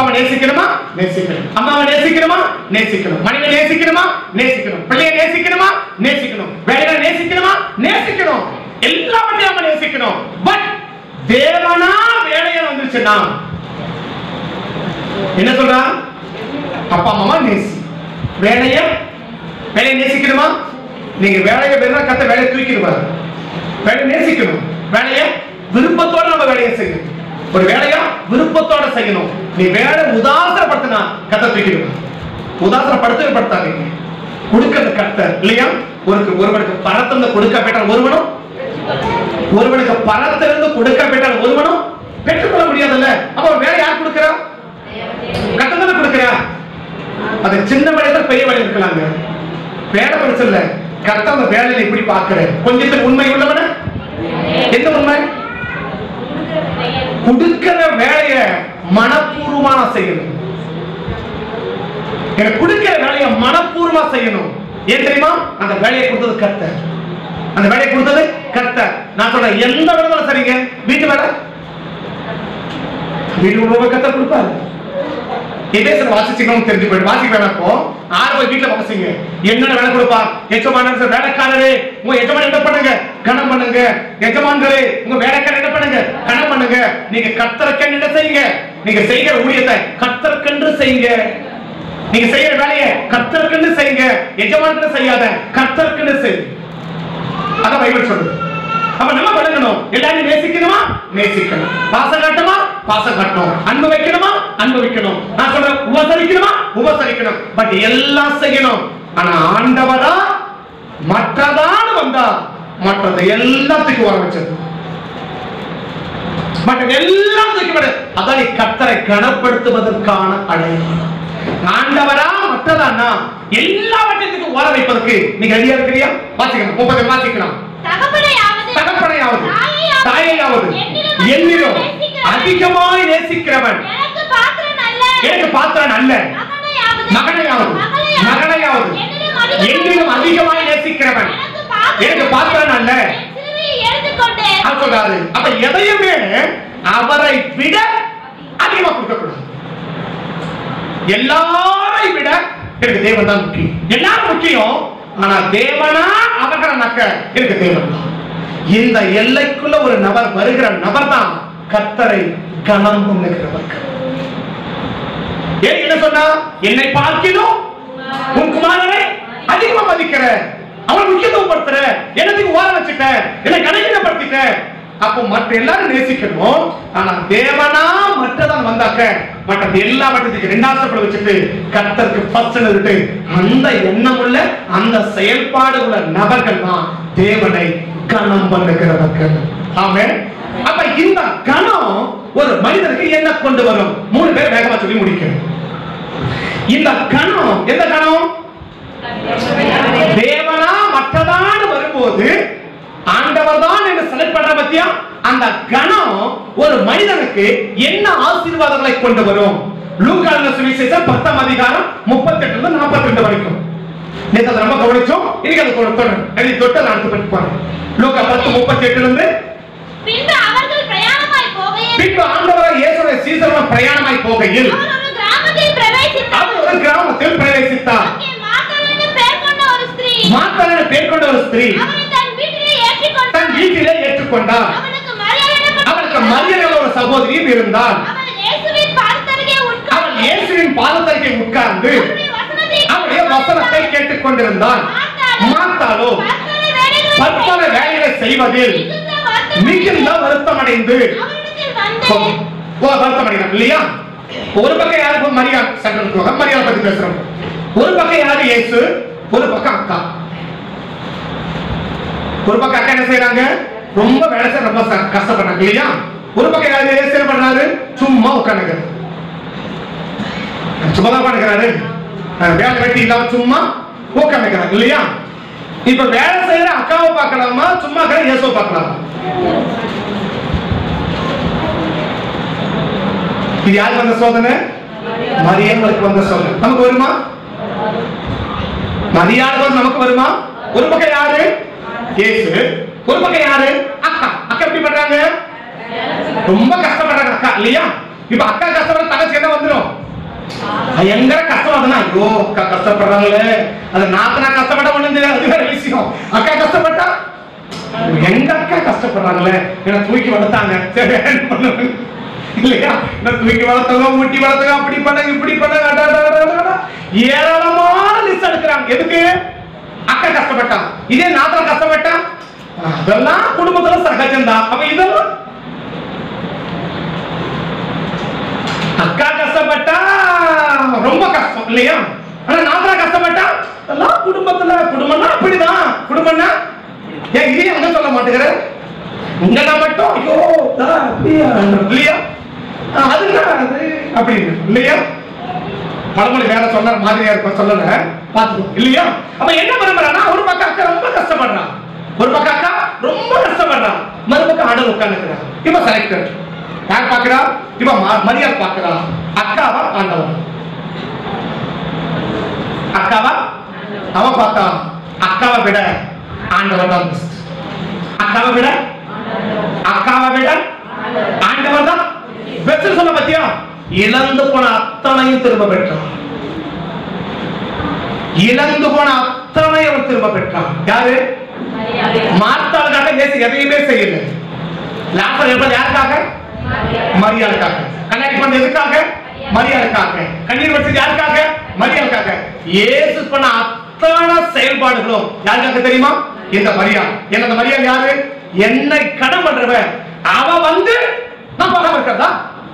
நேசிக்கணும் அம்மாவை நேசிக்கணுமா நேசிக்கணும் மனைவி நேசிக்கணுமா நேசிக்கணும் பிள்ளையை நேசிக்கணுமா நேசிக்கணும் வேலையை நேசிக்கணுமா நேசிக்கணும் எல்லாவற்றையும் நம்ம நேசிக்கணும் பட் தேவனா வேலையை வந்துருச்சுன்னா என்ன சொல்றா அப்பா அம்மா நேசி வேலைய வேலையை நேசிக்கணுமா நீங்க வேலையை வேணா கத்த வேலையை தூக்கிடுவாரு வேலையை நேசிக்கணும் வேலையை விருப்பத்தோட நம்ம வேலையை செய்யணும் ஒரு வேலையா விருப்பத்தோட செய்யணும் நீ வேலை உதாசனப்படுத்தினா கத்த தூக்கிடுவார் உதாசனப்படுத்தவே படுத்தாதீங்க கொடுக்கிறது கத்த இல்லையா ஒருக்கு ஒருவனுக்கு பரத்திலிருந்து கொடுக்கப்பட்டால் ஒருவனும் ஒருவனுக்கு பரத்திலிருந்து கொடுக்கப்பட்டால் ஒருவனும் பெற்றுக்கொள்ள முடியாதுல்ல அப்ப வேலை யார் கொடுக்கிறா கட்டணத்தை கொடுக்கிறா அது சின்ன வயதுல பெரிய வழி இருக்கலாங்க வேலை பிரச்சனை இல்ல கரெக்டா அந்த வேலையில இப்படி பாக்குறேன் கொஞ்சத்துக்கு உண்மை உள்ளவன எந்த உண்மை கொடுக்கிற வேலைய மனப்பூர்வமா நான் செய்யணும் எனக்கு கொடுக்கிற வேலையை மனப்பூர்வமா செய்யணும் ஏன் தெரியுமா அந்த வேலையை கொடுத்தது கர்த்தர் அந்த வேலையை கொடுத்தது கர்த்தர் நான் சொல்றேன் எந்த வேலை சரிங்க வீட்டு வேலை வீடு உணவு கர்த்தர் கொடுப்பாரு எபேசர் வாசிச்சுக்கணும் தெரிஞ்சு போயிட்டு வாசிக்க வேணாம் இப்போ ஆறு போய் வீட்டுல வாசிங்க என்னென்ன வேலை கொடுப்பா எஜமானன் சார் வேலைக்காரரே உங்க எஜமான் என்ன பண்ணுங்க கணம் பண்ணுங்க எஜமான்களே உங்க வேலைக்காரர் என்ன பண்ணுங்க கணம் பண்ணுங்க நீங்க கத்தரக்கன் என்ன செய்யுங்க நீங்க செய்கிற ஊழியத்தை கத்தரக்கென்று செய்யுங்க நீங்க செய்யற வேலையை கத்தரக்கென்று செய்யுங்க எஜமான்கள் செய்யாத கத்தரக்கென்று செய்யுங்க அதான் பைபிள் சொல்லுது அப்ப நம்ம வழங்கணும் எல்லாரையும் நேசிக்கணுமா நேசிக்கணும் பாசம் காட்டணுமா பாசம் காட்டணும் அன்பு வைக்கணுமா அன்பு வைக்கணும் நான் சொல்றேன் உபசரிக்கணுமா உபசரிக்கணும் பட் எல்லாம் செய்யணும் ஆனா ஆண்டவரா மற்றதான வந்தா மற்றதை எல்லாத்துக்கும் வர வச்சது மற்ற எல்லாம் தூக்கிவிடு அதான் நீ கத்தரை கனப்படுத்துவதற்கான அடையாளம் ஆண்டவரா மற்றதானா எல்லாவற்றையும் ஓர வைப்பதற்கு நீங்க ரெடியா இருக்கிறியா வாசிக்கணும் முப்பது வாசிக்கலாம் தகப்பனையாவது தகப்பனையாவது தாயையாவது, தாயையாவது என்னிலும் என்னிலும் நேசிக்கிறவன், அதிகமாய் நேசிக்கிறவன் எனக்கு பாத்திரம் அல்ல எனக்கு பாத்திரன் அல்ல மகனையாவது மகனையாவது மகனையாவது என்னிலும் என்னிலும் அதிகமாய் நேசிக்கிறவன் எனக்கு பாத்திரம் எனக்கு பாத்திரன் அல்ல என் சிலுவையை எடுத்துக்கொண்டு அது சொல்றாரு அப்ப எதையுமே அவரை விட அதிகமா கொடுக்க கூடாது எல்லாரை விட எனக்கு தேவன் தான் முக்கியம் எல்லாரும் முக்கியம் ஆனா தேவனா அவர்களாக்க எனக்கு தேவன் தான் இந்த எல்லைக்குள்ள ஒரு நபர் வருகிற நபர் தான் கத்தரை கனம் பண்ணுகிறவர் ஏன் என்ன சொன்னா என்னை பார்க்கிலும் உன் குமாரனை அதிகமா மதிக்கிற அவன் முக்கியத்துவம் படுத்துற என்னத்துக்கு ஓர வச்சுட்ட என்னை கணக்கிடப்படுத்திட்ட அப்போ மற்ற எல்லாரும் நேசிக்கணும் ஆனா தேவனா மற்றதான் வந்தாக்க மற்றது எல்லா மட்டத்துக்கு ரெண்டாவது வச்சுட்டு கர்த்தருக்கு ஃபர்ஸ்ட் இருக்கு அந்த எண்ணம் உள்ள அந்த செயல்பாடு உள்ள நபர்கள் தான் தேவனை கணம் பண்ணுகிறவர்கள் ஆமே அப்ப இந்த கணம் ஒரு மனிதனுக்கு என்ன கொண்டு வரும் மூணு பேர் வேகமா சொல்லி முடிக்கணும் இந்த கணம் எந்த கணம் தேவனா மற்றதான வரும்போது ஆண்டவர் தான் என்று செலக்ட் பண்ற பத்தியா அந்த கணம் ஒரு மனிதனுக்கு என்ன ஆசீர்வாதங்களை கொண்டு வரும் லூக்கான சுவிசேஷம் பத்தாம் அதிகாரம் முப்பத்தெட்டுல இருந்து நாற்பத்தி ரெண்டு வரைக்கும் நேத்து அதை ரொம்ப கவனிச்சோம் இன்னைக்கு அது தொடர் எழுதி தொட்டு அதை அடுத்து படித்து பாருங்க லூக்கா பத்து முப்பத்தி எட்டுல இருந்து பின்பு அவர்கள் பிரயாணமாய் போகையில் பின்பு ஆண்டவராய் இயேசுடைய சீசர்கள் பிரயாணமாய் போகையில் அவர் ஒரு கிராமத்தில் பிரவேசித்தார் அவர் ஒரு கிராமத்தில் பிரவேசித்தார் அங்கே மார்த்தாள் என்னும் பெயர் கொண்ட ஒரு ஸ்திரீ மாத்தளன பேர் கொண்ட ஒரு ஸ்திரீ அவனை தன் வீட்டிலே தன் ஏற்றிக்கொண்டார் வீட்டிலே ஏற்றுக்கொண்டார் அவனுக்கு மரியாதை எனப்பட்ட அவளுக்கு மரியன ஒரு சகோதரியும் இருந்தார் அவள் இயேசுவின் பாதத்தருகே அவள் உட்கார்ந்து இயேசுவின் பாதத்தருகே உட்கார்ந்து அவருடைய வசனத்தை அவருடைய வசனத்தை கேட்டுக் கொண்டிருந்தான் மாத்தாளோ பற்பல வேலைகளை பற்பல வேலைகளை செய்வதில் மிகுந்த வருத்தம் மிகுந்த வருத்தம் அடைந்து அவரிடத்தில் வந்து வருத்தம் அடைகிறான் இல்லையா ஒரு பக்கம் யாரு மரியா சட்டம் மரியாதை பத்தி பேசுறோம் ஒரு பக்கம் யாரு இயேசு ஒரு பக்கம் அக்கா ஒரு பக்கம் அக்கா என்ன செய்யறாங்க ரொம்ப வேலை செய்ய ரொம்ப ச- கஷ்டப்படுறாங்க இல்லையா ஒரு பக்கம் யாரு இயேசு என்ன பண்றாரு சும்மா உட்காந்துங்க சும்மா தான் உட்காந்துக்கிறாரு வேலை வெட்டி இல்லாம சும்மா உட்காந்துக்கிறாங்க இல்லையா இப்ப வேலை செய்யற அக்காவை பார்க்கலாமா சும்மா இருக்கிற இயேசுவை பார்க்கலாமா இது யாருக்கு வந்த சோதனை மரியங்களுக்கு வந்த சோதனை நமக்கு வருமா மரியாதை நமக்கு வருமா ஒரு பக்கம் யாரு இயேசு ஒரு பக்கம் யாரு அக்கா அக்கா எப்படி பண்றாங்க ரொம்ப கஷ்டப்படுறாங்க அக்கா இல்லையா இப்ப அக்கா கஷ்டப்பட தங்கச்சி என்ன வந்துரும் பயங்கர கஷ்டம் அதுனா ஐயோ அக்கா கஷ்டப்படுறாங்களே அது நாத்தனா கஷ்டப்பட்ட ஒண்ணு தெரியாது அது வேற விஷயம் அக்கா கஷ்டப்பட்டா எங்க அக்கா கஷ்டப்படுறாங்களே என்ன தூக்கி வளர்த்தாங்க சரி என்ன பண்ணுவேன்? இல்லையா என்ன தூக்கி வளர்த்தவங்க முட்டி வளர்த்தவங்க அப்படி பண்ணாங்க இப்படி பண்ணாங்க அடா, அடா, அடா, அடா, அடா. ஏராளமான லிஸ்ட் எடுக்கிறாங்க எதுக்கு அக்கா கஷ்டப்பட்டான் இதே நாத்தனா கஷ்டப்பட்டான் அதெல்லாம் குடும்பத்துல சகஜம்தான் அப்ப இதெல்லாம் அக்கா கஷ்டப்பட்டா ரொம்ப கஷ்டம் இல்லையா ஆனா நாத்தனா கஷ்டப்பட்டா எல்லாம் குடும்பத்துல குடும்பம்னா அப்படிதான் குடும்பம்னா ஏன் இதே அங்க சொல்ல மாட்டேங்கிற இங்க நான் மட்டும் ஐயோ தா, அப்படியா இல்லையா ஆ, அதுனா அது அப்படின்னு இல்லையா பழமொழி வேற சொன்னார் மாதிரியா இருக்கும் சொல்லல பாத்துக்கோ இல்லையா அப்ப என்ன விரும்புறான்னா ஒரு பக்கம் அக்கா ரொம்ப கஷ்டப்படுறான் ஒரு பக்கம் அக்கா ரொம்ப கஷ்டப்படுறான் மறுபக்கம் ஆடல் உட்காந்துக்கிறான் இப்ப செலக்டர் யார் பாக்குறா இப்ப ம- மரியாதை பாக்குறா அக்காவா ஆண்டவன் அக்காவா அவ பார்த்தா அக்காவை விட ஆண்டவன் தான் best. அக்காவை விட அக்காவை விட ஆண்டவன் தான் பெஸ்ட் சொல்ல பத்தியா இழந்து போன அத்தனையும் திரும்ப பெற்றான் இழந்து போன அத்தனையும் அவன் திரும்ப பெற்றான் யாரு மாத்தாளுக்காக இயேசு எதையுமே செய்யல லாசர் இருப்பது யாருக்காக மரியாதைக்காக கல்யாணம் பண்ண எதுக்காக மரியாதைக்காக கண்ணீர் வச்சது யாருக்காக மரியாதைக்காக இயேசு பண்ண அத்தனை செயல்பாடுகளும் யாருக்காக தெரியுமா இந்த மரியாதை என்ன அந்த மரியாதை யாரு என்னை கடன் பண்றவ அவ வந்து நான் பார்க்காம இருக்கிறதா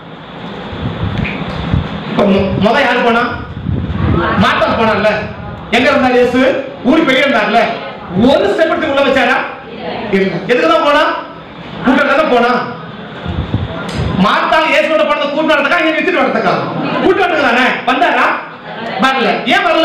இப்ப மு- முத யாரு போனா மாத்தம் போனார்ல எங்க இருந்தார் இயேசு ஊருக்கு வெளியே இருந்தார்ல ஒரு ஸ்டெப் எடுத்து உள்ள வச்சாரா இல்ல எதுக்கு தான் போனா கூட்டம் தானே போனா மாத்தாள் இயேசுவோட படத்தை கூட்டம் நடத்தக்கா இங்க வச்சுட்டு வரதுக்கா கூட்டம் நடத்துக்கு தானே வந்தாரா வரல ஏன் வரல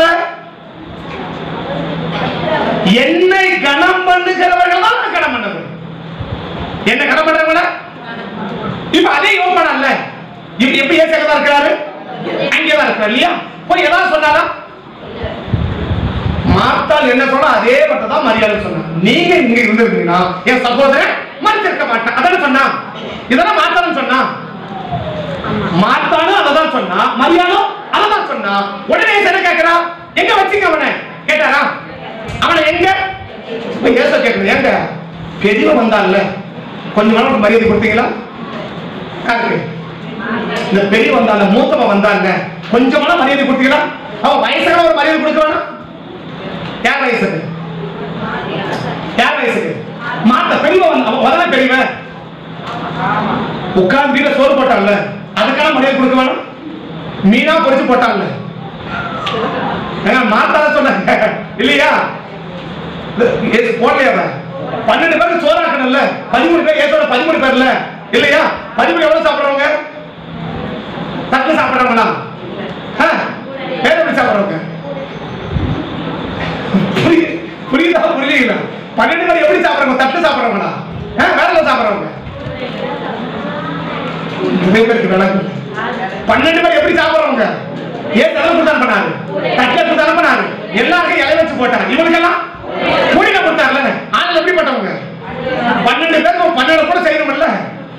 என்னை கனம் பண்ணுகிறவர்கள் தான் நான் கனம் பண்ண முடியும் என்ன கனம் பண்றவங்கள இப்ப அதே யோகனா இல்ல இப்ப எப்ப ஏசு தான் இருக்கிறாரு அங்கேதான் இருக்கிறார் இல்லையா போய் ஏதாவது சொன்னாரா மாத்தால் என்ன சொன்னா அதே மட்டும் தான் மரியாதை சொன்னா நீங்க இங்க இருந்திருந்தீங்கன்னா என் சகோதரன் மறைச்சிருக்க மாட்டேன் அதான சொன்னா இதெல்லாம் மாத்தாலும் சொன்னா மாத்தாலும் அததான் சொன்னா மரியாதும் அததான் சொன்னா உடனே என்ன கேக்குறா எங்க வச்சீங்க அவனை கேட்டாரா அவனை எங்க இப்ப ஏச கேக்குறது எங்க பெரியவன் வந்தான்ல கொஞ்ச நாள் மரியாதை கொடுத்தீங்களா காக்கு இந்த பெரிய வந்தாங்க மூத்தவன் வந்தாங்க கொஞ்சமான மரியாதை கொடுத்தீங்களா அவன் வயசான ஒரு மரியாதை கொடுக்க வேணாம் யார் வயசுக்கு யார் வயசுக்கு மாத்த பெரியவன் அவன் வரல பெரியவன் உட்கார்ந்து வீட சோறு போட்டான்ல அதுக்கான மரியாதை கொடுக்க வேணாம் மீனா பொரிச்சு போட்டான்ல ஏங்க, மாத்தாத சொன்னாங்க இல்லையா ஏசு போடலையா அவன்? பன்னெண்டு பேருக்கு சோறாக்கணும்ல பதிமூணு பேர் ஏசோட பதிமூணு பேர்ல இல்லையா பதிமூணு எவ்வளவு சாப்பிடுறவங்க தட்டு சாப்பிடுறவங்களா ஆ? வேற எப்படி சாப்பிடுறவங்க புரியுது புரியுதா புரியல பன்னெண்டு பேர் எப்படி சாப்பிடுறவங்க தட்டு சாப்பிடுறவங்களா ஆ, வேற எல்லாம் சாப்பிடுறவங்க நிறைய பேருக்கு விளக்கு இல்லை. பன்னெண்டு பேர் எப்படி சாப்பிடுறவங்க ஏன் தலைப்பு தான் பண்ணாரு தட்டுல தான் பண்ணாரு எல்லாருக்கும் இலை வச்சு போட்டாரு இவனுக்கெல்லாம் கூடின கொடுத்தாருல ஆள் எப்படிப்பட்டவங்க பன்னெண்டு பேருக்கு பன்னெண்டு கூட செய்யணும்ல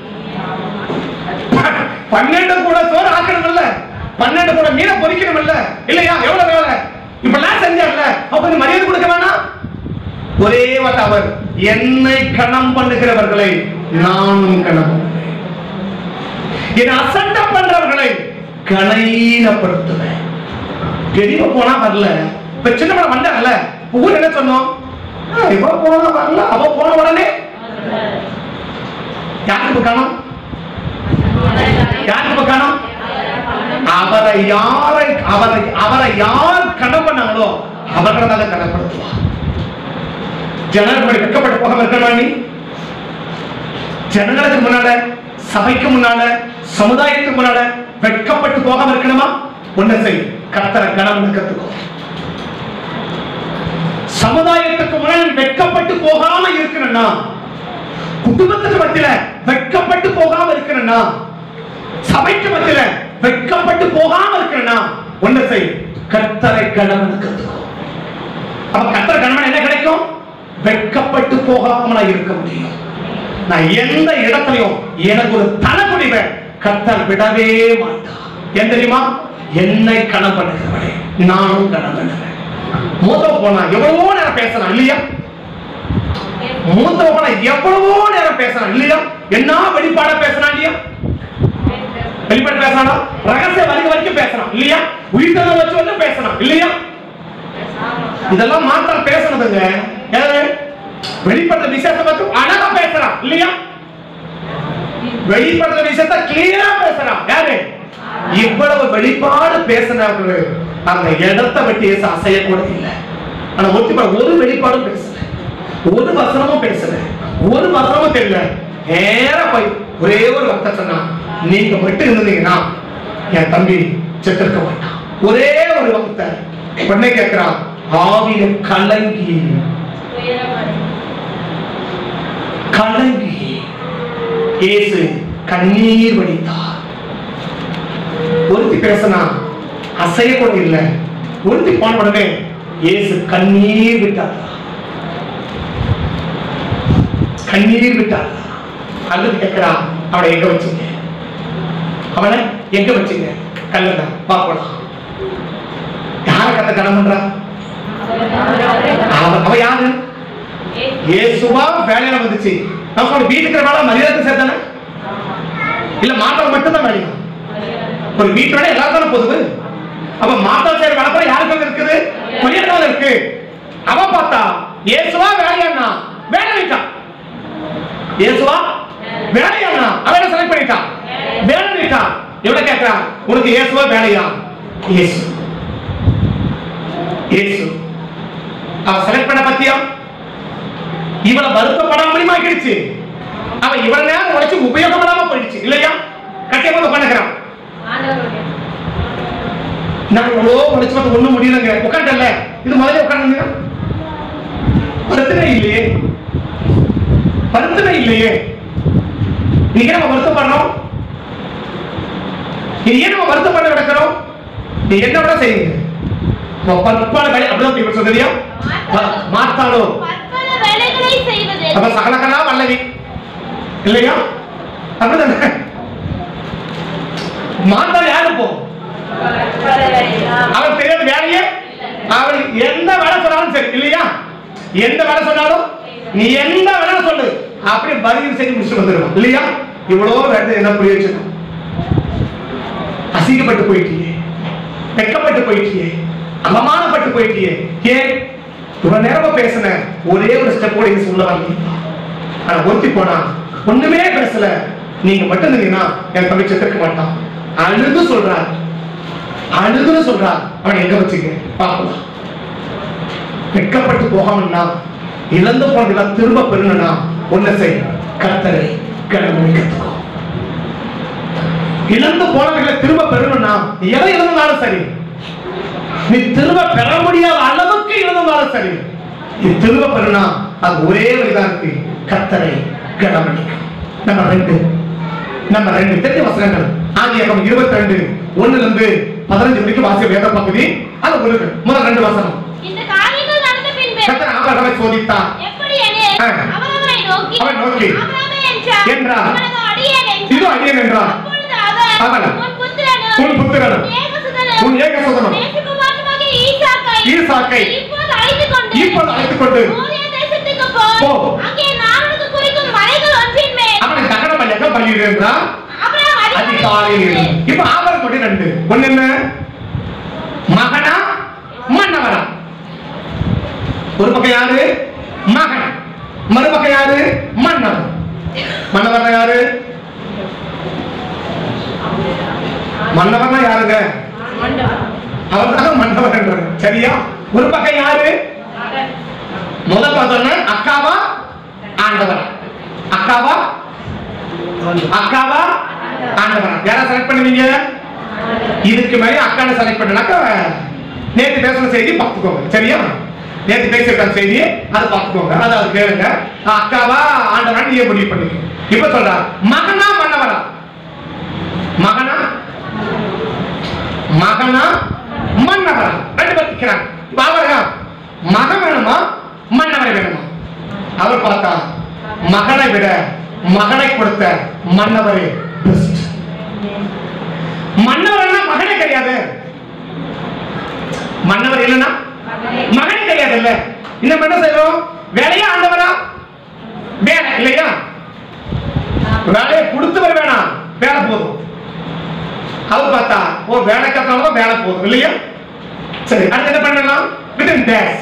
ப- பன்னெண்டு கூட சோறு ஆக்கணும்ல பன்னெண்டு கூட மீனை பொரிக்கணும்ல இல்லையா எவ்வளவு வேலை இப்பெல்லாம் செஞ்சார்ல அப்ப கொஞ்சம் மரியாதை கொடுக்க வேணாம் ஒரே வார்த்தை அவர் என்னை கணம் பண்ணுகிறவர்களை நானும் கணம் பண்ணுவேன். என்னை அசட்ட பண்றவர்களை கலைனப்படுத்துவேன் பெரியவ போனா வரல இப்ப சின்ன படம் வந்தாங்கல்ல ஊர் என்ன சொன்னோம் ஆ, இவ போனா வரல அவ போன உடனே யாருக்கு இப்ப காணோம் யாருக்கு இப்ப காணோம் அவரை யாரை அவரை அவரை யார் கடன் பண்ணாங்களோ அவர்களை தான் கடப்படுத்துவா ஜனங்களுக்கு வெட்கப்பட்டு போகாம இருக்கணும் நீ ஜனங்களுக்கு முன்னால சபைக்கு முன்னால சமுதாயத்துக்கு முன்னால வெட்கப்பட்டு போகாம இருக்கணுமா ஒண்ணு செய் கர்த்தரை கணவன் கத்துக்கோ சமுதாயத்துக்கு முன்னாடி வெட்கப்பட்டு போகாம இருக்கணும்னா குடும்பத்துக்கு மத்தியில வெட்கப்பட்டு போகாம இருக்கணும்னா சபைக்கு மத்தியில வெட்கப்பட்டு போகாம இருக்கணும்னா ஒண்ணு செய் கர்த்தரை கணவன் கத்துக்கோ அப்ப கர்த்தர் கணவன் என்ன கிடைக்கும் வெட்கப்பட்டு போகாம நான் இருக்க முடியும் நான் எந்த இடத்துலயும் எனக்கு ஒரு தலைமுடிவை கர்த்தர் விடவே மாட்டார் ஏன் தெரியுமா என்னை கணம் பண்ணுகிறவனே நானும் கணம் பண்ணுவேன் மூத்த போனா எவ்வளவோ நேரம் பேசலாம் இல்லையா மூத்த போனா எவ்வளவோ நேரம் பேசலாம் இல்லையா என்ன வெளிப்பாட பேசலாம் இல்லையா வெளிப்பாடு பேசலாம் ரகசிய வரைக்கும் வரைக்கும் பேசலாம் இல்லையா உயிர்த்ததை வச்சு வந்து பேசலாம் இல்லையா இதெல்லாம் மாத்திரம் பேசணுதுங்க ஏதாவது வெளிப்படுற விஷயத்தை பத்தி அழகா பேசலாம் இல்லையா வெளிப்படுற விஷயத்தை கிளியரா பேசலாம் யாரு இவ்வளவு வெளிப்பாடு பேசினவர்கள் அந்த இடத்தை விட்டு ஏச அசைய கூட இல்லை ஆனா ஒத்தி ஒரு வெளிப்பாடும் பேசல ஒரு வசனமும் பேசல ஒரு வசனமும் தெரியல நேரா போய் ஒரே ஒரு வார்த்தை சொன்னா நீங்க மட்டும் இருந்தீங்கன்னா என் தம்பி செத்திருக்க மாட்டான் ஒரே ஒரு வார்த்தை உடனே கேட்கிறான் ஆவியில கலங்கி கலங்கி இயேசு கண்ணீர் வடித்தார் ஒருத்தி பேசினா அசைய கூட இல்லை ஒருத்தி போன உடனே இயேசு கண்ணீர் விட்டார் கண்ணீர் விட்டார் அல்லது கேட்கிறான் அவனை எங்க வச்சீங்க அவனை எங்க வச்சீங்க கல்லுங்க பாப்பலாம் யார கத்த கடன் பண்றா அவ அவ யாரு இயேசுவா வேலையில வந்துச்சு நம்ம வீட்டுக்கு இருக்கிற வேலை மரியாதை சேர்த்தானே இல்ல மாற்றம் மட்டும்தான் வேலையா ஒரு வீட்டு வேலை எல்லாரும் தானே பொதுவு அப்ப மாற்றம் செய்யற வேலை கூட யாருக்கு அங்க இருக்குது மரியாதை இருக்கு அவ பார்த்தா இயேசுவா வேலையாண்ணா வேலை வைட்டான் இயேசுவா வேலையாண்ணா அவன் செலக்ட் பண்ணிட்டான் வேலை வைட்டான் எவ்வளவு கேட்கிறான் உனக்கு இயேசுவா வேலையா இயேசு இயேசு அவன் செலக்ட் பண்ண பத்தியா இவளை வருத்தப்படாமலையும் ஆக்கிடுச்சு அவன் இவ்வளவு நேரம் உழைச்சு உபயோகப்படாம போயிடுச்சு இல்லையா கட்டியமாக பண்ணுகிறான் நான் எவ்வளோ உழைச்சு பார்த்து ஒண்ணும் முடியலங்க உட்காண்டல இது முதல்ல உட்காந்து வருத்தமே இல்லையே வருத்தமே இல்லையே இன்னைக்கு நம்ம வருத்தப்படுறோம் இது ஏன் நம்ம வருத்தப்பட கிடக்கிறோம் நீ என்ன விட செய்யுங்க உன் பற்பல வேலை அப்படிதான் இப்ப சொல்றியா மாத்தாளோ பற்பல வேலைகளை செய்வது அப்ப சகலகலா வல்லவி இல்லையா அப்படிதானே மாத்தாள் யாரு போ அவன் தெரியாத வேலையே அவன் எந்த வேலை சொன்னாலும் சரி இல்லையா எந்த வேலை சொன்னாலும் நீ எந்த வேலை சொல்லு அப்படி பதில் செஞ்சு முடிச்சுட்டு வந்துடுவான் இல்லையா இவ்வளவு வேலை என்ன புரிய வச்சிருக்கோம் அசிங்கப்பட்டு போயிட்டியே வெக்கப்பட்டு போயிட்டியே அவமானப்பட்டு போயிட்டியே ஏன் இவ்வளவு நேரமா பேசின ஒரே ஒரு ஸ்டெப் கூட சொல்ல வரல ஆனா ஒருத்தி போனா ஒண்ணுமே பேசல நீங்க மட்டும் இருந்தீங்கன்னா என் தம்பி செத்துக்க மாட்டான் அழுது சொல்றார் அழுதுன்னு சொல்றார் அவன் எங்க வச்சுக்க பார்க்கலாம் வெட்கப்பட்டு போகாமன்னா இழந்து போனதெல்லாம் திரும்ப பெறணும்னா ஒன்ன செய் கர்த்தரை கடவுளை கத்துக்கோ இழந்து போனவர்களை திரும்ப பெறணும்னா நீ எதை இழந்தாலும் சரி நீ திரும்ப பெற முடியாத அளவுக்கு இழந்தாலும் சரி நீ திரும்ப பெறணும்னா அது ஒரே வழிதான் இருக்கு கர்த்தரை கடமணிக்கும் நம்ம ரெண்டு நம்ம ரெண்டு தெரிஞ்ச வசனங்கள் ஆதியாகம் இருபத்தி ரெண்டு ஒண்ணுல இருந்து பதினஞ்சு வரைக்கும் வாசிய வேத பகுதி அது ஒரு முதல் ரெண்டு வசனம் இந்த காரியங்கள் நடந்த பின்பு கர்த்தர் ஆபிரகாமை சோதித்தார் எப்படி எனில் ஆ. அவரவரை நோக்கி அவன் நோக்கி ஆபிரகாமே என்றார். என்றார். இவனது அடியேன் என்றார். இதோ அடியேன் என்றார். அப்பொழுது அவர் அவன் உன் புத்திரனும் உன் புத்திரனும் உன் ஏகசுதனும் உன் ஏகசுதனும் நேசகுமாரனுமாகிய ஈசாக்கை ஈசாக்கை இப்போது அழைத்துக் கொண்டு இப்போது அழைத்துக் கொண்டு மோரியா தேசத்துக்கு போய் போ. அங்கே நான் உனக்கு குறிக்கும் மலைகள் ஒன்றின் மேல் அவனை தகன பள்ளியாக பள்ளியிருந்தான் ஆபிரகாம் அதிகாலையில் அதிகாலையில் இருந்து. இப்ப ஆபரம் கொண்டு ரெண்டு ஒண்ணு என்ன மகனா மன்னவனா ஒரு பக்கம் யாரு மகன் மறுபக்கம் யாரு மன்னவன் மன்னவன் யாரு மன்னவன் யாருங்க அவர் தான் மன்னவன் சரியா ஒரு பக்கம் யாரு முதல் பார்த்தோன்னா அக்காவா ஆண்டவன் அக்காவா அக்காவா ஆண்டவன் யாரை செலக்ட் பண்ணுவீங்க இதுக்கு மேலே அக்கானை செலக்ட் பண்ணனாக்கா நேத்து பேசின செய்தி பார்த்துக்கோங்க சரியா நேத்து பேசியிருக்க செய்தி அதை பார்த்துக்கோங்க அதை அது கேளுங்க அக்காவா ஆண்டவன் நீங்க முடிவு பண்ணிக்கோ இப்ப சொல்றா மகனா மன்னவனா மகனா மகனா மன்னவனா ரெண்டு பேர் நிக்கிறாங்க இப்ப அவருங்க மகன் வேணுமா மன்னவனை வேணுமா அவர் பார்த்தா மகனை விட மகனை கொடுத்த மன்னவரே பெஸ்ட் மன்னவர்னா மகனே கிடையாது மன்னவர் இல்லைன்னா மகனே கிடையாது இல்ல இன்னும் என்ன செய்யறோம் வேலையா ஆண்டவரா வேலை இல்லையா வேலையை கொடுத்தவர் வேணாம் வேலை போதும் அவர் பார்த்தா ஓ வேலை கத்தாலும் வேலை போதும் இல்லையா சரி அடுத்து என்ன பண்ணலாம் வித்தின் டேஸ்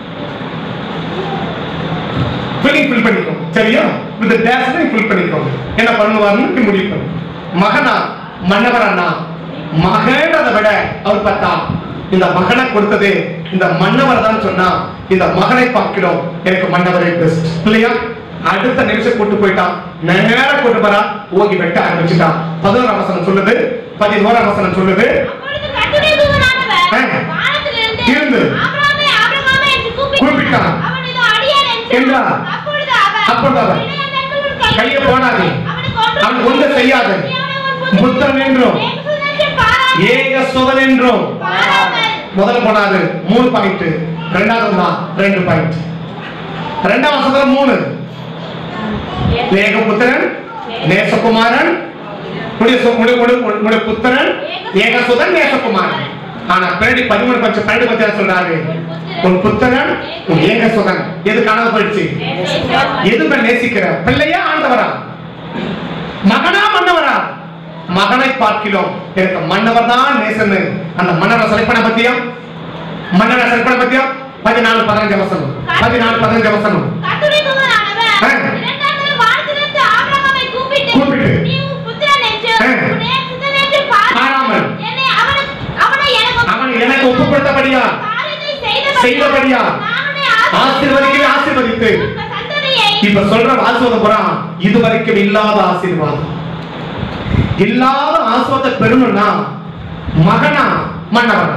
ஃபில்லிங் ஃபில் பண்ணிக்கோ சரியா வித் டேஸ் ஃபில் பண்ணிக்கோ என்ன பண்ணுவாருன்னு முடிவு பண்ணு மகனா மன்னவர் அண்ணா மகன்றதை விட அவர் பார்த்தா இந்த மகனை கொடுத்தது இந்த மன்னவர் தான் சொன்னா இந்த மகனை பார்க்கிறோம் எனக்கு மன்னவரே பெஸ்ட் இல்லையா அடுத்த நிமிஷம் கூட்டு போயிட்டான் நேரா கூட்டு போறா ஓகி வெட்ட ஆரம்பிச்சுட்டான் பதினோராம் வசனம் சொல்லுது பதினோராம் வசனம் சொல்லுது அப்பொழுது கர்த்தருடைய தூதனானவர் ஆ. வானத்திலிருந்து இருந்து. ஆபிரகாமே, ஆபிரகாமே என்று கூப்பிட்டார். கூப்பிட்டான். அவன் இதோ அடியேன் என்றான். என்றான். அப்பொழுது அவர், அப்பொழுது அவர், "இளைய நண்பர்கள் கையை கையை போடாதே. அவனுக்கு ஒன்றும் அவனுக்கு ஒன்றும் செய்யாதே. நீ அவனை உன் புத்திரன் புத்திரன் என்றும். ஏகசுதனத்தை பாராமல் ஏக சுதன் என்றும் பாராமல் முதல் போனாது மூணு பாயிண்ட் ரெண்டாவது தான் ரெண்டு பாயிண்ட் ரெண்டாம் வசத்துல மூணு ஏகபுத்திரன் நேசகுமாரன் உடைய சு- உடைய- உடைய- உடைய புத்திரன் ஏகசுதன் நேசகுமாரன் ஆனா பின்னாடி பதிமூணு பட்சம் பன்னெண்டு பட்சம் சொல்றாரு உன் புத்திரன் உன் ஏகசுதன் எது காணாம போயிடுச்சு எது மேல் நேசிக்கிற பிள்ளையா ஆண்டவரா மகனா மன்னவரா மகனை பார்க்கிறோம் எனக்கு மன்னவர் தான் நேசன்னு அந்த மன்னரை செலக்ட் பண்ண பத்தியா மன்னரை செலக்ட் பண்ண பத்தியா பதினாலு பதினஞ்சு வசனம் பதினாலு பதினஞ்சு வசனம் கர்த்தருடைய தூதனானவர் ஆ. இரண்டாம் தரம் வானத்திலிருந்து ஆபிரகாமை கூப்பிட்டு, கூப்பிட்டு. "நீ உன் புத்திரன் என்று, ஆ. உன் ஏகசுதன் என்று பாராமல் பாராமல். என்னை அவனுக்கு- அவனை எனக்கு அவன் எனக்கு ஒப்பு கொடுத்தபடியா காரியத்தை செய்தபடியா செய்தபடியா நான் உன்னை ஆசீர்வதிக்கவே ஆசீர்வதித்து உன் சந்ததியை இப்ப சொல்ற ஆசீர்வாதம் புறா இதுவரைக்கும் இல்லாத ஆசீர்வாதம் இல்லாத ஆசீர்வாதத்தை பெறணும்னா மகனா மன்னவனா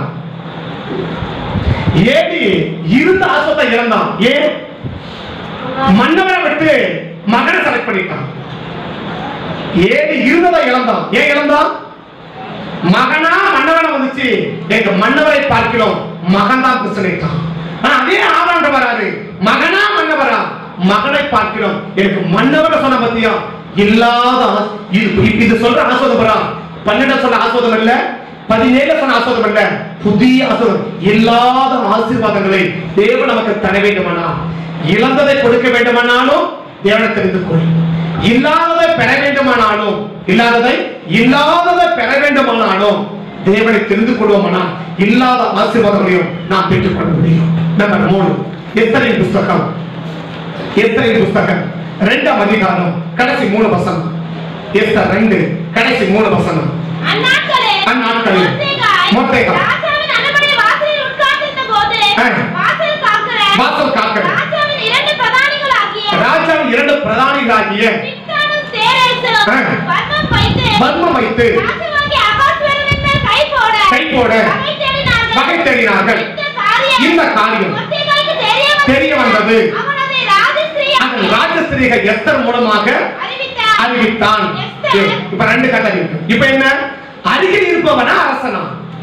ஏடி இருந்த ஆசீர்வாதத்தை இழந்தான் ஏன் மன்னவனை விட்டு மகனை செலக்ட் பண்ணிட்டான் ஏடி இருந்ததை இழந்தான் ஏன் இழந்தான் மகனா மன்னவனை வந்துச்சு எங்க மன்னவரை பார்க்கிறோம் மகன் தான் கிறிஸ்தனிட்டான் ஆனா அதே ஆறாண்டு வராரு மகனா மன்னவரா மகனை பார்க்கிறோம் எனக்கு மன்னவரை சொன்ன பத்தியா இல்லாத ஆ- இது இது- இது சொல்ற ஆசோதம் வரா பன்னெண்டு சொன்ன ஆசோதம் இல்ல பதினேழு சொன்ன ஆசோதம் இல்ல புதிய ஆசோதம் இல்லாத ஆசீர்வாதங்களை தேவன் நமக்கு தர வேண்டுமானா இழந்ததை கொடுக்க வேண்டுமானாலும் தேவனை தெரிந்து கொள் இல்லாததை பெற வேண்டுமானாலும் இல்லாததை இல்லாததை பெற வேண்டுமானாலும் தேவனை தெரிந்து கொள்வோமானால் இல்லாத ஆசீர்வாதங்களையும் நாம் பெற்றுக்கொள்ள முடியும் நம்பர் மூணு எத்தனை புஸ்தகம் எத்தனை புஸ்தகம் ரெண்டாம் அதிகாரம் கடைசி மூணு வசனம் எஸ்தர் ரெண்டு கடைசி மூணு வசனம் அந்நாட்களில் அந்நாட்களில் மொர்தெகாய் மொர்தெகாய் ராஜாவின் அனுமதி வாசலில் உட்கார்ந்திருந்த போது ஆ. வாசல் காக்கிற வாசல் காக்கிற. ராஜாவின் இரண்டு பிரதானிகளாகிய ராஜாவின் இரண்டு பிரதானிகளாகிய பிக்தானும் சேரேசும் ஆ. வர்மம் வைத்து பத்மம் வைத்து ராஜாவாகிய அகாஸ்வேருவின் மேல் கை போட கை போட வகை தேடினார்கள். வகை தேடினார்கள். இந்த காரியம் இந்த காரியம் மொர்தெகாய்க்கு தெரிய தெரிய வந்தது. அவன் அதை ராஜஸ்ரீ அந்த ராஜஸ்திரீகள் எஸ்தர் மூலமாக அறிவித்தார் அறிவித்தான் எஸ்தர் இப்ப ரெண்டு கதை இருக்கு இப்ப என்ன அருகில் இருப்பவனா அரசனா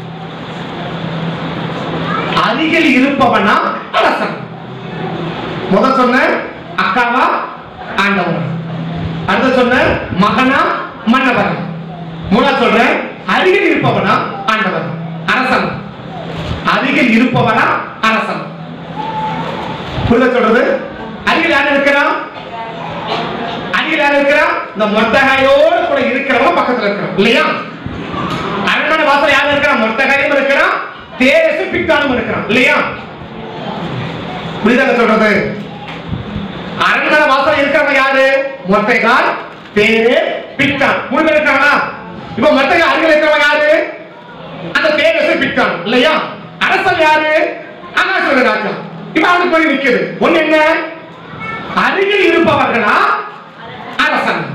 அருகில் இருப்பவனா அரசன் முதல் சொன்ன அக்காவா ஆண்டவன் அடுத்து சொன்ன மகனா மன்னவன் மூணாவது சொல்றேன் அருகில் இருப்பவனா ஆண்டவன் அரசன் அருகில் இருப்பவனா அரசன் புரியுதா சொல்றது அருகில் யார் இருக்கிறான் அருகில் யார் இருக்கிறான் இந்த மொத்தகாயோடு கூட இருக்கிறவங்க பக்கத்துல இருக்கிறோம் இல்லையா அரண்மனை வாசல் யார் இருக்கிறான் மொத்தகாயும் இருக்கிறான் தேரசு பிக்கானும் இருக்கிறான் இல்லையா புரியுதா சொல்றது அரண்மனை வாசல் இருக்கிறவங்க யாரு மொத்தைகால் தேரு பிக்கான் மூணு பேர் இருக்காங்களா இப்ப மொத்தகால் அருகில் இருக்கிறவங்க யாரு அந்த தேரசு பிக்கான் இல்லையா அரசன் யாரு அனாசுர ராஜா இப்ப அவனுக்கு போய் நிக்குது ஒண்ணு என்ன அருகில் இருப்பவர்களா அரசன்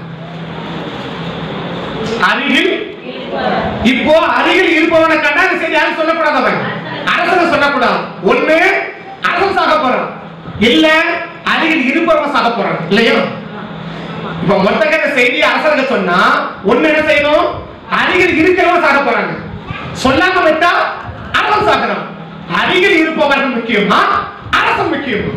அருகில் இப்போ அருகில் இருப்பவனை கண்டா இந்த செய்தி யாரும் சொல்லக்கூடாது அவன் அரசனை சொல்லக்கூடாது ஒண்ணு அரசன் சாக போறான் இல்ல அருகில் இருப்பவன் சாக போறான் இல்லையா இப்ப மொத்த செய்தி அரசனுக்கு சொன்னா ஒண்ணு என்ன செய்யணும் அருகில் இருக்கிறவன் சாக போறாங்க சொல்லாம விட்டா அரசன் சாகிறான் அருகில் இருப்பவர்கள் முக்கியமா அரசன் முக்கியமா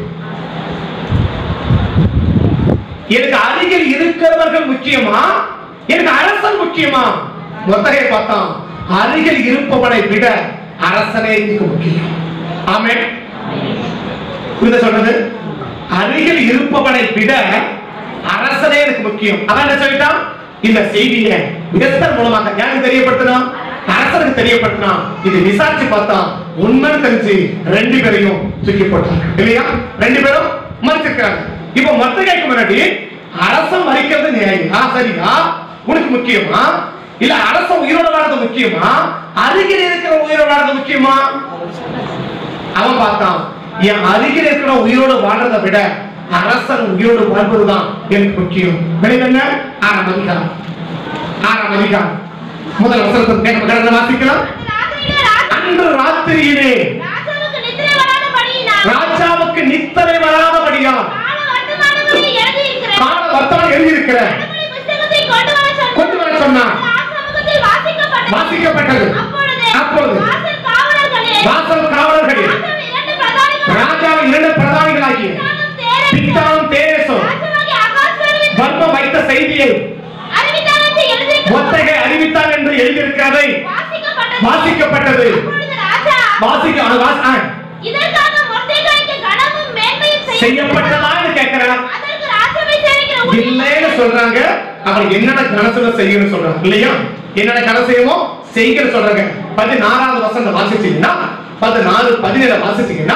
எனக்கு அருகில் இருக்கிறவர்கள் முக்கியமா எனக்கு அரசன் முக்கியமா மொத்தகை பார்த்தான் அருகில் இருப்பவனை விட அரசனே எனக்கு முக்கியம் ஆமென் புரியுதா சொல்றது அருகில் இருப்பவனை விட அரசனே எனக்கு முக்கியம் அதான் என்ன சொல்லிட்டான் இந்த செய்தியை எஸ்தர் மூலமாக யாருக்கு தெரியப்படுத்தினான் அரசனுக்கு தெரியப்படுத்தினான் இது விசாரிச்சு பார்த்தா உண்மை தெரிஞ்சு ரெண்டு பேரையும் தூக்கி போட்டாங்க இல்லையா ரெண்டு பேரும் மறைச்சிருக்காங்க இப்போ மத்தகைக்கு முன்னாடி அரசன் மறிக்கிறது நியாயம் ஆ சரியா உனக்கு முக்கியமா இல்ல அரசன் உயிரோட வாழறது முக்கியமா அருகில் இருக்கிற உயிரோட வாழறது முக்கியமா அவன் பார்த்தான் என் அருகில் இருக்கிற உயிரோடு வாழ்றதை விட அரசன் உயிரோடு வாழ்வதுதான் எனக்கு முக்கியம் வெளிவென்ன ஆறாம் அதிகாரம் ஆறாம் அதிகாரம் முதல் வசனத்தை கடந்த வாசிக்கலாம் அந்த ராத்திரியிலே ராஜா அன்று ராத்திரியிலே ராஜாவுக்கு நித்திரை வராதபடியினால் ராஜாவுக்கு நித்தரை வராதபடியா கால வர்த்தமானங்களை எழுதியிருக்கிற கால வர்த்தமானம் எழுதியிருக்கிற கடுமொழி புஸ்தகத்தை கொண்டு வர சொன்னார். கொண்டு வர சொன்னான் ராஜசமூகத்தில் வாசிக்கப்பட்டது. வாசிக்கப்பட்டது அப்பொழுது அப்பொழுது வாசல் காவலர்களே, வாசல் காவலர்களே ராஜாவின் இரண்டு பிரதானிகளும் ராஜாவின் இரண்டு பிரதானிகளாகிய பித்தானும் தேரேசும் பித்தானும் தேரேசும் ராஜாவாகிய அகாஸ்வேருவின் வர்மம் வைத்த செய்தியை அறிவித்தார் என்று எழுதியிருக்கிறது. ஒத்தகை அறிவித்தார் என்று எழுதியிருக்கிறதை வாசிக்கப்பட்டது. வாசிக்கப்பட்டது அப்பொழுது ராஜா, வாசிக்க அது வாசி- ஆ, இதற்காக மொர்தெகாய்க்கு கனமும் மேன்மையும் செய்ய- செய்யப்பட்டதான்னு கேட்கிறான் அதற்கு ராஜாவை சேவிக்கிற ஊழியர்கள் இல்லைன்னு சொல்றாங்க அவன் என்னென்ன கணசுல செய்யணும்னு சொல்றான் இல்லையா என்னென்ன கணக்கு செய்யுமோ செய்யன்னு சொல்றாங்க பதினாறாவது வசனம் வாசிச்சீங்கன்னா பதினாறு பதினேழு வாசிச்சீங்கன்னா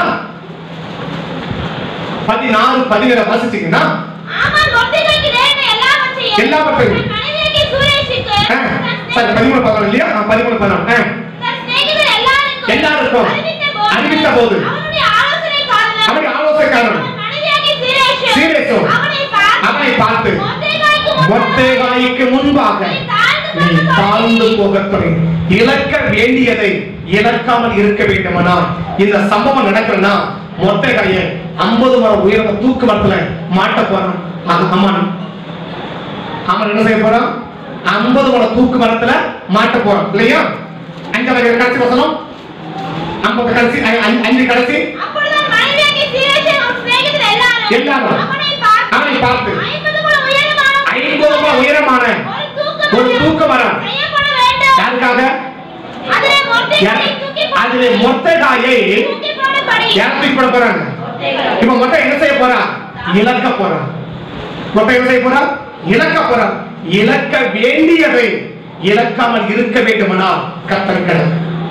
பதினாறு பதினேழு வாசிச்சீங்கன்னா ஆமான் மொர்தெகாய்க்கு நேர்ந்த எல்லாவற்றையும் எல்லாவற்றையும். தன் மனைவியாகிய சூரேஷுக்கு, ஆ, தன் சரி பதிமூணு பதினாலு இல்லையா ஆ, பதிமூணு பதினாலு ஆ, தன் சிநேகிதர் எல்லாருக்கும் எல்லாருக்கும் அறிவித்த அறிவித்த போது அவனுடைய ஆலோசனைக்காரர் அவனுடைய ஆலோசனைக்காரன் அவன் மனைவியாகிய சீரேஷு சீரேஷும் அவனை பார்த்து அவனை பார்த்து மொர்தெகாய்க்கு முன்பாக மொத்தேகாய்க்கு முன்பாக நீ தாழ்ந்து நீ போகத் தாழ்ந்து போகத் தொடங்கி இழக்க வேண்டியதை இழக்காமல் இருக்க வேண்டுமானா இந்த சம்பவம் நடக்கிறனா மொத்தேகாய ஐம்பது மரம் உயர்ந்த தூக்கு மரத்துல மாட்ட போறான் அது அம்மன் அவன் என்ன செய்ய போறான் ஐம்பது மரம் தூக்கு மரத்துல மாட்ட போறான் இல்லையா அஞ்சாவது கடைசி வசனம் ஐம்பது கடைசி ஐ- ஐ- அஞ்சு கடைசி அப்பொழுது அவன் மனைவியாகிய சீரேஷு அவன் சிநேகிதர் எல்லாரும் எல்லாரும் அவனை பார்த்து அவனை பார்த்து ஐம்பது முழ உயரமான ஐம்பது மரம் உயரமான ஒரு தூக்கு ஒரு மரம் தூக்கு மரம் செய்யப்பட வேண்டும் யாருக்காக அதிலே மொர்தெகாயை யார்? தூக்கி அதிலே மொத்தகாயை தூக்கி போடும்படி யார் தூக்கி போட போறாங்க இப்ப மொட்டை என்ன செய்ய போறா இழக்க போறா மொட்டை என்ன செய்ய போறா இழக்க போறா இழக்க வேண்டியதை இழக்காமல் இருக்க வேண்டுமானால் கத்தர்கள்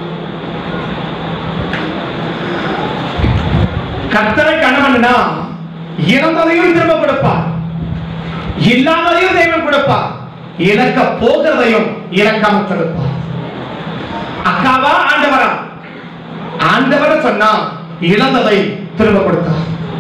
கத்தரை கணவன்னா இழந்ததையும் திரும்ப கொடுப்பார் இல்லாததையும் தெய்வம் கொடுப்பார் இழக்க போகிறதையும் இழக்காமல் தடுப்பார் அக்காவா ஆண்டவரா ஆண்டவர் சொன்னா இழந்ததை திரும்ப கொடுத்தார்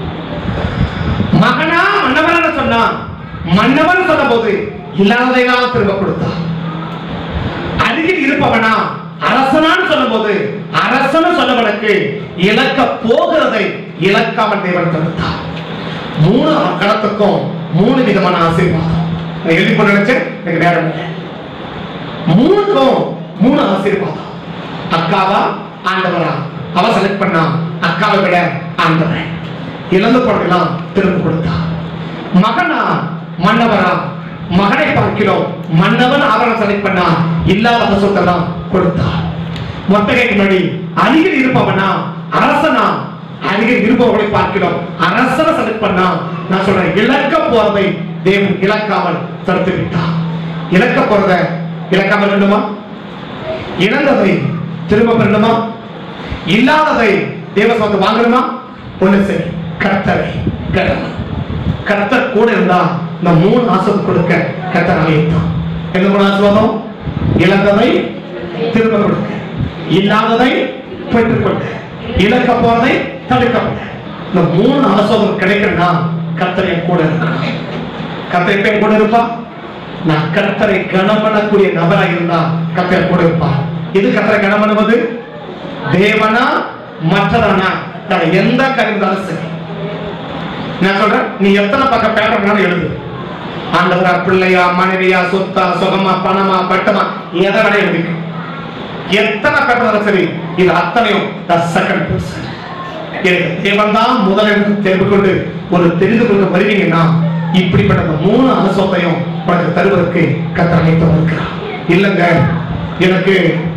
மகனா மன்னவன் சொன்னா மன்னவன் சொன்ன போது இல்லாததையெல்லாம் திரும்ப கொடுத்தார் அருகில் இருப்பவனா அரசனான்னு சொல்லும்போது அரசன் சொன்னவனுக்கு இழக்க போகிறதை இழக்காமல் தேவன் தடுத்தார் மூணு கடத்துக்கும் மூணு விதமான ஆசீர்வாதம் நான் எழுதி கொண்டு நினைச்சேன் எனக்கு நேரம் இல்லை மூணுக்கும் மூணு ஆசீர்வாதம் அக்காவா ஆண்டவரா அவ செலக்ட் பண்ணா அக்காவை விட ஆண்டவன் இழந்த பொருளெல்லாம் திரும்ப கொடுத்தா மகனா மன்னவரா மகனை பார்க்கிறோம் மன்னவன் அவரை செலக்ட் பண்ணா இல்லாத சொத்தெல்லாம் கொடுத்தார் மொத்தகைக்கு முன்னாடி அருகில் இருப்பவனா அரசனா அருகில் இருப்பவர்களை பார்க்கிறோம் அரசனை செலக்ட் பண்ணா நான் சொல்றேன் இழக்க போறதை தேவன் இழக்காமல் தடுத்து விட்டார் இழக்க போறதை இழக்காமல் வேண்டுமா இழந்ததை திரும்ப பெறணுமா இல்லாததை தேவசமத்தை வாங்கணுமா ஒண்ணு சரி கர்த்தரை கடன் கர்த்தர் கூட இருந்தா இந்த மூணு ஆசம் கொடுக்க கர்த்தர் அமைத்தான் என்ன மூணு ஆசீர்வாதம் இழந்ததை திரும்ப கொடுக்க இல்லாததை பெற்றுக்கொள்ள இழக்க போறதை தடுக்கப்பட இந்த மூணு ஆசோதம் கிடைக்கிறனா கர்த்தர் என் கூட இருக்கணும் கர்த்தர் எப்ப என் கூட இருப்பா நான் கர்த்தரை கனம் பண்ணக்கூடிய நபரா இருந்தா கர்த்தர் கூட இருப்பா இது கர்த்தரை கனம் பண்ணுவது தேவனா மற்றதானா நான் எந்த காரியம் இருந்தாலும் சரி நான் சொல்றேன் நீ எத்தனை பக்கம் பேப்பர் வேணாலும் எழுது ஆண்டவரா பிள்ளையா மனைவியா சொத்தா சுகமா பணமா பட்டமா எதை வேணா எழுதிக்க எத்தனை பேப்பர் இருந்தாலும் சரி இது அத்தனையும் த செகண்ட் பர்சன் தேவன் தான் முதல் என்று தேர்வு கொண்டு ஒரு தெரிந்து கொண்டு வருவீங்கன்னா இப்படிப்பட்ட இந்த மூணு அனுசோத்தையும் உனக்கு தருவதற்கு கத்தர் அமைத்து இருக்கிறார் இல்லைங்க எனக்கு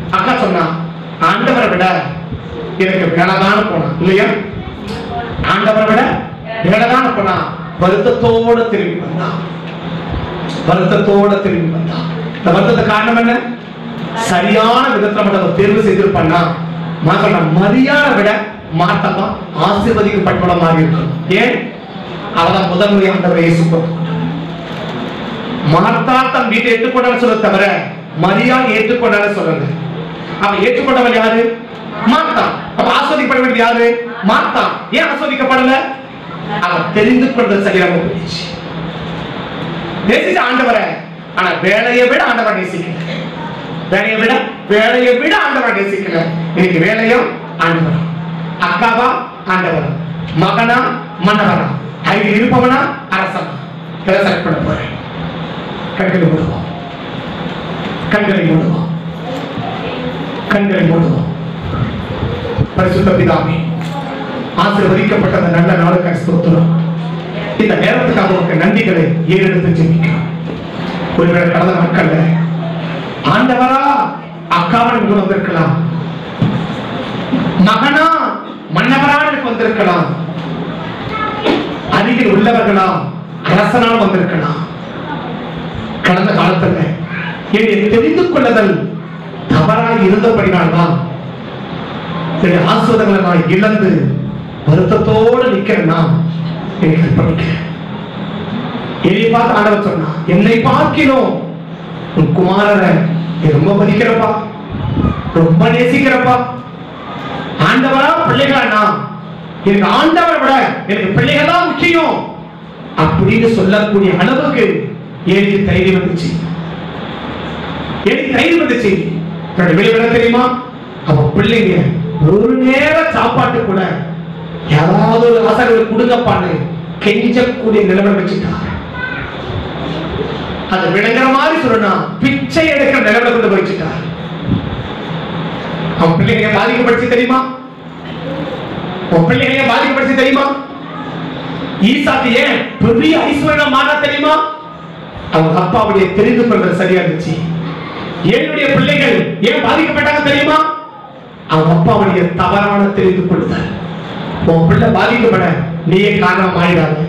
அக்கா சொன்னா ஆண்டவரை விட எனக்கு வேலைதான போனான் இல்லையா ஆண்டவரை விட வேலைதான போனான் வருத்தத்தோட திரும்பி வந்தான் வருத்தத்தோட திரும்பி வந்தான் இந்த வருத்தத்துக்கு காரணம் என்ன சரியான விதத்துல மட்டும் அவன் தேர்வு செய்திருப்பான்னா மாத்தா மரியாத விட மாத்தமா ஆசீர்வதிக்கப்பட்டவள மாதிரி இருக்கும் ஏன் அவதான் முதல் முறை ஆண்டவரை இயேசு கொண்டு மார்த்தா தன் வீட்டை ஏற்றுக்கொண்டான்னு சொல்ல தவிர மரியாதை ஏற்றுக்கொண்டான்னு சொல்லல அவன் ஏற்றுக்கொண்டவன் யாரு மார்த்தா அப்ப ஆஸ்வதிக்கப்பட வேண்டியது யாரு மார்த்தா ஏன் ஆஸ்வதிக்கப்படல அவன் தெரிந்து கொண்டது சரியாக போயிடுச்சு நேசிச்ச ஆண்டவரை ஆனா வேலையை விட ஆண்டவரை நேசிக்கல வேலையை விட வேலையை விட ஆண்டவரை நேசிக்கல இன்னைக்கு வேலையும் ஆண்டவரா அக்காவா ஆண்டவரா மகனா மன்னவரா ஐந்து இருப்பவனா அரசனா இதை செலக்ட் பண்ண போறேன் கண்களை மூடுவோம் கண்களை மூடுவோம் கண்களை மூடுவோம் பரிசுத்த பிதாமே ஆசீர்வதிக்கப்பட்ட அந்த நல்ல நாளுக்காக ஸ்தோத்திரம் இந்த நேரத்துக்காக உங்களுக்கு நன்றிகளை ஏறெடுத்து ஜெபிக்கிறோம் ஒருவேளை கடந்த நாட்கள்ல ஆண்டவரா அக்காவன் இங்கு வந்திருக்கலாம் மகனா மன்னவரா எனக்கு வந்திருக்கலாம் அருகில் உள்ளவர்களா அரசனால் வந்திருக்கலாம் கடந்த காலத்துல என்னை தெரிந்து கொள்ளுதல் தவறாய் இருந்தபடினால்தான் என்னுடைய ஆசிரியர்களை நான் இழந்து வருத்தத்தோடு நிக்கிறேன் நான் எனக்கு படிக்கிறேன் என்னை பார்த்து ஆண்டவர் சொன்னா என்னை பார்க்கிறோம் உன் குமாரரை நீ ரொம்ப மதிக்கிறப்பா ரொம்ப நேசிக்கிறப்பா ஆண்டவரா பிள்ளைகளா நான் எனக்கு ஆண்டவரை விட எனக்கு பிள்ளைகள் தான் முக்கியம் அப்படின்னு சொல்லக்கூடிய அளவுக்கு எனக்கு தைரியம் வந்துச்சு எனக்கு தைரியம் வந்துச்சு என்னோட வெளிவிட தெரியுமா அவன் பிள்ளைங்க ஒரு நேர சாப்பாட்டு கூட யாராவது ஒரு ஆசாரியர் கொடுங்கப்பான்னு கெஞ்சக்கூடிய நிலைமை வச்சுட்டாங்க அது விளங்குற மாதிரி சொல்லணும்னா பிச்சை எடுக்கிற நிலைமை கொண்டு போய் வச்சுட்டார் அவன் பிள்ளைங்க பாதிக்கப்படுச்சு தெரியுமா உன் பிள்ளைங்க பாதிக்கப்படுச்சு தெரியுமா ஈசாக்கு ஏன் பெரிய ஐஸ்வர்யம் மாற தெரியுமா அவங்க அப்பாவுடைய தெரிந்து கொள்வது சரியா இருந்துச்சு என்னுடைய பிள்ளைகள் ஏன் பாதிக்கப்பட்டாங்க தெரியுமா அவங்க அப்பாவுடைய தவறான தெரிந்து கொள்ளுதல் உன் பிள்ளை பாதிக்கப்பட நீயே காரணம் ஆயிடாது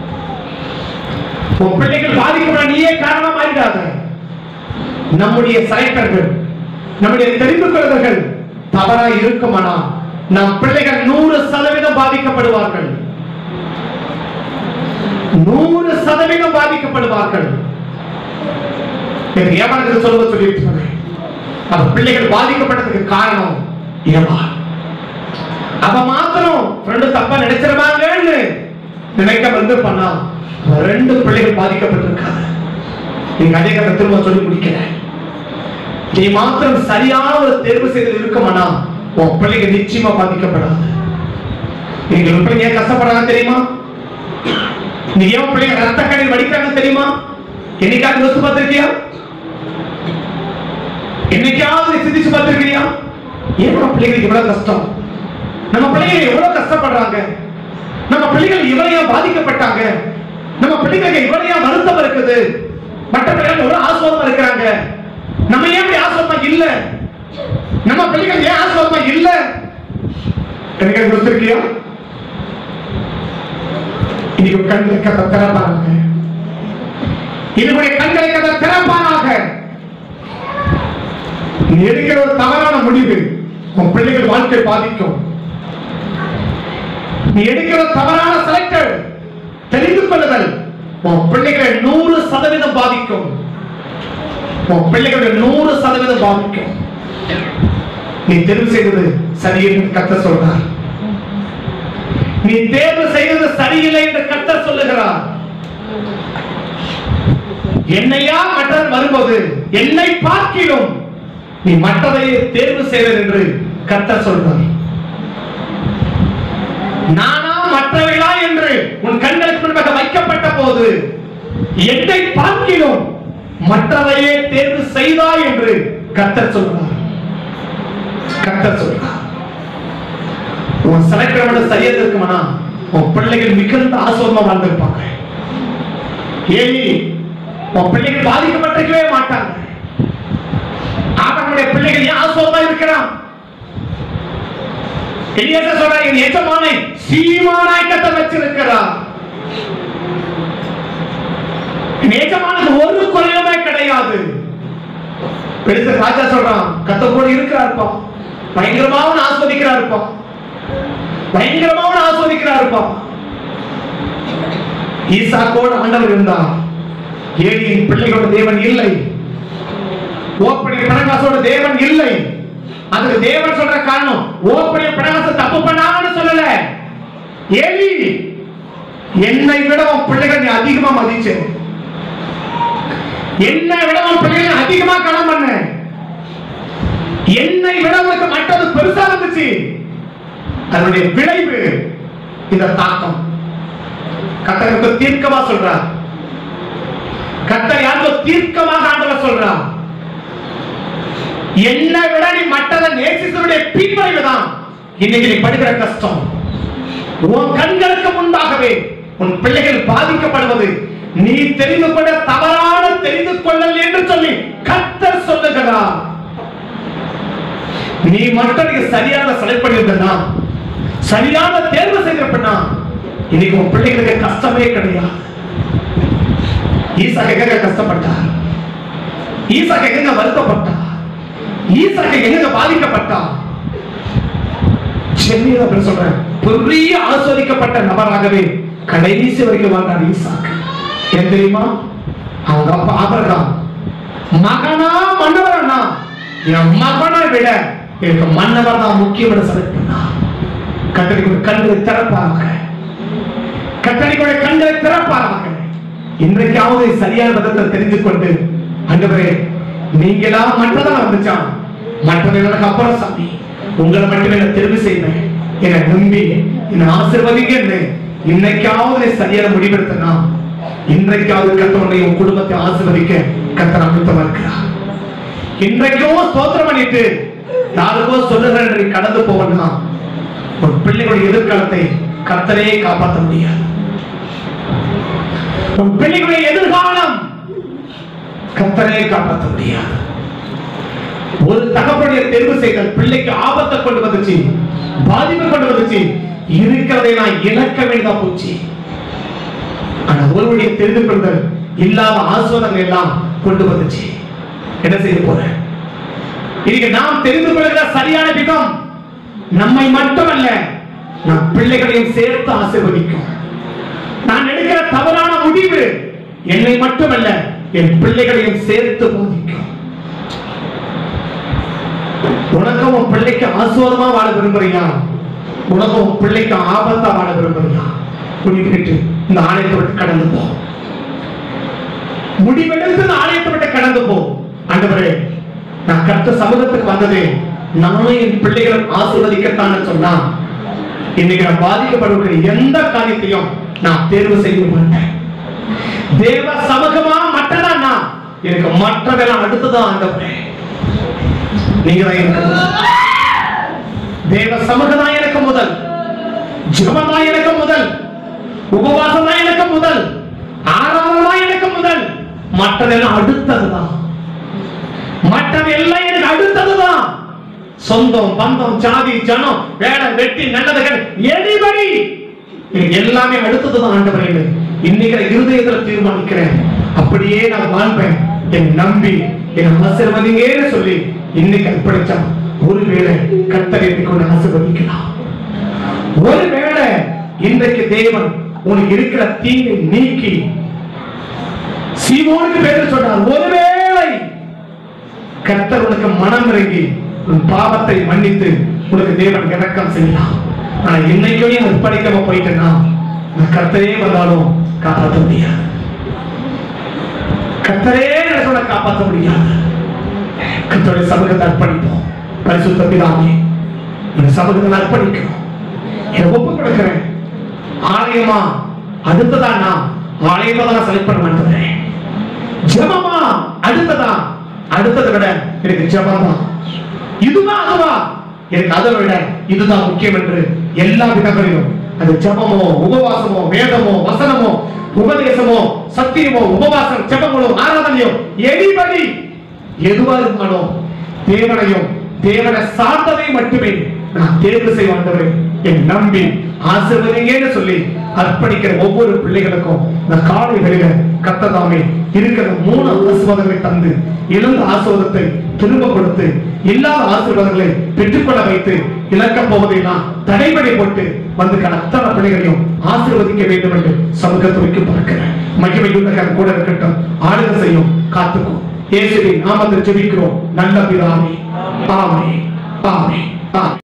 உன் பிள்ளைகள் பாதிக்கப்பட நீயே காரணம் ஆயிடாத நம்முடைய சைட்டர்கள் நம்முடைய தெரிந்து கொள்வர்கள் தவறா இருக்குமானா நம் பிள்ளைகள் நூறு சதவீதம் பாதிக்கப்படுவார்கள் நூறு சதவீதம் பாதிக்கப்படுவார்கள் எனக்கு ஏமாளர்கள் சொல்லுவது சொல்லிட்டு சொன்னேன் அந்த பிள்ளைகள் பாதிக்கப்பட்டதுக்கு காரணம் ஏமாள் அவ மாத்திரம் ரெண்டு தப்பா நினைச்சிருவாங்கன்னு நினைக்க வந்து பண்ணா அவ ரெண்டு பிள்ளைகள் பாதிக்கப்பட்டிருக்காங்க நீங்க அதே கதை திரும்ப சொல்லி முடிக்கிறேன் நீ மாத்திரம் சரியான ஒரு தேர்வு செய்து இருக்குமானா உன் பிள்ளைங்க நிச்சயமா பாதிக்கப்படாது நீங்க உன் பிள்ளைங்க ஏன் கஷ்டப்படுறாங்க தெரியுமா நீ ஏன் பிள்ளைங்க ரத்த கண்ணீர் வடிக்கிறாங்க தெரியுமா என்னைக்காவது யோசிச்சு பார்த்திருக்கியா என்னைக்காவது நீ சிந்திச்சு பார்த்திருக்கியா ஏன் நம்ம பிள்ளைங்களுக்கு இவ்வளவு கஷ்டம் நம்ம பிள்ளைங்க எவ்வளவு கஷ்டப்படுறாங்க நம்ம பிள்ளைகள் இவளையா பாதிக்கப்பட்டாங்க நம்ம பிள்ளைங்களுக்கு இவளையா வருத்தம் இருக்குது மற்ற பிள்ளைகள் எவ்வளவு ஆசுவாதமா இருக்கிறாங்க நம்ம ஏன் இப்படி ஆசுவாதமா இல்ல நம்ம பிள்ளைகள் ஏன் ஆசுவாதமா இல்ல எனக்கு யோசிச்சிருக்கியா இன்னைக்கு உன் கண்களை கத்த திறப்பானாக இதுடைய கண்களை கத்த திறப்பானாக நீ எடுக்கிற ஒரு தவறான முடிவு உன் பிள்ளைகள் வாழ்க்கை பாதிக்கும் நீ எடுக்கிற தவறான செலக்டர் தெரிந்து கொள்ளுதல் உன் பிள்ளைகளை நூறு சதவீதம் பாதிக்கும் உன் பிள்ளைகளை நூறு சதவீதம் பாதிக்கும் நீ தெரிவு செய்தது சரி என்று கத்த சொல்றார் நீ தேர்வு செய்தது சரியில்லை என்று கர்த்தர் சொல்லுகிறார் என்னையா மற்றவர் வரும்போது என்னை பார்க்கிலும் நீ மற்றதையே தேர்வு செய்வது என்று கர்த்தர் சொல்றார் நானா மற்றவைகளா என்று உன் கண்களுக்கு முன்பாக வைக்கப்பட்ட போது என்னை பார்க்கிலும் மற்றதையே தேர்வு செய்தாய் என்று கர்த்தர் சொல்றார் கர்த்தர் சொல்றார் உன் செலக்டரோட சரியா இருக்குமானா உன் பிள்ளைகள் மிகுந்த ஆசோகமா வாழ்ந்திருப்பாங்க ஏனி உன் பிள்ளைகள் பாதிக்கப்பட்டிருக்கவே மாட்டாங்க அவனுடைய பிள்ளைகள் ஏன் ஆசோகமா வைக்கிறான் எலியாசா சொல்றா என் எஜமானை சீமானாய் கத்த வச்சிருக்கிறார் என் எஜமானுக்கு ஒரு குறையுமே கிடையாது பெருச ராஜா சொல்றான் கத்த கூட இருக்கிறாருப்பா பயங்கரமாவும் ஆஸ்வதிக்கிறாருப்பா பயங்கரமாவும் ஆஸ்வதிக்கிறாருப்பா ஈசாக்கோடு ஆண்டவர் இருந்தார் ஏலியின் பிள்ளைகளோட தேவன் இல்லை ஓப்படி பிணங்காசோட தேவன் இல்லை அதுக்கு தேவன் சொல்ற காரணம் ஓப்படி பிணங்காச தப்பு பண்ணாங்கன்னு சொல்லல ஏலி என்னை விட உன் பிள்ளைகள் நீ அதிகமா மதிச்ச என்னை விட உன் பிள்ளைகள் அதிகமா கடன் பண்ண என்னை விட உனக்கு மற்றது பெருசா வந்துச்சு அதனுடைய விளைவு இந்த தாக்கம் கத்தருக்கு தீர்க்கமா சொல்றார் கத்தர் யாருக்கோ தீர்க்கமாக ஆண்டவர் சொல்றார் என்னை விட நீ மற்றதை நேசித்தனுடைய பின்வரைவு தான் இன்னைக்கு நீ படுகிற கஷ்டம் உன் கண்களுக்கு முன்பாகவே உன் பிள்ளைகள் பாதிக்கப்படுவது நீ தெரிந்து கொள்ள தவறான தெரிந்து கொள்ளல் என்று சொல்லி கத்தர் சொல்லுகிறார் நீ மட்டும் நீங்க சரியான செயல்படுகிறதுனா சரியான தேர்வு செய்திருப்பா இன்னைக்கு உன் பிள்ளைகளுக்கு கஷ்டமே கிடையாது ஈசாக்கு எங்க கஷ்டப்பட்டார் ஈசாக்கு எங்க வருத்தப்பட்டார் ஈசாக்கு எங்க பாதிக்கப்பட்டார் சென்னையில் அப்படி சொல்றேன் பெரிய ஆஸ்வதிக்கப்பட்ட நபராகவே கடைசி வரைக்கும் வாழ்ந்தார் ஈசாக்கு ஏன் தெரியுமா அவங்க அப்பா ஆபரகாம் மகனா மன்னவரனா என் மகனை விட எனக்கு மன்னவர் தான் முக்கியம் செலக்ட் பண்ணா கத்தரிக்குடைய கண்களை திறப்பாராக கத்தரிக்குடைய கண்களை திறப்பாராக இன்றைக்காவது சரியான விதத்தை தெரிந்து கொண்டு ஆண்டவரே நீங்களா மற்றதான் வந்துச்சான் மற்றது எனக்கு அப்புறம் சாமி உங்களை மட்டுமே நான் தெரிவு செய்வேன் என்னை நம்பி என்னை ஆசிர்வதிங்கன்னு இன்னைக்காவது நீ சரியான முடிவெடுத்தனா இன்றைக்காவது கத்தவனை உன் குடும்பத்தை ஆசிர்வதிக்க கத்தர் அமிர்தமா இருக்கிறார் இன்றைக்கும் ஸ்தோத்திரம் பண்ணிட்டு யாருக்கோ சொல்லுகிறேன் என்று கடந்து போவனா உன் பிள்ளைகளுடைய எதிர்காலத்தை கத்தரே காப்பாற்ற முடியாது உன் பிள்ளைகளுடைய எதிர்காலம் கத்தரே காப்பாற்ற முடியாது ஒரு தகப்பனுடைய தேர்வு செய்தல் பிள்ளைக்கு ஆபத்தை கொண்டு வந்துச்சு பாதிப்பை கொண்டு வந்துச்சு இருக்கிறதை நான் இழக்க வேண்டியதா போச்சு ஆனா ஒருவருடைய தெரிந்து கொள்தல் இல்லாத ஆசுவதங்கள் எல்லாம் கொண்டு வந்துச்சு என்ன செய்ய போறேன் இன்னைக்கு நாம் தெரிந்து கொள்கிற சரியான விதம் நம்மை மட்டுமல்ல நம் பிள்ளைகளையும் சேர்த்து ஆசீர்வதிக்கும் நான் எடுக்கிற தவறான முடிவு என்னை மட்டுமல்ல என் பிள்ளைகளையும் சேர்த்து போதிக்கும் உனக்கும் உன் பிள்ளைக்கு ஆசுவாதமா வாழ விரும்புறியா உனக்கும் உன் பிள்ளைக்கு ஆபத்தா வாழ விரும்புறியா குடிக்கிட்டு இந்த ஆலயத்தை விட்டு கடந்து போ முடிவெடுத்து இந்த ஆலயத்தை விட்டு கடந்து போ ஆண்டவரே நான் கத்த சமூகத்துக்கு வந்தது நானும் என் பிள்ளைகளும் ஆசீர்வதிக்கத்தான் சொன்னா இன்னைக்கு நான் பாதிக்கப்படுகிற எந்த காரியத்தையும் நான் தேர்வு செய்ய மாட்டேன் தேவ சமூகமா மற்றதான் நான் எனக்கு மற்றதெல்லாம் அடுத்துதான் ஆண்டவரே நீங்க தான் எனக்கு முதல். தேவ சமூகம் தான் எனக்கு முதல் ஜெபம் தான் எனக்கு முதல் உபவாசம் தான் எனக்கு முதல் ஆராதனை தான் எனக்கு முதல் மற்றதெல்லாம் அடுத்ததுதான் மற்றது எல்லாம் எனக்கு அடுத்ததுதான் சொந்தம் பந்தம் ஜாதி ஜனம் வேலை வெட்டி நல்லதுகள் எனிபடி எனக்கு எல்லாமே அடுத்ததுதான் ஆண்டவரே இன்னைக்கு இருதயத்துல தீர்மானிக்கிறேன் அப்படியே நான் வாழ்வேன் என் நம்பி என் ஆசிர்வதிங்கன்னு சொல்லி இன்னைக்கு அர்ப்பணிச்சா ஒருவேளை கத்தரை கொண்டு ஆசிர்வதிக்கலாம் ஒருவேளை இன்றைக்கு தேவன் உனக்கு இருக்கிற தீங்கை நீக்கி சீமோனுக்கு பேர் சொன்னார் ஒருவேளை கர்த்தர் உனக்கு மனம் இறங்கி உன் பாவத்தை மன்னித்து உனக்கு தேவன் இறக்கம் செய்யலாம் ஆனா இன்னைக்கும் நீ அர்ப்பணிக்காம போயிட்டேன்னா நான் கர்த்தரே வந்தாலும் காப்பாற்ற முடியாது கர்த்தரே நடத்த காப்பாற்ற முடியாது கர்த்தருடைய சமூகத்தை அர்ப்பணிப்போம் பரிசுத்த பிதாமே இந்த சமூகத்தை அர்ப்பணிக்கிறோம் என்னை ஒப்பு கொடுக்கிறேன் ஆலயமா அடுத்ததா நான் ஆலயமா தான் செலக்ட் பண்ண மாட்டேன் ஜெபமா அடுத்ததா அடுத்ததை விட எனக்கு ஜெபம் தான் இதுதான் அதுவா எனக்கு அதை விட இதுதான் முக்கியம் என்று எல்லா விதங்களிலும் அது ஜெபமோ உபவாசமோ வேதமோ வசனமோ உபதேசமோ சத்தியமோ உபவாசம் ஜெபங்களோ ஆராதனையோ எனிபடி எதுவா இருந்தாலும் தேவனையும் தேவனை சார்ந்ததை மட்டுமே நான் தேர்வு செய்வாண்டவரே என் நம்பி ஆசிர்வதிங்கன்னு சொல்லி அர்ப்பணிக்கிற ஒவ்வொரு பிள்ளைகளுக்கும் இந்த காலை வேளையில கத்ததாமே இருக்கிற மூணு ஆசீர்வாதங்களை தந்து இழந்த ஆசீர்வாதத்தை திரும்ப கொடுத்து இல்லாத ஆசீர்வாதங்களை பெற்றுக்கொள்ள வைத்து இழக்க போவதையெல்லாம் தடைபடி போட்டு வந்து அத்தனை பிள்ளைகளையும் ஆசீர்வதிக்க வேண்டும் என்று சமூகத்தை வைக்க பார்க்கிறேன் மகிமை யுத்தகர் கூட இருக்கட்டும் ஆளுகை செய்யும் காத்துக்கும் இயேசுவின் நாமத்தில் ஜெபிக்கிறோம் நல்ல பிதாவே ஆமே ஆமே ஆமே